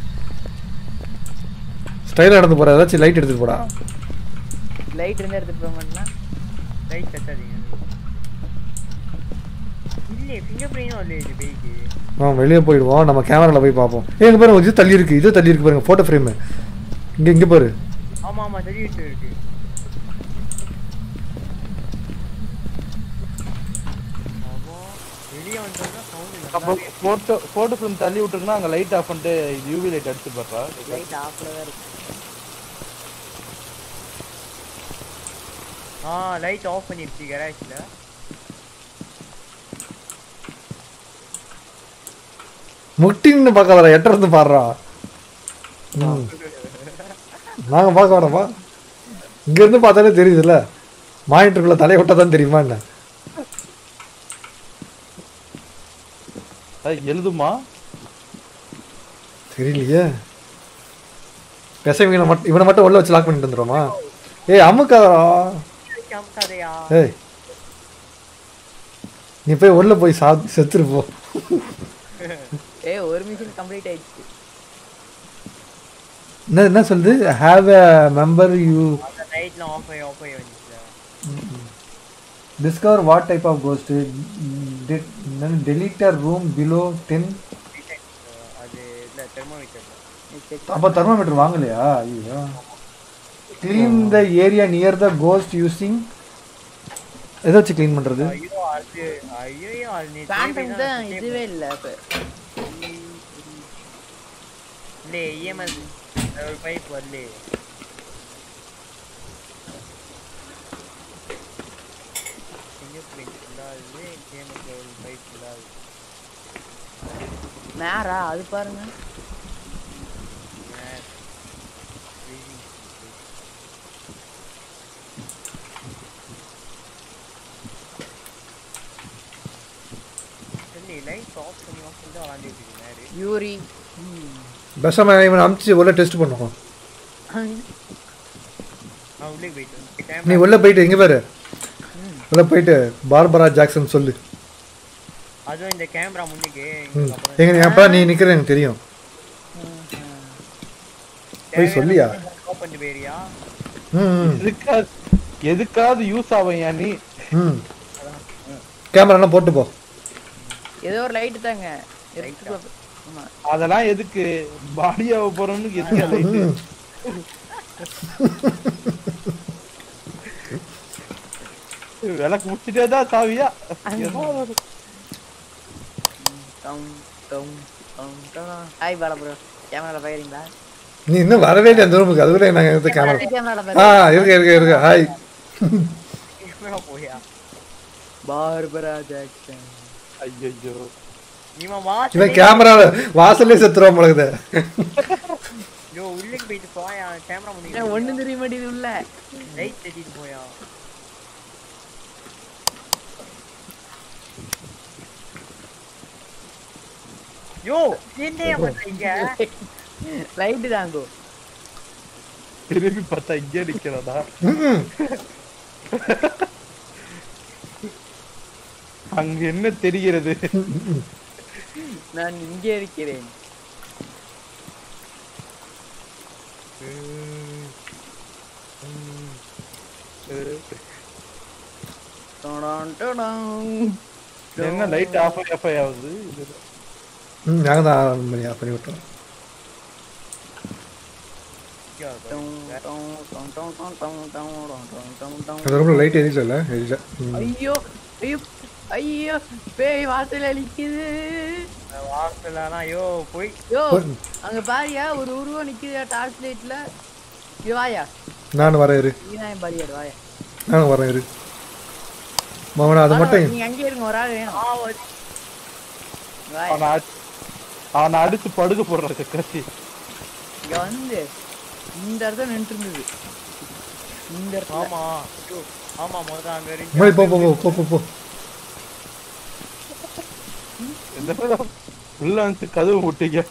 ஸ்டைலாக நடந்து போற ஏதாச்சும் லைட் எடுத்துட்டு போடா லைட் இருந்தா எடுத்துட்டு போக மாட்டேன்னா ரைட் தட்டாதீங்க இல்லையே ஃபிங்கர் பிரிண்ட் வரல இது பேய்க்கு ஆ வெளியே போயிடுவோம் நம்ம கேமரால போய் பார்ப்போம் ஏ இங்க பாருங்க இது தள்ளி இருக்கு இது தள்ளி இருக்கு பாருங்க போட்டோ ஃப்ரேம் இங்க இங்க பாரு ஆமா ஆமா தெரிவிட்டு இருக்கு ஆமா வெளியே வந்தோம்னா அப்போ சவுண்ட் போட்டோ போட்டோ ஃபிலிம் தள்ளி விட்டுருக்குன்னா அங்க லைட் ஆஃப் பண்ணிட்டு யூவி லைட் அடிச்சு பாடுறா லைட் ஆஃப்ல தான் இருக்கு ஆ லைட் ஆஃப் பண்ணிருச்சு கராஜ்ல முட்டின்னு பார்க்காதடா எட்ட இருந்து பாடுறா ம் நாங்க பார்க்க வேணாமா இங்க இருந்து பார்த்தாலே தெரியுதுல்ல மானிட்டருக்குள்ள தலையை விட்டா தான் தெரியுமா என்ன அது எழுதுமா தெரியலையே பேச இவனை மட்டும் இவனை மட்டும் உள்ள வச்சு லாக் பண்ணிட்டு வந்துடுவோமா ஏய் அமுக்காதடா காமிக்காதையா ஏய் நீ போய் உள்ள போய் சா செத்துரு போ ஏய் ஒரு மிஷின் கம்ப்ளீட் ஆயிடுச்சு என்ன என்ன சொல்லுது ஹாவ் அ மெம்பர் யூ அந்த லைட்லாம் ஆஃப் ஆகி ஆஃப் ஆகி வந்துச்சு discover what type of ghost detector room below ten அது இல்ல தெர்மோமீட்டர் நீ check அப்போ தெர்மோமீட்டர் வாங்கலையா ஐயோ clean the area near the ghost using எதை வச்சு க்ளீன் பண்ணுறது ஐயோ அது ஐயோ அது நீ பேண்டம் தான் இதுவே இல்ல இப்ப இல்ல இஎம்எல் ஒரு பைப் வரல ஃபிங்கர் பிரிண்ட் இல்லாது இஎம்எல் ஒரு பைப் இல்லாது மேரா அது பாருங்க லைட் ஆஃப் பண்ணி ஆஃப் பண்ணி தான் விளாண்டுட்டு இருக்கு மேரு யூரி பெஸ்ட்டாக இவனை அமுச்சு உள்ள டெஸ்ட் பண்ணுவோம் நான் உள்ளே போயிட்டு நீ கேமரா உள்ள போயிட்டு எங்க பாரு உள்ள போயிட்டு பார்பரா ஜாக்சன் சொல்லு அதுவும் இந்த கேமரா முன்னுக்கு ம் எங்க அப்பா நீ நிக்கிற எனக்கு தெரியும் போய் சொல்லியா ஆஃப் பண்ணி போயிரியா ம் ம், எதுக்காவது எதுக்காவது யூஸ் ஆவையா நீ ம் கேமராலாம் போட்டு போ ஏதோ ஒரு லைட் தாங்க எடுத்துட்டு போ. ஆமா அதெல்லாம் எதுக்கு பாடியாவ போறோம்னு எதுக்கு லைட் ம். விளக்கு முடிச்சுட்டே தான் சாவியா டம் டம் டம் டம் ஹாய் பாலா ப்ரோ கேமரால பாக்குறீங்களா நீ இன்னும் வரவே இல்லை அந்த ரூமுக்கு அதுக்குள்ள நாங்கள் எடுத்த கேமரா கேமரால ஆ பாரு இருக்கு இருக்கு இருக்கு ஹாய் கேமரா போயா பார்பரா ஜாக்சன் ஐயோ இவன் வாசல் இவன் கேமரா வாசல்லே செத்துருவான் பழகுது யோ உள்ளுக்கு போயிட்டு போயா கேமரா என்ன முன்னுக்கு ஒண்ணு தெரிய மாட்டேங்குது உள்ள லைட் தட்டிட்டு போயா யோ என்னையா பண்றீங்க லைட் தாங்கோ திரும்பி பார்த்தா இங்கே நிக்கிறதா ம்ம். அங்க என்ன தெரிகிறது நான் இங்கே இருக்கிறேன் ஏய், டொடான், டொடான். என்ன லைட் ஆஃப் ஆகி ஆஃப் ஆகி ஆகுது இது ம் நாங்கள் தான் ஆன் பண்ணி ஆஃப் பண்ணி விட்டோம் டொங், டொங், டொங், டொங், டொங், டொங், டொங், டொங், டொங், டொங், டொங். அந்த ரூமில் லைட் எரியல எரியல ம் ஐயோ ஐயோ ஐயோ பேய் வாசல் அழிக்குது வாசலாம் ஐயோ போய் யோ அங்க பாரியா ஒரு உருவம் நிக்குதா டார்ச் லைட்ல இது வாயா நானும் வரேன் இரு நீதான் பாரியாடு வாயா நானும் வரேன் இரு மகனா அது மட்டும் நீங்க அங்கே இருங்க ஒரு ஆள் வேணும் வாயா அவனை அடி- அவனை அடிச்சு படுக்க போடுற கட்சி இங்க வந்து இந்த இடத்துல நின்று இருந்தது இந்த இடத்துல ஆமா ஐயோ, ஆமா முதல்ல அங்க இருந்து மொழி போ போ போ போ போ போ இந்த உள்ள வந்து கதவு முட்டிக்க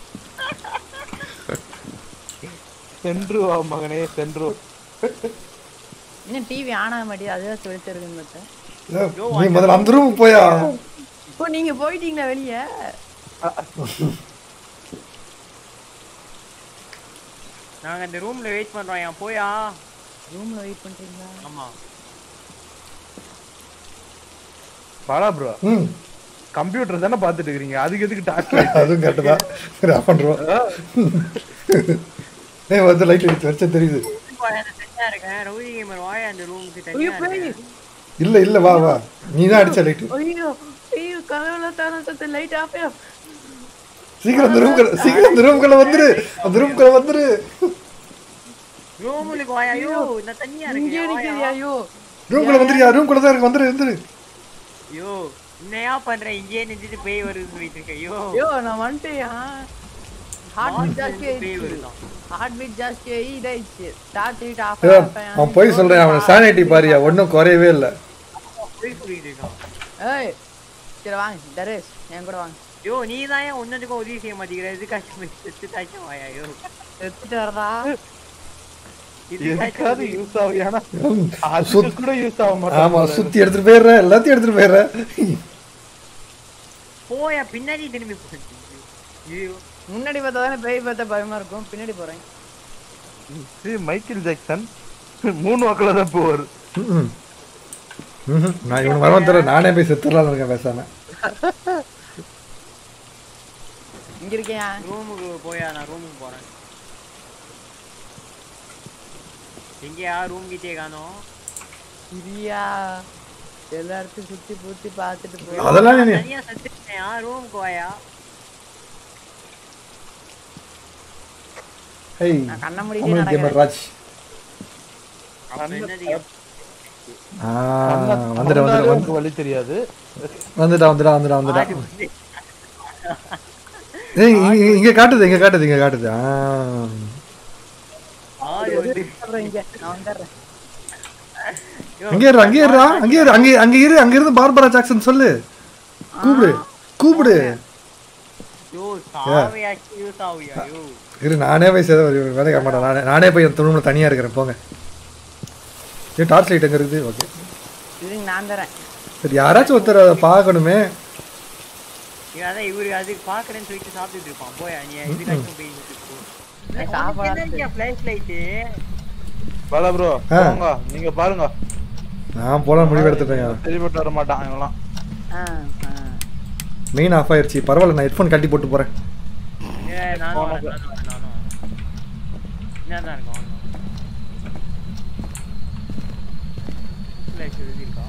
சென்று வா மகனே சென்று வா. இன்னும் டிவி ஆன் ஆக மாட்டேங்குது அதுதான் சொல்லிட்டு பார்த்தேன் ஏய், நீ முதல்ல அந்த ரூமுக்கு போயா இப்போ நீங்க போயிட்டீங்களா வெளிய நாங்க இந்த ரூம்ல வெயிட் பண்றோம் ஏன் போயா ரூம்ல வெயிட் பண்றீங்களா ஆமா வாடா ப்ரோ ம் கம்ப்யூட்டர் தானே பாத்துட்டு இருக்கீங்க அதுக்கு எதுக்கு டார்ச் அதுவும் கரெக்டு தான் சரி ஆஃப் பண்ணுறோம் ஏய் வந்து லைட் அடிச்சு வச்சா தெரியுது தனியா இருக்கேன் ரவுடி கேமர் வாயா அந்த ரூமுக்கு ஐயோ தனியா பேய் இருக்கேன் இல்ல இல்ல வா வா நீ தான் அடிச்ச லைட்டு ஐயோ ஐயோ கதவுல தான சத்த லைட் ஆஃப் சீக்கிரம் அந்த ரூம்குள்ள சீக்கிரம் அந்த ரூம்குள்ள வந்துரு அந்த ரூம்குள்ள வந்துரு ரூமுக்கு வாயா ஐயோ நான் தனியா இங்கே இருக்கேன் நிக்குது வாயா. ஐயோ ரூம்குள்ள வந்துருயா ரூம்குள்ள தான் இருக்கு வந்துரு வந்துரு ஐயோ என்னையா பண்றேன் இங்கேயே நின்றுட்டு பேய் வருதுன்னு சொல்லிட்டு இருக்கேன் ஐயோ ஐயோ நான் வந்துட்டேன் ஹார்ட் பீட் ஜாஸ்தி பேய் ஆயிடுச்சு வருதான் ஹார்ட் பீட் ஜாஸ்தி ஆகி இதாயிடுச்சு ஸ்டார்ட் லைட் ஆஃப் ஏய், அவன் போய் சொல்றேன் அவன் சானிட்டி பாரியா ஒன்றும் குறையவே இல்லை போய் சொல்லிட்டு இருக்கான் ஏய் சரி வாங்க தரேஷ் என் கூட வாங்க ஐயோ நீ தான் ஏன் ஒன்னதுக்கும் உதவி செய்ய மாட்டேங்கிற இதுக்காச்சும் செத்து தாச்சும் வாயா ஐயோ எடுத்துட்டு வரதா எதுக்காவது இதுக்காச்சும் யூஸ் ஆகும் ஏன்னா ம், அதுக்கு கூட யூஸ் ஆக ஆமா மாட்டான் சுத்தி எடுத்துட்டு போயிடுற எல்லாத்தையும் எடுத்துட்டு போயிடுற போயா பின்னாடி திரும்பி போச்சு ஐயோ முன்னாடி பார்த்தா தானே பேய் பார்த்தா பயமா இருக்கும் பின்னாடி போறேன் இது மைக்கேல் ஜாக்சன் மூணு வாக்கில் தான் போவார் ம்ம். ம்ஹும். நான் இவனு வரவன் தர நானே போய் செத்துடலாம்னு இருக்கேன் பேசாம இங்க இருக்கியா ரூமுக்கு போயா நான் ரூமுக்கு போறேன் எங்கேயா ரூம் கிட்டே காணோம் இரியா எல்லா இடத்தையும் சுத்தி பூத்தி பார்த்துட்டு போய் அதெல்லாம் நீ தனியா செத்துட்டேன் ரூமுக்கு வாயா ஹேய் நான் கண்ண முடிக்க அமித் கேமர் நடக்கிறேன் ராஜ் அப்ப என்னது ஆ வந்துடா வந்துடா வந்து எனக்கு வழி தெரியாது வந்துடா வந்துடா வந்துடா வந்துடா ஆடு வந்து ஏய் இங்க- இங்க- இங்க காட்டுது இங்க காட்டுது இங்க காட்டுது ஆ ஆடு வந்து அப்புறம் இங்க நான் வந்துடுறேன் அங்கே இரு அங்கே இருடா அங்கே இரு அங்கே அங்க இரு அங்க இருந்து பார்பரா ஜாக்சன் சொல்லு கூப்பிடு கூப்பிடு ஐயோ சாவையாச்சு யூஸ் ஆகுயா ஐயோ இரு நானே போய் சேத வேலைக்கு வர மாட்டேன் நானே நானே போய் என் துணுமுல தனியா இருக்கிறேன் போங்க ஏ டார்ச் லைட் எங்க இருக்குது ஓகே இதுங்க நான் தரேன் சரி யாராச்சும் ஒருத்தர் அதை பார்க்கணுமே இவன் அதான் இவரு அது பாக்குறேன்னு சொல்லிட்டு சாப்பிட்டுட்டு இருப்பான் போயா நீ இதுக்காச்சும் போய் நான் சாப்பாடு ஃபிளாஷ் லைட்டு பாலா ப்ரோ ஆ. போங்க நீங்க பாருங்க நான் போல முடிவு எடுத்துட்டேன் சரிப்பட்டு வர மாட்டான் இவங்களாம் ஆ ஆ மெயின் ஆஃப் ஆயிடுச்சு பரவாயில்ல நான் ஹெட்ஃபோன் கட்டி போட்டு போறேன் ஏ நானும் வரேன், நானும் வரேன், நானும் என்னதான் இருக்கும் ஃபிளாஷ் எழுதியிருக்கா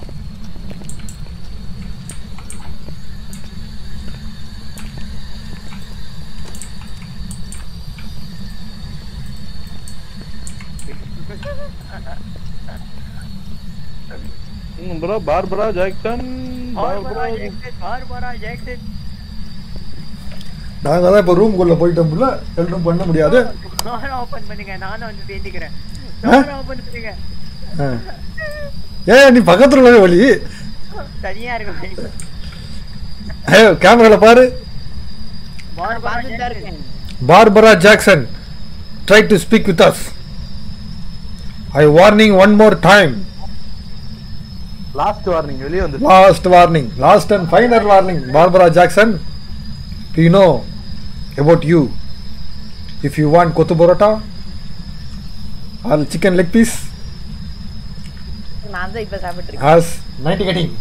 bro Barbara Jackson Barbara Barbara Jackson Barbara Jackson நாங்க தான் இப்போ ரூம்குள்ள போயிட்டோம்ல எல்லாம் பண்ண முடியாது நானும் ஓபன் பண்ணுங்க நானும் வந்து தேடிக்கிறேன் நானும் ஓபன் பண்ணுங்க ஆ. ஏ நீ பக்கத்துல உள்ளவே வழி தனியா இருக்கு ஏ கேமரால பாரு பார்பரா பார்த்துட்டு தான் ஜாக்சன் இருக்கேன் Barbara Jackson try to speak with us I warning one more time last warning வெளியே வந்து last warning last and final warning Barbara Jackson you know about you if you want kothu parotta or chicken leg piece நான் தான் இப்ப சாப்பிட்டு இருக்கேன் as ninety cutting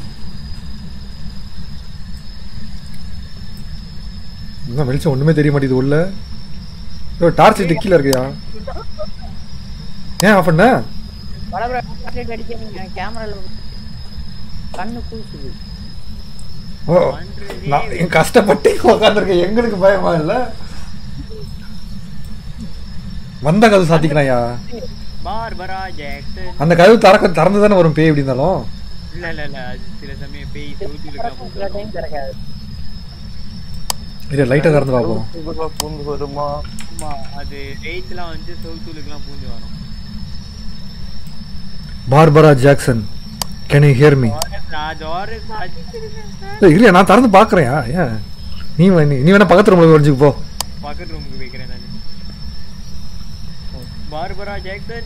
இன்னும் வெளிச்சம் ஒண்ணுமே தெரிய மாட்டேங்குது உள்ள ஐயோ டார்ச் லைட் கீழே இருக்கியா ஏன் ஆஃப் பண்ண பல ப்ராடக்ட் அடிக்க நீங்க கேமரால கண்ணு கூசுது ஓ நான் என் கஷ்டப்பட்டு உட்காந்துருக்கேன் எங்களுக்கு பயமா இல்ல வந்த கதவு சாத்திக்கலாம்யா பார்பரா ஜாக்சன் அந்த கதவு திறக்க திறந்து தானே வரும் பேய் எப்படி இருந்தாலும் இல்ல இல்ல இல்ல அது சில சமயம் பேய் சவுத்துலுக்கா சில டைம் திறக்காது இல்ல லைட்டா திறந்து பார்ப்போம் இதுவா பூந்து வருமா ஆமா அது பேய்ஸ்லாம் வந்து சவுத்துலுக்குலாம் பூந்து வரும் Barbara Jackson can you hear me நான் ஜோரு சாச்சு இல்லையா நான் திறந்து பார்க்கறேன் ஏன் நீ வே- நீ- நீ வேணா பக்கத்து ரூம்ல வரைஞ்சுக்கு போ பக்கத்து ரூமுக்கு வைக்கிறேன் நான் Barbara Jackson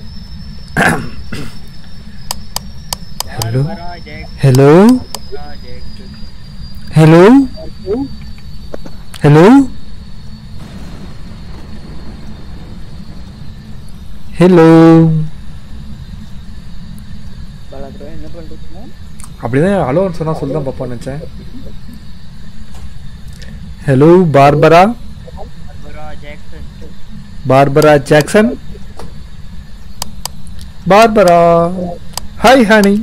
Hello? Barbara Jackson hello Barbara Jackson hello hello hello பல ப்ரோ என்ன பண்றீங்க அப்படிதான் ஹலோன்னு சொன்னா சொல்லி தான் பாப்பான்னு நினைச்சேன் hello Barbara Barbara Jackson Barbara Jackson Barbara hi honey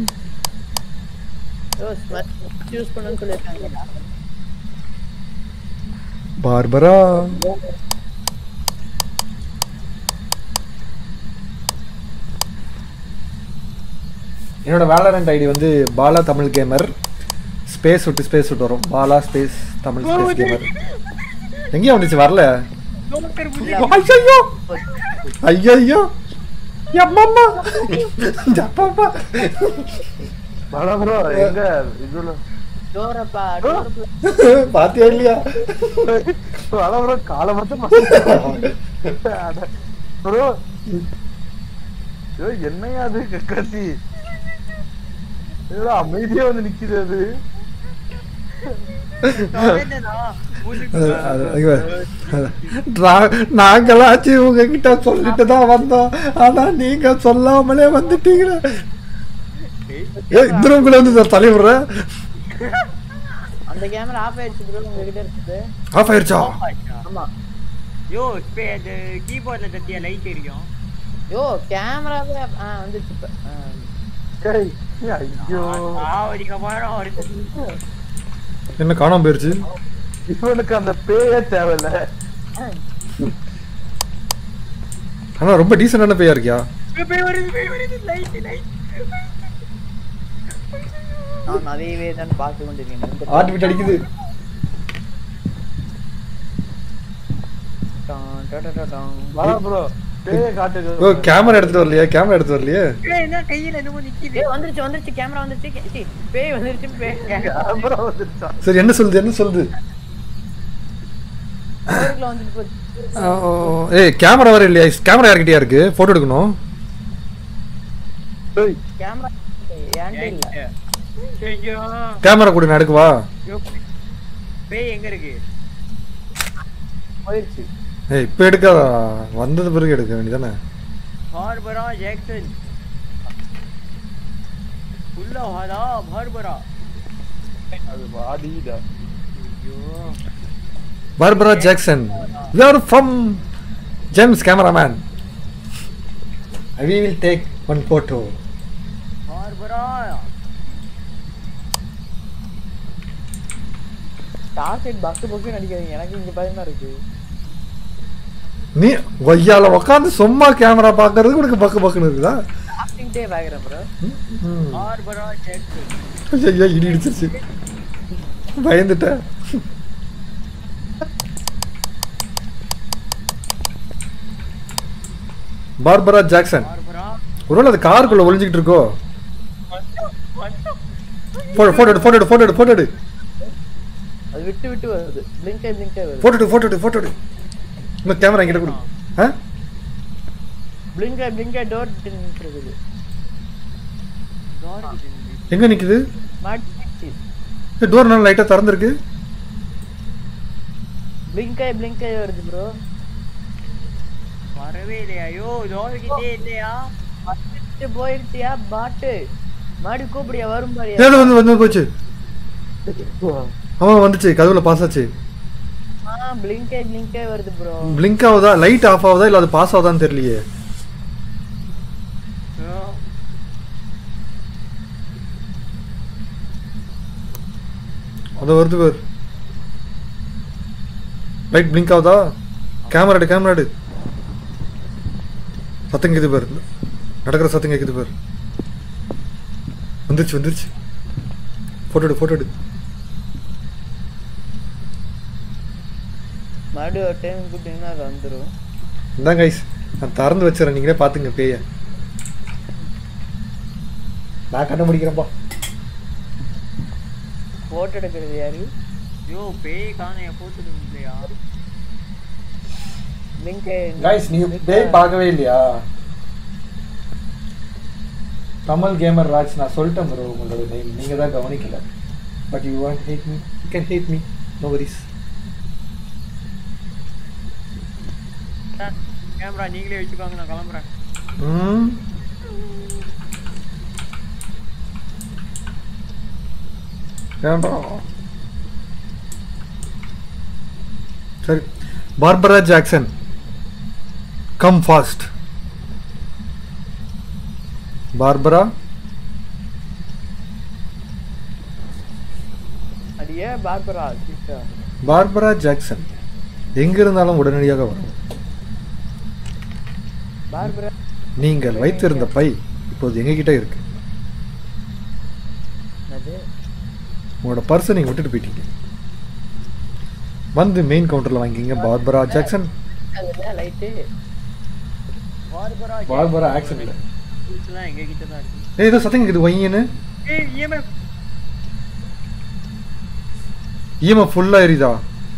oh smell use பண்ணுன்னு சொல்லிருக்காங்க பார்பரா என்னோட வேலரண்ட் ஐடி வந்து பாலா தமிழ் கேமர் ஸ்பேஸ் விட்டு ஸ்பேஸ் விட்டு வரும் Bala space Tamil space gamer எங்கேயும் வந்துச்சு வரல ஐயோ ஐயோ எம்மம்மா அப்பா பல ப்ரோ எங்க இதுல டோரப்பா டோரப்பா பாத்தியா இல்லையா பல ப்ரோ காலை மட்டும் ப்ரோ என்னையா அது கக்காசி ஏதோ அமைதியா வந்து நிக்குது அது அது- அது- ஐயோ. நா- நாங்களாச்சு உங்ககிட்ட சொல்லிட்டு தான் வந்தோம் ஆனா நீங்க சொல்லாமலே வந்துட்டீங்க ஏ இந்த ரூம்குள்ள வந்து சார் தலைவிடுற அந்த கேமரா ஆஃப் ஆயிடுச்சு ப்ரோ உங்ககிட்ட இருக்குது ஆஃப் ஆயிடுச்சா ஆமா யோ ஸ்பே அது கீபோர்ட்ல தட்டியா லைட் எரியும் யோ கேமராவே ஆ வந்துச்சு இப்ப ஆ. ஏய், ஐயோ ஆவடிக்க போறோம் ஒரு என்ன காணாம போயிருச்சு இவனுக்கு அந்த பேயே தேவையில்ல ஆனா ரொம்ப டீசென்டான பேயா இருக்கியா பேய் வருது பேய் வருது லைட் லைட் நான் அதையவே தான் பார்த்து கொண்டிருக்கேன் ஹார்ட் பீட் அடிக்குது டான், டா, டா, டா, டான். வா ப்ரோ பேய ஓ காட்டுங்க கேமரா எடுத்துட்டு வரலையா கேமரா எடுத்து வரலையே ஏய், என்ன கையில என்னமோ நிக்குது ஏய், வந்துருச்சு வந்துருச்சு கேமரா வந்துருச்சு கே- சீ, பேய் வந்துருச்சு பேய் கேமரா வந்துருச்சா சரி என்ன சொல்லுது என்ன சொல்லுது கேமரா வந்துட்டு போச்சு ஆ, ஓ, ஓ. ஏய் கேமரா வர இல்லையா கேமரா யார்கிட்டயா இருக்கு போட்டோ எடுக்கணும் ஏய், கேமரா ஏன்டே இல்ல ஐயோ கேமரா கூட நான் எடுக்கவா யோ, பேய் எங்க இருக்கு போயிருச்சு ஏய் இப்போ எடுக்காதா வந்தது பிறகு எடுக்க வேண்டியதானே பார்பரா ஜாக்சன் உள்ள வாடா பார்பரா அது வாடிடா ஐயோ Barbara Jackson we are from James cameraman we will take one photo Barbara torch light பக்கு பக்கு நடிக்காதீங்க எனக்கு இங்க பயமா இருக்கு நீ ஒய்யால உட்காந்து சும்மா கேமரா பார்க்கறதுக்கு உனக்கு பக்கு பக்குன்னு இருக்குதா ஆக்டிங்டே பாக்குறேன் ப்ரோ ம். பார்பரா ஜாக்சன் ஐயா இடி இடிச்சிருச்சு பயந்துட்டேன் பார்பரா ஜாக்சன் பார்பரா ஒருவேளை அது காருக்குள்ள ஒளிஞ்சிக்கிட்டு இருக்கோ போட்டோ போட்டோ எடு போட்டோ எடு போட்டோ எடு போட்டோ எடு அது விட்டு விட்டு வருது பிளிங்க் ஆகி பிளிங்க் ஆகி வருது போட்டோ எடு போட்டோ எடு போட்டோ எடு இன்னும் கேமரா எங்கிட்ட கொடு ஆ பிளிங்க் ஆகி பிளிங்க் ஆகி டோர் இருக்குது எங்க நிக்குது மாட்டிச்சு டோர் நல்லா லைட்டா திறந்திருக்கு பிளிங்க் ஆகி பிளிங்க் ஆகி வருது ப்ரோ வரவே இல்லையா ஐயோ ஜோர்கிட்டே இல்லையா பாட்டு போயிடுச்சியா பாட்டு மாடி கூப்பிடியா வரும் பாரியா ஏதோ வந்து வந்து போச்சு ஆமா வந்துச்சு கதவுல பாஸ் ஆச்சு ஆ பிளிங்கே பிளிங்கே வருது ப்ரோ பிளிங்க் ஆகுதா லைட் ஆஃப் ஆகுதா இல்ல அது பாஸ் ஆகுதான்னு தெரியலையே அது வருது பாரு லைட் பிளிங்க் ஆகுதா கேமரா எடு கேமரா எடு சத்தம் கேக்குது பாரு நடக்கிற சத்தம் கேக்குது பாரு வந்துருச்சு வந்துருச்சு போட்டோ எடு போட்டோ எடு மறுபடியும் ஒரு டைம் கூப்பிட்டீங்கன்னா அது வந்துரும் இந்தாங்க கைஸ் நான் திறந்து வச்சிடறேன் நீங்களே பார்த்துங்க பேய நான் கண்ண முடிக்கிறேன்ப்பா போட்டோ எடுக்கிறது யாரு ஐயோ பேய் காண என் போட்டு இல்லையா பிளிங்கே கைஸ் நீங்க பேய் பார்க்கவே இல்லையா கமல் கேமர் ராஜ் நான் சொல்லிட்டேன் ப்ரோ உங்களோட நெய்ம் நீங்க தான் கவனிக்கல but you want hate me you can hate me no worries camera நீங்களே வச்சுக்கோங்க நான் கிளம்புறேன் ம் ஏன்டா சரி Barbara Jackson come fast Barbara அடியே பார்பரா சிஸ்டர் பார்பரா ஜாக்சன் எங்க இருந்தாலும் உடனடியாக வரும் பார்பரா நீங்கள் வைத்திருந்த பை இப்போது எங்ககிட்ட இருக்கு அது உங்களோட பர்ஸை நீங்கள் விட்டுட்டு போயிட்டீங்க வந்து மெயின் கவுண்டரில் வாங்கிக்கிங்க பார்பரா ஜாக்சன் அதுல லைட்டு பார்பரா பார்பரா ஆக்சன்ல எல்லாம் எங்க கிட்ட தான் இருக்கு ஏய் ஏதோ சத்தம் கேக்குது வையன்னு ஏய் இஎம்எஃப் இஎம்எஃப் ஃபுல்லாக எரியுதா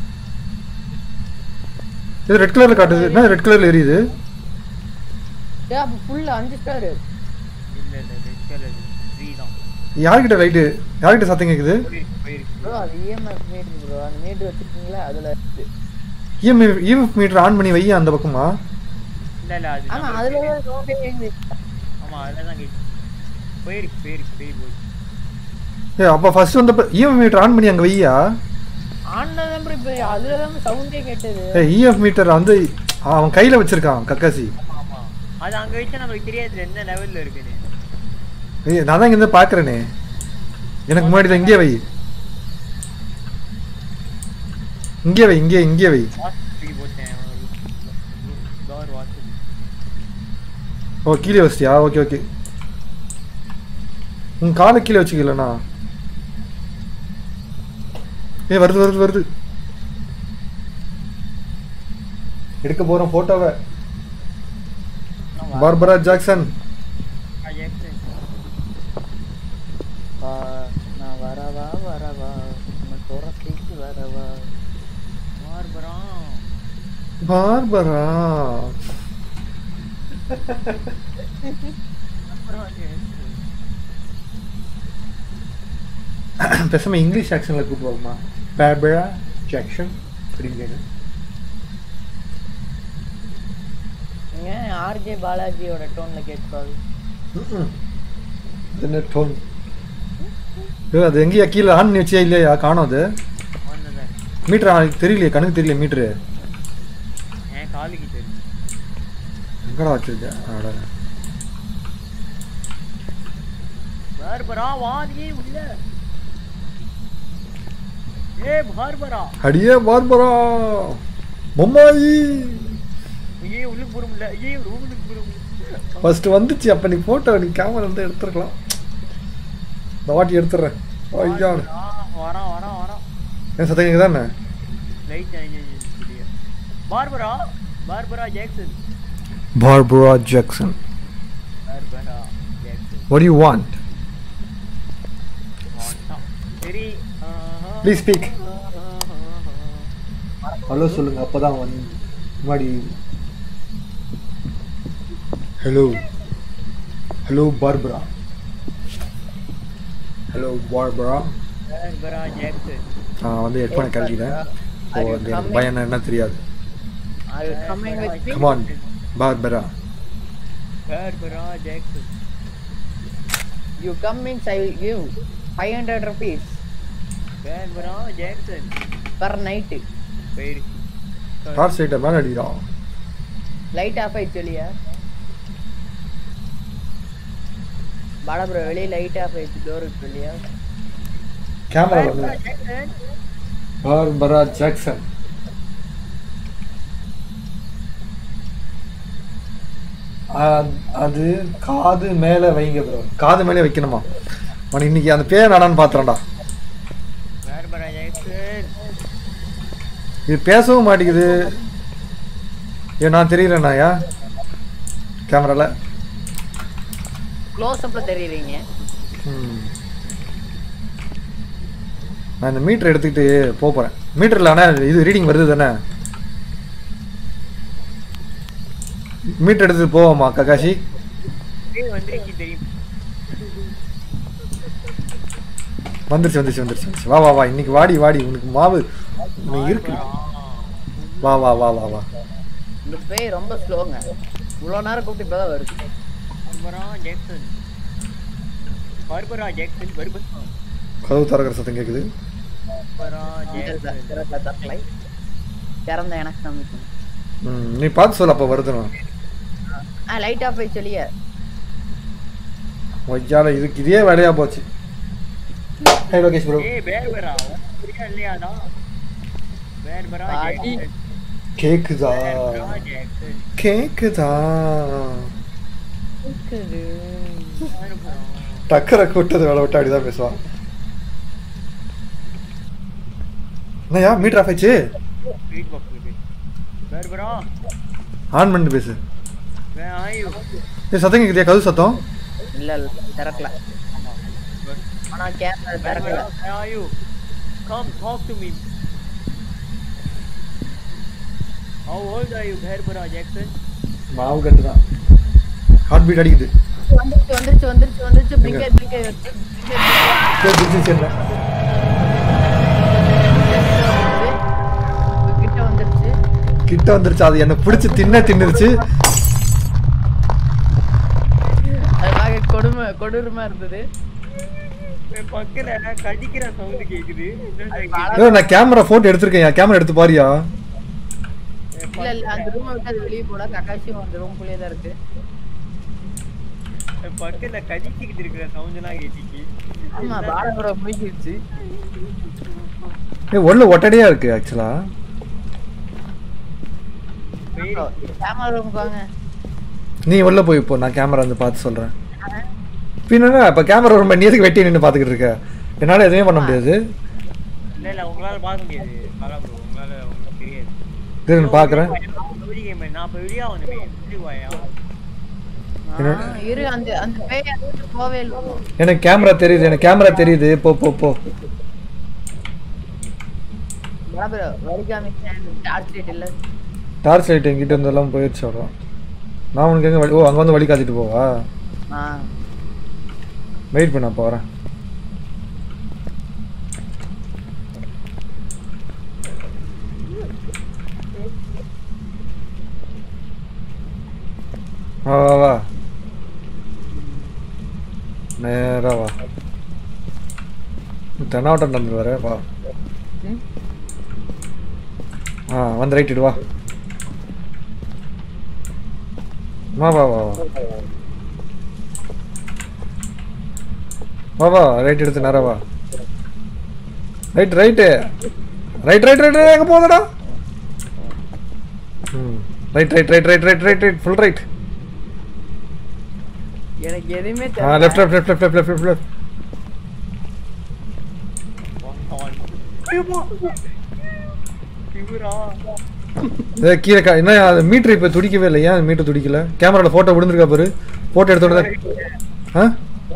இது ரெட் கலரில் காட்டுது என்ன ரெட் கலரில் எரியுது ஏ அப்ப ஃபுல் அஞ்சு ஸ்டார் இல்ல இல்ல ரெட் கலர் த்ரீ தான் யார்கிட்ட லைட்டு யார்கிட்ட சத்தம் கேக்குது போயிருக்கு போயிருக்கு ப்ரோ அது இஎம்எஃப் மீட்டர் ப்ரோ அந்த மீட்டர் வச்சிருக்கீங்களா அதுல இருக்கு இஎம்எஃப் இஎம்எஃப் மீட்டர் ஆன் பண்ணி வை அந்த பக்கமா இல்ல இல்ல அது ஆமா நம்ம அதுல போயிருக்கு. தான் சவுண்டே கேக்குது ஆமா அதுல தான் கேட்டு போயிருக்கு போயிருக்கு பேய் போய் ஏ அப்போ ஃபர்ஸ்ட் வந்தப்ப இஎம்எஃப் மீட்டர் ஆன் பண்ணி அங்கே வையா ஆனா தான் ப்ரோ இப்போ அதுல தான் சவுண்டே கேட்டது ஏ இஎஃப் மீட்டர் வந்து அவன் கையில் வச்சிருக்கான் கக்காசி ஆமா ஆமா அது அங்க வச்சா நமக்கு தெரியாது என்ன லெவல்ல இருக்குன்னு ஏய் நான் தான் இங்கேருந்து பார்க்குறேனே எனக்கு முன்னாடி தான் இங்கே வை இங்கே வை இங்கே இங்கே வை வாட்ஸ்அப் போட்டேன் டோர் வாட்ஸ்அப் ஓ கீழே வச்சிட்டியா ஓகே ஓகே உன் காலை கீழே வச்சுக்கலண்ணா ஏ வருது வருது வருது எடுக்க போறோம் போட்டோவை பார்பரா ஜாக்சன் வா, நான் வரவா வரவா உன்னை துரத்திட்டு வரவா பார்பரா பார்பரா பேசாம இங்கிலீஷ் ஆக்ஷன்ல கூப்பிட்டு வருமா பார்பரா ஜாக்சன் அப்படின்னு கேட்குறேன் ஏன் ஆர்ஜே பாலாஜியோட டோன்ல கேட்பாரு என்ன டோன் அது எங்கேயா கீழே ஆன் பண்ணி வச்சியா இல்லையா காணோம் அது வந்ததா மீட்டர் தெரியலையே கணக்கு தெரியல மீட்ரு என் காலுக்கு தெரியும் எங்கடா வச்சிருக்கேன் அட. பார்பரா வாதியே உள்ள ஏ பார்பரா அடியே பார்பரா மம்மாயி ஐயே உள்ளுக்கு போற முடியல ஐயே ரூமுக்கு போற முடியல ஃபர்ஸ்ட் வந்துச்சு அப்ப நீ போட்டோ நீ கேமரா வந்து எடுத்துருக்கலாம் இந்த வாட்டி எடுத்துடுறேன் ஐயா வரான் வரான் வரான் என் சத்தம் கேக்குதா என்ன light Barbara Barbara Jackson Barbara Jackson Barbara Jackson what do you want வாண்டாம். சரி ஆஹா. ப்ளீஸ் ஸ்பீக் ஹலோ சொல்லுங்க அப்பதான் வந்து முன்னாடி hello hello Barbara hello Barbara Barbara Jackson நான் வந்து ஹெட்ஃபோனை கழட்டிட்டேன் ஸோ வந்து எனக்கு பயம் என்ன தெரியாது அது coming with come on Barbara Barbara Jackson you come means I will give five hundred rupees Barbara Jackson per night பேரு டார்ச் லைட்டை மேலே அடிக்கிறான் லைட் ஆஃப் ஆயிடுச்சு வெளியே பாடா ப்ரோ வெளியே லைட் ஆஃப் ஆயிடுச்சு டோருக்கு வெளியே கேமரா வந்து பார்பரா ஜாக்சன் அ- அது காது மேலே வைங்க ப்ரோ காது மேலே வைக்கணுமா மணி இன்னைக்கு அந்த பேர் நானான்னு பார்த்துறேன்டா பேர்பரா ஜாக்சன் இது பேசவும் மாட்டேங்குது ஏன் நான் தெரியலண்ணாயா கேமரால க்ளோஸ் அப்ல தெரியுறீங்க ம். நான் இந்த மீட்டர் எடுத்துக்கிட்டு போக போகிறேன் மீட்டரில் ஆனால் இது ரீடிங் வருது தானே மீட்டர் எடுத்துட்டு போவோமா ககாஷி பேர் வந்துருச்சு தெரியும் வந்துருச்சு வந்துருச்சு வந்துருச்சு வந்துருச்சு. வா வா வா இன்னைக்கு வாடி வாடி உனக்கு மாவு உனக்கு இருக்கு வா வா வா வா வா இந்த பேய் ரொம்ப ஸ்லோங்க இவ்வளோ நேரம் கூப்பிட்டு இப்பதான் வருது Barbara Jackson Barbara Jackson Barbara கதவு திறக்கிற சத்தம் கேட்குது பார்பரா ஜாக்சன் திறக்கல திறக்கலை திறந்த எனக்கு நம்பிக்கணும் ம் நீ பார்த்து சொல்லு அப்போ வருதுண்ணா ஆ லைட் ஆஃப் ஆயிடுச்சு வெளியே வையால இதுக்கு இதே வேலையா போச்சு ஹே லோகேஷ் ப்ரோ ஏய் பேர்பரா புரியா இல்லையாடா பேர்பரா அடி. ஜாக்சன் கேக்குதா பேர்பரா ஜாக்சன் கேக்குதா பார்பரா டக்கரை கூட்டது வேலை விட்டு அப்படிதான் பேசுவான் என்னய்யா மீட்டர் ஆஃப் ஆயிடுச்சு ஸ்வீட் பாக்ஸ் இருக்கு பேர்பரா ஆன் பண்ணிட்டு பேசு வே ஆயு ஏ சத்தம் கேக்குதியா கதவு சத்தம் இல்ல இல்ல திறக்கல ஆனா கேமரா திறக்கல Barbara where are you come talk to me How old are you, Bharbara Jackson? மாவு கட்டு தான் ஹார்ட் பீட் அடிக்குது வந்துருச்சு வந்துருச்சு வந்துருச்சு வந்துருச்சு பிங்கர் பிங்கர் சரி, சரி, சரி, சரி. கிட்ட வந்துருச்சு கிட்ட வந்துருச்சு அது என்ன பிடிச்சி தின்ன தின்னுருச்சு அதுக்காக கொடுமை கொடூரமா இருந்தது என் பக்கத்துல கடிக்கிற சவுண்ட் கேக்குது ஏய், நான் கேமரா போட்டோ எடுத்திருக்கேன் கேமரா எடுத்து பாரியா இல்ல இல்ல அந்த ரூமை விட்டு அது வெளியே போல கக்காசியும் அந்த ரூம்குள்ளேயே தான் இருக்கு என் பக்கத்துல கடிச்சுக்கிட்டு இருக்கிற சவுண்ட் எல்லாம் கேட்டுச்சு ஆமா பாலபுரம் முடிஞ்சிருச்சு ஏ உள்ள ஒட்டடையா இருக்கு ஆக்சுவலா கேமரா ரூமுக்கு வாங்க நீ உள்ள போய் இப்போ நான் கேமரா வந்து பார்த்து சொல்றேன் பின்னா இப்ப கேமரா ரொம்ப நீ எதுக்கு வெட்டி நின்று பார்த்துக்கிட்டு இருக்க என்னால எதுவுமே பண்ண முடியாது இல்ல இல்ல உங்களால பார்க்க முடியாது பாலா ப்ரோ உங்களால உங்களுக்கு தெரியாது இரு, நான் பார்க்கறேன் நான் இப்ப வெளியா வந்தமே வாயா ஆ, இரு அந்த அந்த பேய் அந்த விட்டு போவே இல்லை எனக்கு கேமரா தெரியுது எனக்கு கேமரா தெரியுது போ போ போ பாலபுரம் வரிகாமி டார்ச் லைட் இல்ல டார்ச் லைட் என்கிட்ட இருந்தெல்லாம் போயிடுச்சு அவ்வளோ நான் உனக்கு எங்க வழி ஓ அங்கே வந்து வழி காத்திட்டு போவா ஆ வெயிட் பண்ண அப்போ வரேன் வா வா வா நேரா வா தென்னாவட்டம் நடந்து வர வா ம். ஆ வந்து ரைட் வா வா வா வா வா வா வா ரைட் எடுத்து நேரா வா right right right right right எங்கே போகுதுடா ம் right right right right right right right full right எனக்கு எதுவுமே ஆ left left left left left left left இவரா ஏ கீழே கா என்ன அது மீட்டர் இப்போ துடிக்கவே இல்லை ஏன் மீட்டர் துடிக்கல கேமராவில் ஃபோட்டோ விழுந்திருக்கா பாரு ஃபோட்டோ எடுத்தோட ஆ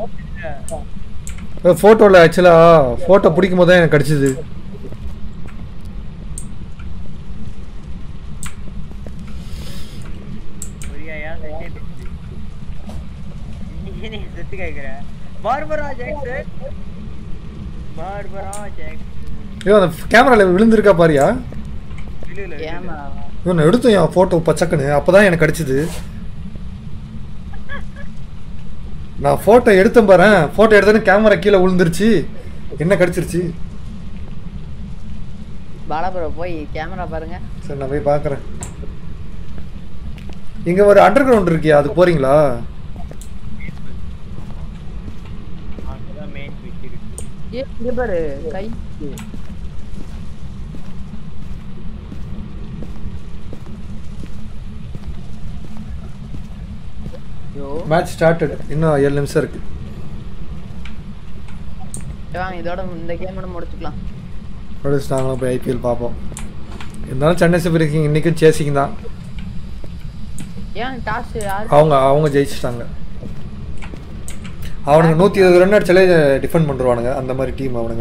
ஃபோட்டோவில் ஆக்சுவலாக ஃபோட்டோ பிடிக்கும் போது தான் எனக்கு கிடச்சிது ஒரியாயா செட்டே பேசுது நீ செத்து கேக்குற பார்பரா ஜாக்சன் பார்பரா ஜாக்சன் ஐயோ அந்த கேமராவில் விழுந்திருக்கா பாரியா இல்ல இல்ல இல்ல, இல்ல ஏமா ஐயோ நான் எடுத்தேன் என் ஃபோட்டோ பச்சக்குன்னு அப்போ தான் எனக்கு கிடச்சிது நான் ஃபோட்டோ எடுத்தேன் பாரு ஃபோட்டோ எடுத்தோன்னு கேமரா கீழே விழுந்துருச்சு என்ன கடிச்சிருச்சு பாலாபுரம் போய் கேமரா பாருங்க சரி நான் போய் பார்க்குறேன் இங்கே ஒரு அண்டர் கிரவுண்ட் இருக்கியா அது போறீங்களா அங்கதான் மெயின் ஸ்விட்ச் இருக்கு ஏ இங்க பாரு கை ஐயோ மேட்ச் ஸ்டார்டட் இன்னும் ஏழு நிமிஷம் இருக்கு சரி வாங்க இதோட இந்த கேமோட முடிச்சுக்கலாம் முடிச்சுட்டாங்களா போய் ஐபிஎல் பார்ப்போம் இருந்தாலும் சென்னை சூப்பர் கிங் இன்றைக்கும் சேசிங் தான் ஏன் டாஸ் யாரு அவங்க அவங்க ஜெயிச்சிட்டாங்க அவனுங்க நூற்றி இருபது ரன் அடிச்சாலே டிஃபெண்ட் பண்ணுவானுங்க அந்த மாதிரி டீம் அவனுங்க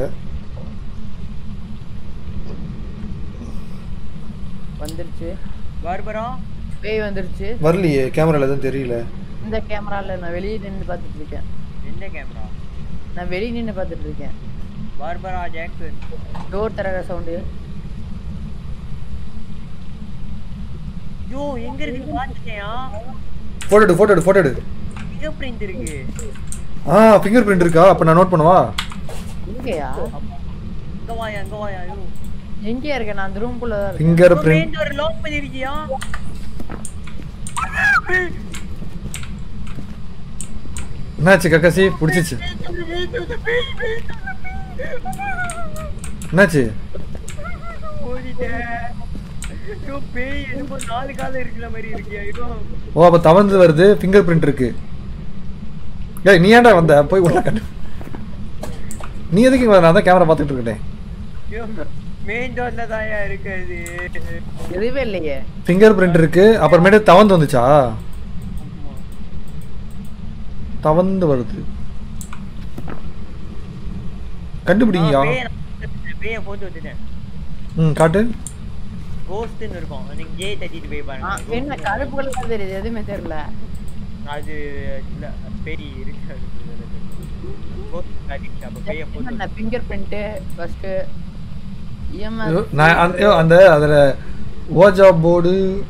வந்துருச்சு பார்பரா பேய் வந்துருச்சு வரலையே கேமரால எதுவும் தெரியல இந்த கேமரால நான் வெளியே நின்று பார்த்துட்டு இருக்கேன் எந்த கேமரா நான் வெளியே நின்று பார்த்துட்டு இருக்கேன் பார்பரா ஜாக்சன் டோர் தரற சவுண்டு யோ எங்க இருக்கு பாத்துட்டியா ஃபோட்டோ எடு ஃபோட்டோ எடு ஃபோட்டோ எடு ஃபிங்கர் பிரிண்ட் இருக்கு ஆ ஃபிங்கர் பிரிண்ட் இருக்கா அப்போ நான் நோட் பண்ணவா எங்கயா அங்க வாயா அங்க வாயா யோ எங்கேயா இருக்கேன் நான் அந்த ரூம்குள்ள தான் இருக்கேன் finger print main door lock பண்ணிருக்கியா என்னாச்சு கக்காசி பிடிச்சிச்சு என்னாச்சு ஓடிட்டேன் யோ பேய் என்னமோ நாலு காலம் இருக்கிற மாதிரி இருக்கியா யோ ஓ அப்போ தவந்து வருது ஃபிங்கர் பிரிண்ட் இருக்கு ஏய் நீ ஏன்டா வந்த போய் உள்ள கண்டு நீ எதுக்கு இங்க வர? நான் தான் கேமரா பார்த்துட்டு இருக்கேன் யோ மெயின் டோர்ல தான்யா இருக்கு அது எதுவே இல்லையே ஃபிங்கர் பிரிண்ட் இருக்கு அப்புறமேட்டு தவந்து வந்துச்சா தவந்து வருது கண்டுபிடிங்கயா பேய போட்டு வச்சுட்டேன் ம் காட்டு கோஸ்ட்னு இருக்கும் நீங்க ஜே தட்டிட்டு போய் ஆ, பாருங்க என்ன கருப்பு கலர் தெரியுது எதுவுமே தெரியல அது இல்ல பேய் இருக்கு கோஸ்ட் காட்டிட்டு அப்ப பேய போட்டு ஃபிங்கர் பிரிண்ட் ஃபர்ஸ்ட் ஐயோ, இஎம்எஸ் நான் அந்த ஐயோ, அந்த அதில் ஓஜா போர்டு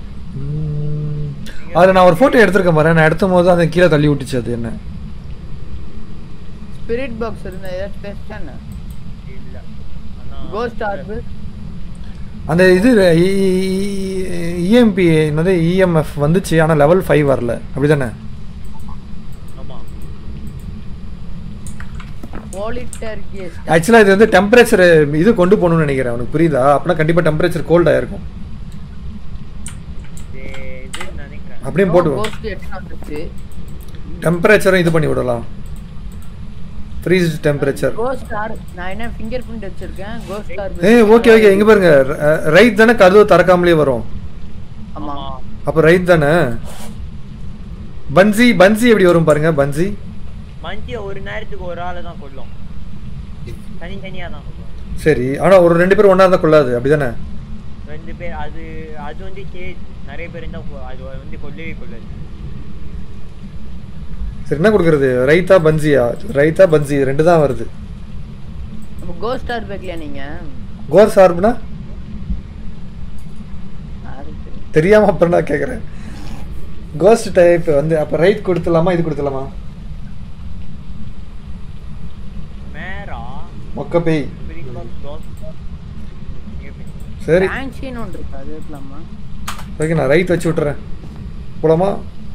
அதில் நான் ஒரு ஃபோட்டோ எடுத்திருக்கேன் பாரு நான் எடுத்தும் போது அதை கீழே தள்ளி விட்டுச்சு அது என்ன ஸ்பிரிட் பாக்ஸ் இருந்தா ஏதாச்சும் பேசிட்டானே இல்ல ஆனா கோஸ்ட் ஆர்பு அந்த இது இஎம்பி என்னது இஎம்எஃப் வந்துச்சு ஆனால் லெவல் ஃபைவ் வரல அப்படி தானே ஆமா போலிட்டர் கேஸ் ஆக்சுவலாக இது வந்து டெம்பரேச்சர் இது கொண்டு போகணும்னு நினைக்கிறேன் உனக்கு புரியுதா அப்படின்னா கண்டிப்பாக டெம்பரேச்சர் கோல்டாக இருக்கும் இது இது நினைக்கிறேன் அப்படியே போட்டு கோஸ்ட் எட்டு வந்துருச்சு டெம்பரேச்சரும் இது பண்ணி விடலாம் ஃப்ரீஸ் டெம்பரேச்சர் கோஸ்ட் ஆர் நான் என்ன ஃபிங்கர் பிரிண்ட் வச்சிருக்கேன் கோஸ்ட் ஆர் ஏய் ஓகே ஓகே இங்கே பாருங்க ரைட் தானே கதவு திறக்காமலே வரும் ஆமா அப்போ ரைட் தானே பன்சி பன்சி எப்படி வரும் பாருங்க பன்சி மந்திய ஒரு நேரத்துக்கு ஒரு ஆளை தான் கொல்லும் தனித்தனியா தான் கொல்லும் சரி ஆனால் ஒரு ரெண்டு பேரும் ஒன்றா இருந்தால் கொள்ளாது அப்படி தானே ரெண்டு பேர் அது அது வந்து கேஸ் நிறைய பேர் இருந்தா கொ- அது வந்து கொல்லவே கொள்ளாது சரி என்ன கொடுக்குறது ரைத்தா பன்சியா ரைத்தா பன்சி ரெண்டு தான் வருது நம்ம கோஸ்ட் ஆர் பேக்கலையா நீங்க கோர் சார்புனா அது சரி. தெரியாம அப்புறம் நான் கேட்குறேன் கோஸ்ட் டைப் வந்து அப்போ ரைட் கொடுத்துலாமா இது கொடுத்துலாமா மேரா மொக்க பேய் Spirit box, ghost. சரி ஃபேன்சின்னு ஒன்று இருக்கு அது இருக்கலாமா ஓகே நான் ரைட் வச்சு விட்டுறேன் போலாமா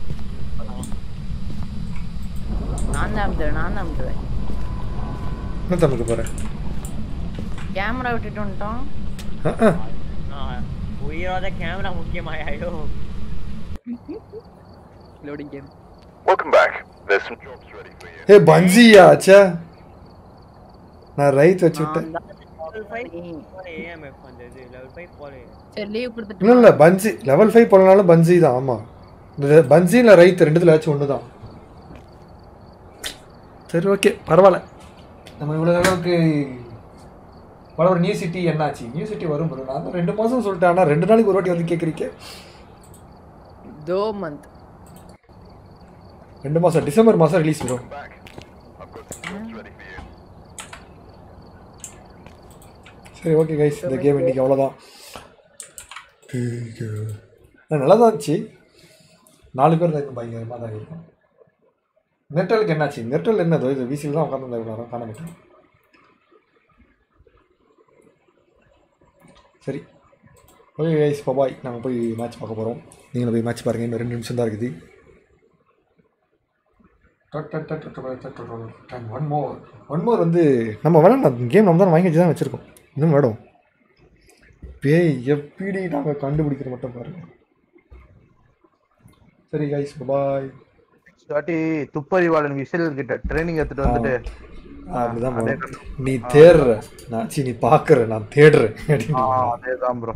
நான் தான் அமுத்துறேன் நான் தான் அமுத்துறேன் என்ன தமக்கு போகிறேன் கேமரா விட்டுட்டு வந்துட்டோம் ஆ, உயிரோட கேமரா முக்கியமாயாயோ loading game Welcome back. There's some jobs ready for you. ஏ பன்சியா ச்சே நான் ரைட் வச்சு விட்டேன் லெவல் ஃபைவ் ஏஎம்எஃப் வந்தது லெவல் ஃபைவ் போல சரி லீவ் இல்லை கொடுத்துட்டு இல்லை பன்சி லெவல் ஃபைவ் போலனாலும் பன்சி தான் ஆமாம் இந்த பன்சி இல்லை ரைட் ரெண்டுத்துல ஏதாச்சும் ஒன்று தான் சரி ஓகே பரவாயில்ல நம்ம இவ்வளோ அளவுக்கு பல ஒரு நியூ சிட்டி என்னாச்சு நியூ சிட்டி வரும் bro. நான் தான் ரெண்டு மாதம் சொல்லிட்டேன் ஆனால் ரெண்டு நாளைக்கு ஒரு வாட்டி வந்து கேட்குறீங்க தோ மந்த் ரெண்டு மாதம் டிசம்பர் மாதம் ரிலீஸ் வரும் Back. I've got some jobs ready for you. சரி ஓகே கைஸ் இந்த கேம் இன்னைக்கு அவ்வளோதான் நல்லா தான் இருந்துச்சு நாலு பேர் தான் பயங்கரமாக தான் இருக்கும் நெட்டலுக்கு என்னாச்சு நெட்டல் என்னதோ இது வீசியில் தான் உட்காந்து வரும் காண மாட்டேன் சரி ஓகே கைஸ் பபாய் நாங்கள் போய் மேட்ச் பார்க்க போகிறோம் நீங்களும் போய் மேட்ச் பாருங்கள் இன்னும் ரெண்டு நிமிஷம் தான் இருக்குது ஒன் மோர் ஒன் மோர் வந்து நம்ம விளாட்லாம் கேம் நம்ம தான் வாங்கி வச்சு தான் வச்சுருக்கோம் இன்னும் விளாடும் பேய் எப்படி நாங்கள் கண்டுபிடிக்கிற மட்டும் பாருங்க சரி கைஸ் பாய் வாட்டி துப்பறிவாளன் விசில் கிட்ட ட்ரைனிங் எடுத்துட்டு வந்துட்டு அப்படிதான் அதே போகணும். நீ தேடுற நான் சி நீ பார்க்குற நான் தேடுறேன் ஆ, அப்படின்னு அதேதான் ப்ரோ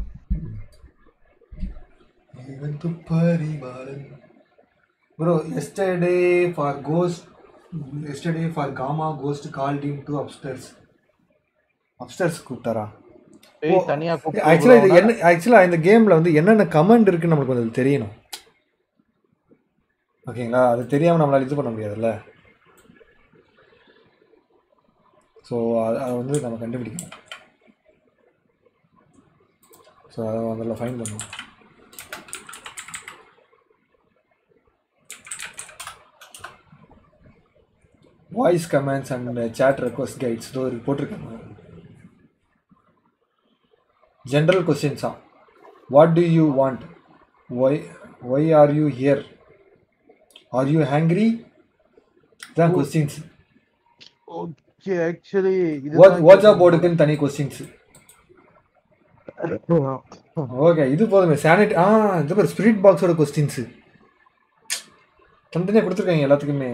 இவன் துப்பறிவாளன் bro yesterday for ghost yesterday for gamma ghost call team to upstairs upstairs கூப்பிட்டாரா ஏய் தனியா கூப்பிட்டு ஆக்சுவலாக இது bro. என்ன ஆக்சுவலாக இந்த கேமில் வந்து என்னென்ன கமெண்ட் இருக்குன்னு நம்மளுக்கு கொஞ்சம் தெரியணும் ஓகேங்களா அது தெரியாமல் நம்மளால இது பண்ண முடியாதுல்ல ஸோ அதை அதை வந்து நம்ம கண்டுபிடிக்கணும் ஸோ அதை அதில் ஃபைன் பண்ணணும் voice comments and chat request guides இதோ இருக்கு போட்டிருக்காங்க ஜென்ரல் கொஸ்டின்ஸா what do you want why why are you here are you hungry இதான் கொஸ்டின்ஸ் ஓகே ஆக்சுவலி இது வாட்சா போர்டுக்குன்னு தனி கொஸ்டின்ஸ் ஓகே இது போதுமே சானிட் ஆ இது பேர் ஸ்பிரிட் பாக்ஸோட கொஸ்டின்ஸு தனித்தனியாக கொடுத்துருக்காங்க எல்லாத்துக்குமே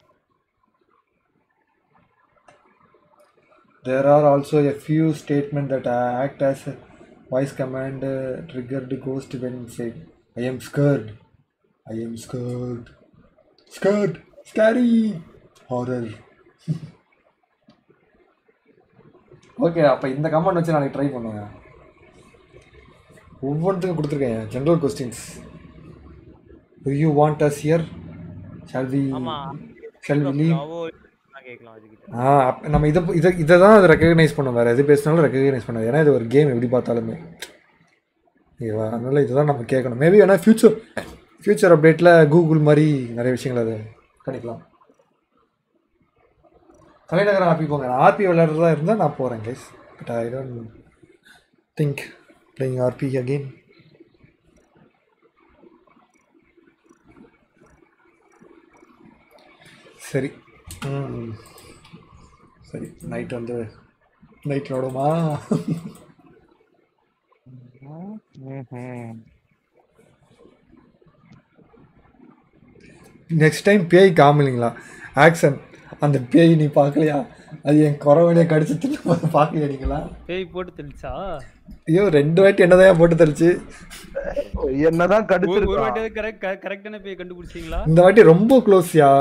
there are also a few statements that act as a voice command uh, triggered ghost when said i am scared i am scared scared scary horror okay அப்போ இந்த கமெண்ட் வச்சு நாளைக்கு ட்ரை பண்ணுங்க ஒவ்வொன்றுத்துக்கும் கொடுத்துருக்கேன் general questions do you want us here shall we ஆமா shall we leave அவோ நான் கேட்கலாம் அதுக்கிட்ட ஆ அப்ப நம்ம இதை இதை இதை தான் அது ரெக்கக்னைஸ் பண்ணும் வேறு எது பேசினாலும் ரெக்கக்னைஸ் பண்ணாது ஏன்னா இது ஒரு கேம் எப்படி பார்த்தாலுமே ஓகேவா அதனால இதுதான் நம்ம கேட்கணும் மேபி வேணால் ஃப்யூச்சர் ஃப்யூச்சர் அப்டேட்டில் கூகுள் மாதிரி நிறைய விஷயங்கள் அது கிடைக்கலாம் தலைநகரம் ஆர்பி போங்க நான் ஆர்பி விளையாடுறதா இருந்தால் நான் போகிறேன் guys but I don't think playing RP again சரி ம் சரி நைட் வந்து நைட் விளாடுமா நெக்ஸ்ட் டைம் பேய் காமலிங்களா ஆக்ஷன் அந்த பேய் நீ பார்க்கலையா அது என் குறவனே கடிச்சு தின்னு பார்க்கலையா நீங்களா பேய் போட்டு தெளிச்சா ஐயோ ரெண்டு வாட்டி என்னதான் போட்டு தள்ளிச்சு என்னதான் ஒரு ஒரு கடிச்சிருக்கான் வாட்டி கரெக்ட் கரெக்டான பேய் கண்டுபிடிச்சீங்களா இந்த வாட்டி ரொம்ப க்ளோஸ்யா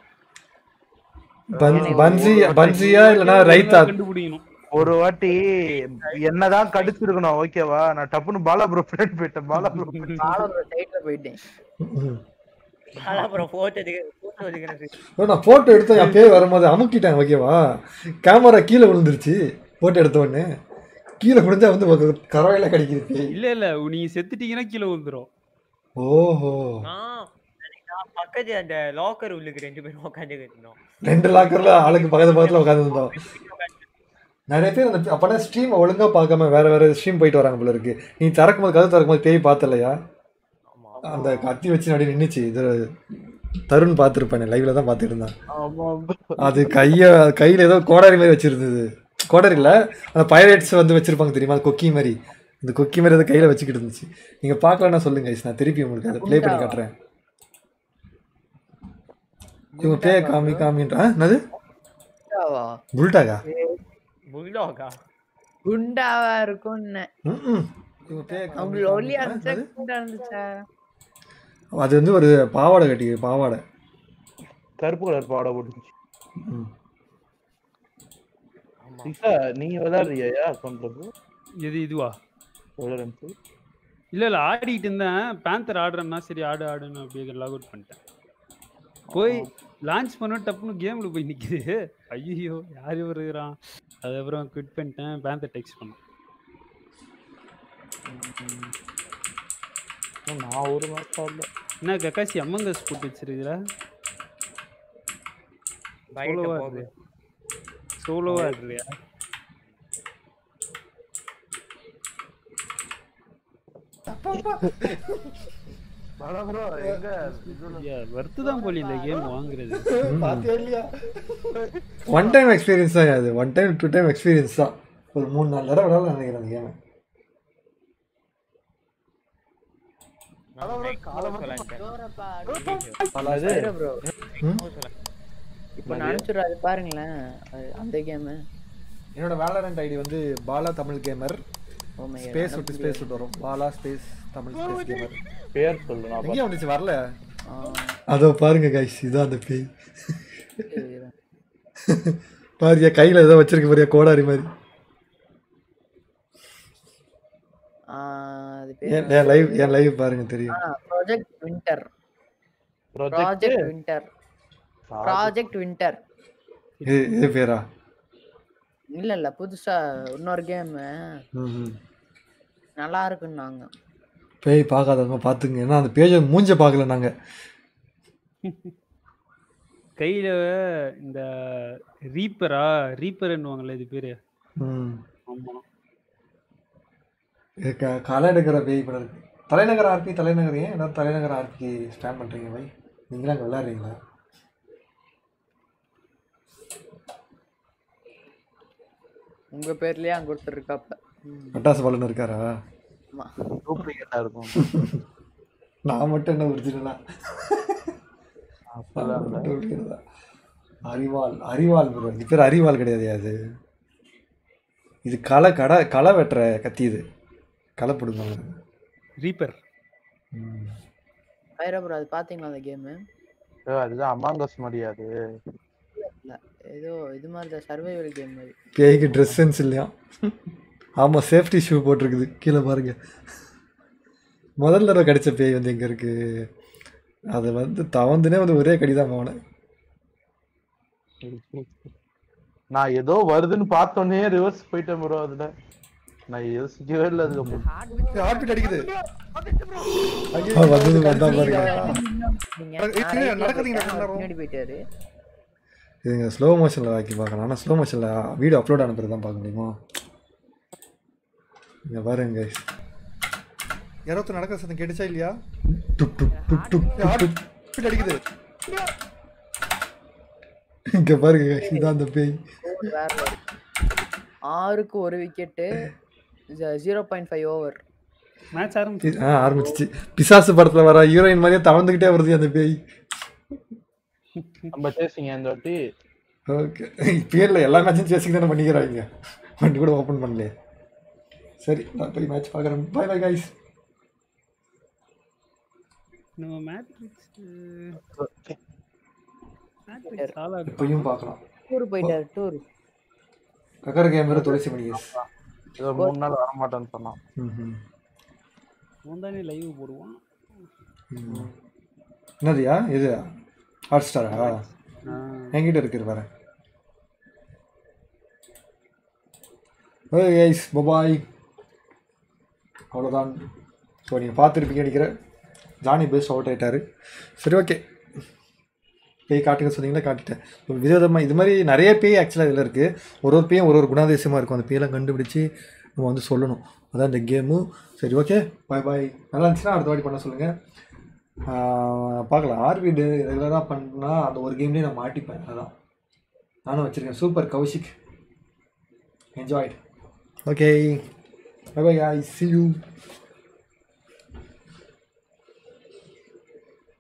பன்சி பன்சியா இல்லைன்னா ரைத்தா கண்டுபிடிக்கணும் ஒரு வாட்டி என்னதான் கடிச்சிருக்கணும் ஓகேவா நான் டப்புன்னு பாலா ப்ரோ ஃப்ரெண்ட் போயிட்டேன் பாலா ப்ரோ நானும் சைட்ல போயிட்டேன் ம். அப்புறம் போட்டதுக்கு போட்டோ எடுக்கிறது ஓ, நான் ஃபோட்டோ எடுத்தேன் என் பேர் வரும்போது அமுக்கிட்டேன் ஓகேவா கேமரா கீழே விழுந்துருச்சு ஃபோட்டோ எடுத்த உடனே கீழே விழுந்தா வந்து ஒரு கரவையில கிடைக்குது பேய் இல்ல இல்ல நீங்க செத்துட்டீங்கன்னா கீழே விழுந்துரும் ஓஹோ ஆ நான் பக்கத்து அந்த லாக்கர் உள்ளுக்கு ரெண்டு பேரும் உட்காந்துக்கிட்டு இருந்தோம் ரெண்டு லாக்கர்ல ஆளுக்கு பக்கத்து பக்கத்துல உட்காந்துருந்தோம் நிறைய பேர் அந்த அப்பனா ஸ்ட்ரீம் ஒழுங்கா பார்க்காம வேற வேற ஸ்ட்ரீம் போயிட்டு வராங்க போல இருக்கு நீ திறக்கும் போது கதை திறக்கும் போது பேய் பார்த்தலையா ஆமா அந்த கத்தி வச்சு நடி நின்னுச்சு இது தருண் பார்த்துருப்பானே லைவ்ல தான் பார்த்துட்டு இருந்தான் ஆமா அது கைய கையில ஏதோ கோடாரி மாதிரி வச்சிருந்தது கோடாரி இல்ல அந்த பைரேட்ஸ் வந்து வச்சிருப்பாங்க தெரியுமா அது கொக்கி மாதிரி இந்த கொக்கி மாதிரி அதை கையில வச்சுக்கிட்டு இருந்துச்சு நீங்க பார்க்கலன்னா சொல்லுங்க guys. நான் திருப்பி உங்களுக்கு அதை ப்ளே பண்ணி காட்டுறேன் இவங்க பேய காமி காமின்றா என்னது குண்டாவா புல்டாகா புல்டாகா குண்டாவா இருக்கும்னு ம்ம். இவங்க பேய காமி அவங்க ஒல்லியா காமின்றா? இருந்துச்சா என்னது? குண்டா இருந்துச்சா அது வந்து ஒரு பாவாடை கட்டி பாவாடை கருப்பு கலர் பாவாடை போட்டுச்சு ம். சிசா நீங்க விளையாடுறியா அக்கௌண்ட்ல எது இதுவா விளையாடுறது இல்ல இல்ல ஆடிட்டு இருந்தேன் பேந்தர் ஆடுறேன்னா சரி ஆடு ஆடுன்னு அப்படியே லாக் அவுட் பண்ணிட்டேன் போய் லான்ச் பண்ண டப்புன்னு கேம்ல போய் நிக்குது ஐயோ யார் இவர் இருக்கிறான் அதுக்கப்புறம் குவிட் பண்ணிட்டேன் பேந்தர் டெக்ஸ்ட் பண்ணேன் நான் ஒரு மாசம் ஆடல என்ன கக்காசி அம்மங்கஸ் போட்டு வச்சிருக்கிற பயத்தை சோலோவா போக்கு. ஆடுறியா சோலோவா ஆடுறியா bro, bro, எங்க இதுல- ஐயா வர்த்து தான் போலி இந்த கேம் வாங்குறது பாத்தியா இல்லையா ஒன் டைம் எக்ஸ்பீரியன்ஸ் தான் அது one time two time experience தான் ஒரு மூணு நாலு தடவை விடாமல் நினைக்கிறேன் அந்த கேமை நான் next move சொல்லலான்ட்டேன். டோரப்பா அது ப்ரோ Move சொல்லலாம். இப்போ நினைச்சிடும் அது பாருங்களேன் அது அந்த கேமு என்னோட வேலரண்ட் ஐடி வந்து Bala Tamil gamer oh my space விட்டு ஸ்பேஸ் விட்டு வரும் Bala space Tamil space gamer பேர் சொல்லு நான் எங்கேயும் வந்துச்சு வரல அதோ பாருங்க கைஸ் இதான் அந்த பேய் பாரியா கையில் ஏதோ வச்சிருக்க பாரியா கோடாரி மாதிரி அது என் பேர் என் லைவ் என் லைவ் பாருங்க தெரியும் project winter project project winter project winter இது இது பேரா இல்ல இல்ல புதுசா இன்னொரு கேம் ம் ம். நல்லா இருக்குன்னாங்க பேய் பார்க்காதவங்க பார்த்துங்க ஏன்னா அந்த பேஜை மூஞ்ச பார்க்கல நாங்கள் கையில இந்த ரீப்பரா ரீப்பர்ன்னுவாங்கல்ல இது பேரு ம் ஆமா இது க களை எடுக்கிற பேய் படம் இருக்கு தலைநகர் ஆர்பி தலைநகர் ஏன் எல்லாரும் தலைநகர் ஆர்பி ஸ்டாண்ட் பண்ணுறீங்க பை நீங்களும் அங்கே விளையாடுறீங்களா உங்க பேர்லயே அங்க ஒருத்தர் இருக்காப்ப ம், பட்டாசு பாலன் இருக்காரா ஆமா டூப்ளிகேட்டா இருக்கும் நான் மட்டும் என்ன ஒரிஜினலா அப்படிலாம் இல்ல. அறிவாள் அறிவாள் bro. இது பேர் அறிவாள் கிடையாது அது இது களை கடை களை வெட்டுற கத்தி இது களை பிடுங்க ரீப்பர் பைரபுரம் அது பாத்தீங்களா அந்த கேமு ஏய், அதுதான் அமாங்கஸ் முடியாது இல்ல ஏதோ இது மாதிரி தான் சர்வைவல் கேம் மாதிரி பேய்க்கு ட்ரெஸ் சென்ஸ் இல்லையா ஆமாம் சேஃப்டி ஷூ போட்டிருக்குது கீழே பாருங்க முதல் தடவை கடிச்ச பேய் வந்து எங்கே இருக்கு அது வந்து தவந்துனே வந்து ஒரே கடி தான் போனேன் நான் ஏதோ வருதுன்னு பார்த்தோன்னே ரிவர்ஸ் போயிட்டேன் ப்ரோ அதுல நான் யோசிக்கவே இல்லை அதுக்கப்புறம் ஹார்ட் அடிக்குது ஆ, வந்தது வந்தா பாருங்க நீங்க நடக்க- நான் இல்ல, right ல நடக்காதீங்க, போயிட்டேன், அவர் நடக்காதீங்க. பின்னாடி போயிட்டாரு இதுங்க ஸ்லோ மோஷனில் ஆக்கி பார்க்கலாம் ஆனால் ஸ்லோ மோஷனில் வீடியோ அப்லோட் ஆன பிறகு தான் பார்க்க முடியுமா இங்கே பாருங்க guys. யாரோ நடக்கிற சத்தம் கேட்டுச்சா இல்லையா டுப் டுப் டுப் டுப் டுப் டுப் இப்படி அடிக்குது இங்க பாருங்க guys, இதான் அந்த பேய் Over வேற level. ஆறுக்கு ஒரு wicket zero point five over match ஆரம்பிச்சு ஆ ஆரம்பிச்சிச்சு பிசாசு படத்துல வர ஹீரோயின் மாதிரியே தவந்துக்கிட்டே வருது அந்த பேய் நம்ம சேசிங்க இந்த வாட்டி ஓகே இப்பயே இல்லை எல்லா மேட்சும் சேசிங் தானே பண்ணிக்கிறாங்க வண்டி கூட ஓப்பன் பண்ணலையே சரி நான் போய் மேட்ச் பார்க்குறேன் பாய் பாய் கைஸ் நம்ம மேட்ரிக்ஸ் மேட்ரிக்ஸ் ஆளா இப்பயும் பார்க்கலாம் டூர் போயிட்டாரு டூர் கக்கர் கேமரா துளசி மணிகேஸ் ஏதோ மூணு நாள் வர மாட்டேன்னு சொன்னான் ம் அவன் தானே லைவ் போடுவான் என்னதுயா இது ஹாட் ஸ்டாரா ஆ, என்கிட்ட இருக்குது பாரு ஓகே கைஸ் பபாய் அவ்வளோதான் ஸோ நீங்கள் பார்த்துருப்பீங்க நினைக்கிறேன் ஜானி பெஸ்ட் அவுட் ஆயிட்டாரு சரி ஓகே பேய் காட்டுங்க சொன்னீங்களா காட்டிட்டேன் இப்போ விதவிதமாக இது மாதிரி நிறைய பேய் ஆக்சுவலாக இதில் இருக்குது ஒரு ஒரு பேயும் ஒரு ஒரு குணாதிசயமாக இருக்கும் அந்த பேயெல்லாம் கண்டுபிடிச்சி நம்ம வந்து சொல்லணும் அதான் இந்த கேமு சரி ஓகே பாய் பாய் நல்லா இருந்துச்சுன்னா அடுத்த வாட்டி பண்ண சொல்லுங்கள் பார்க்கலாம் ஆர்பிடு ரெகுலராக பண்ணால் அந்த ஒரு கேம்லேயே நான் மாட்டிப்பேன் அதான் நானும் வச்சுருக்கேன் super Kaushik enjoyed okay bye bye I see you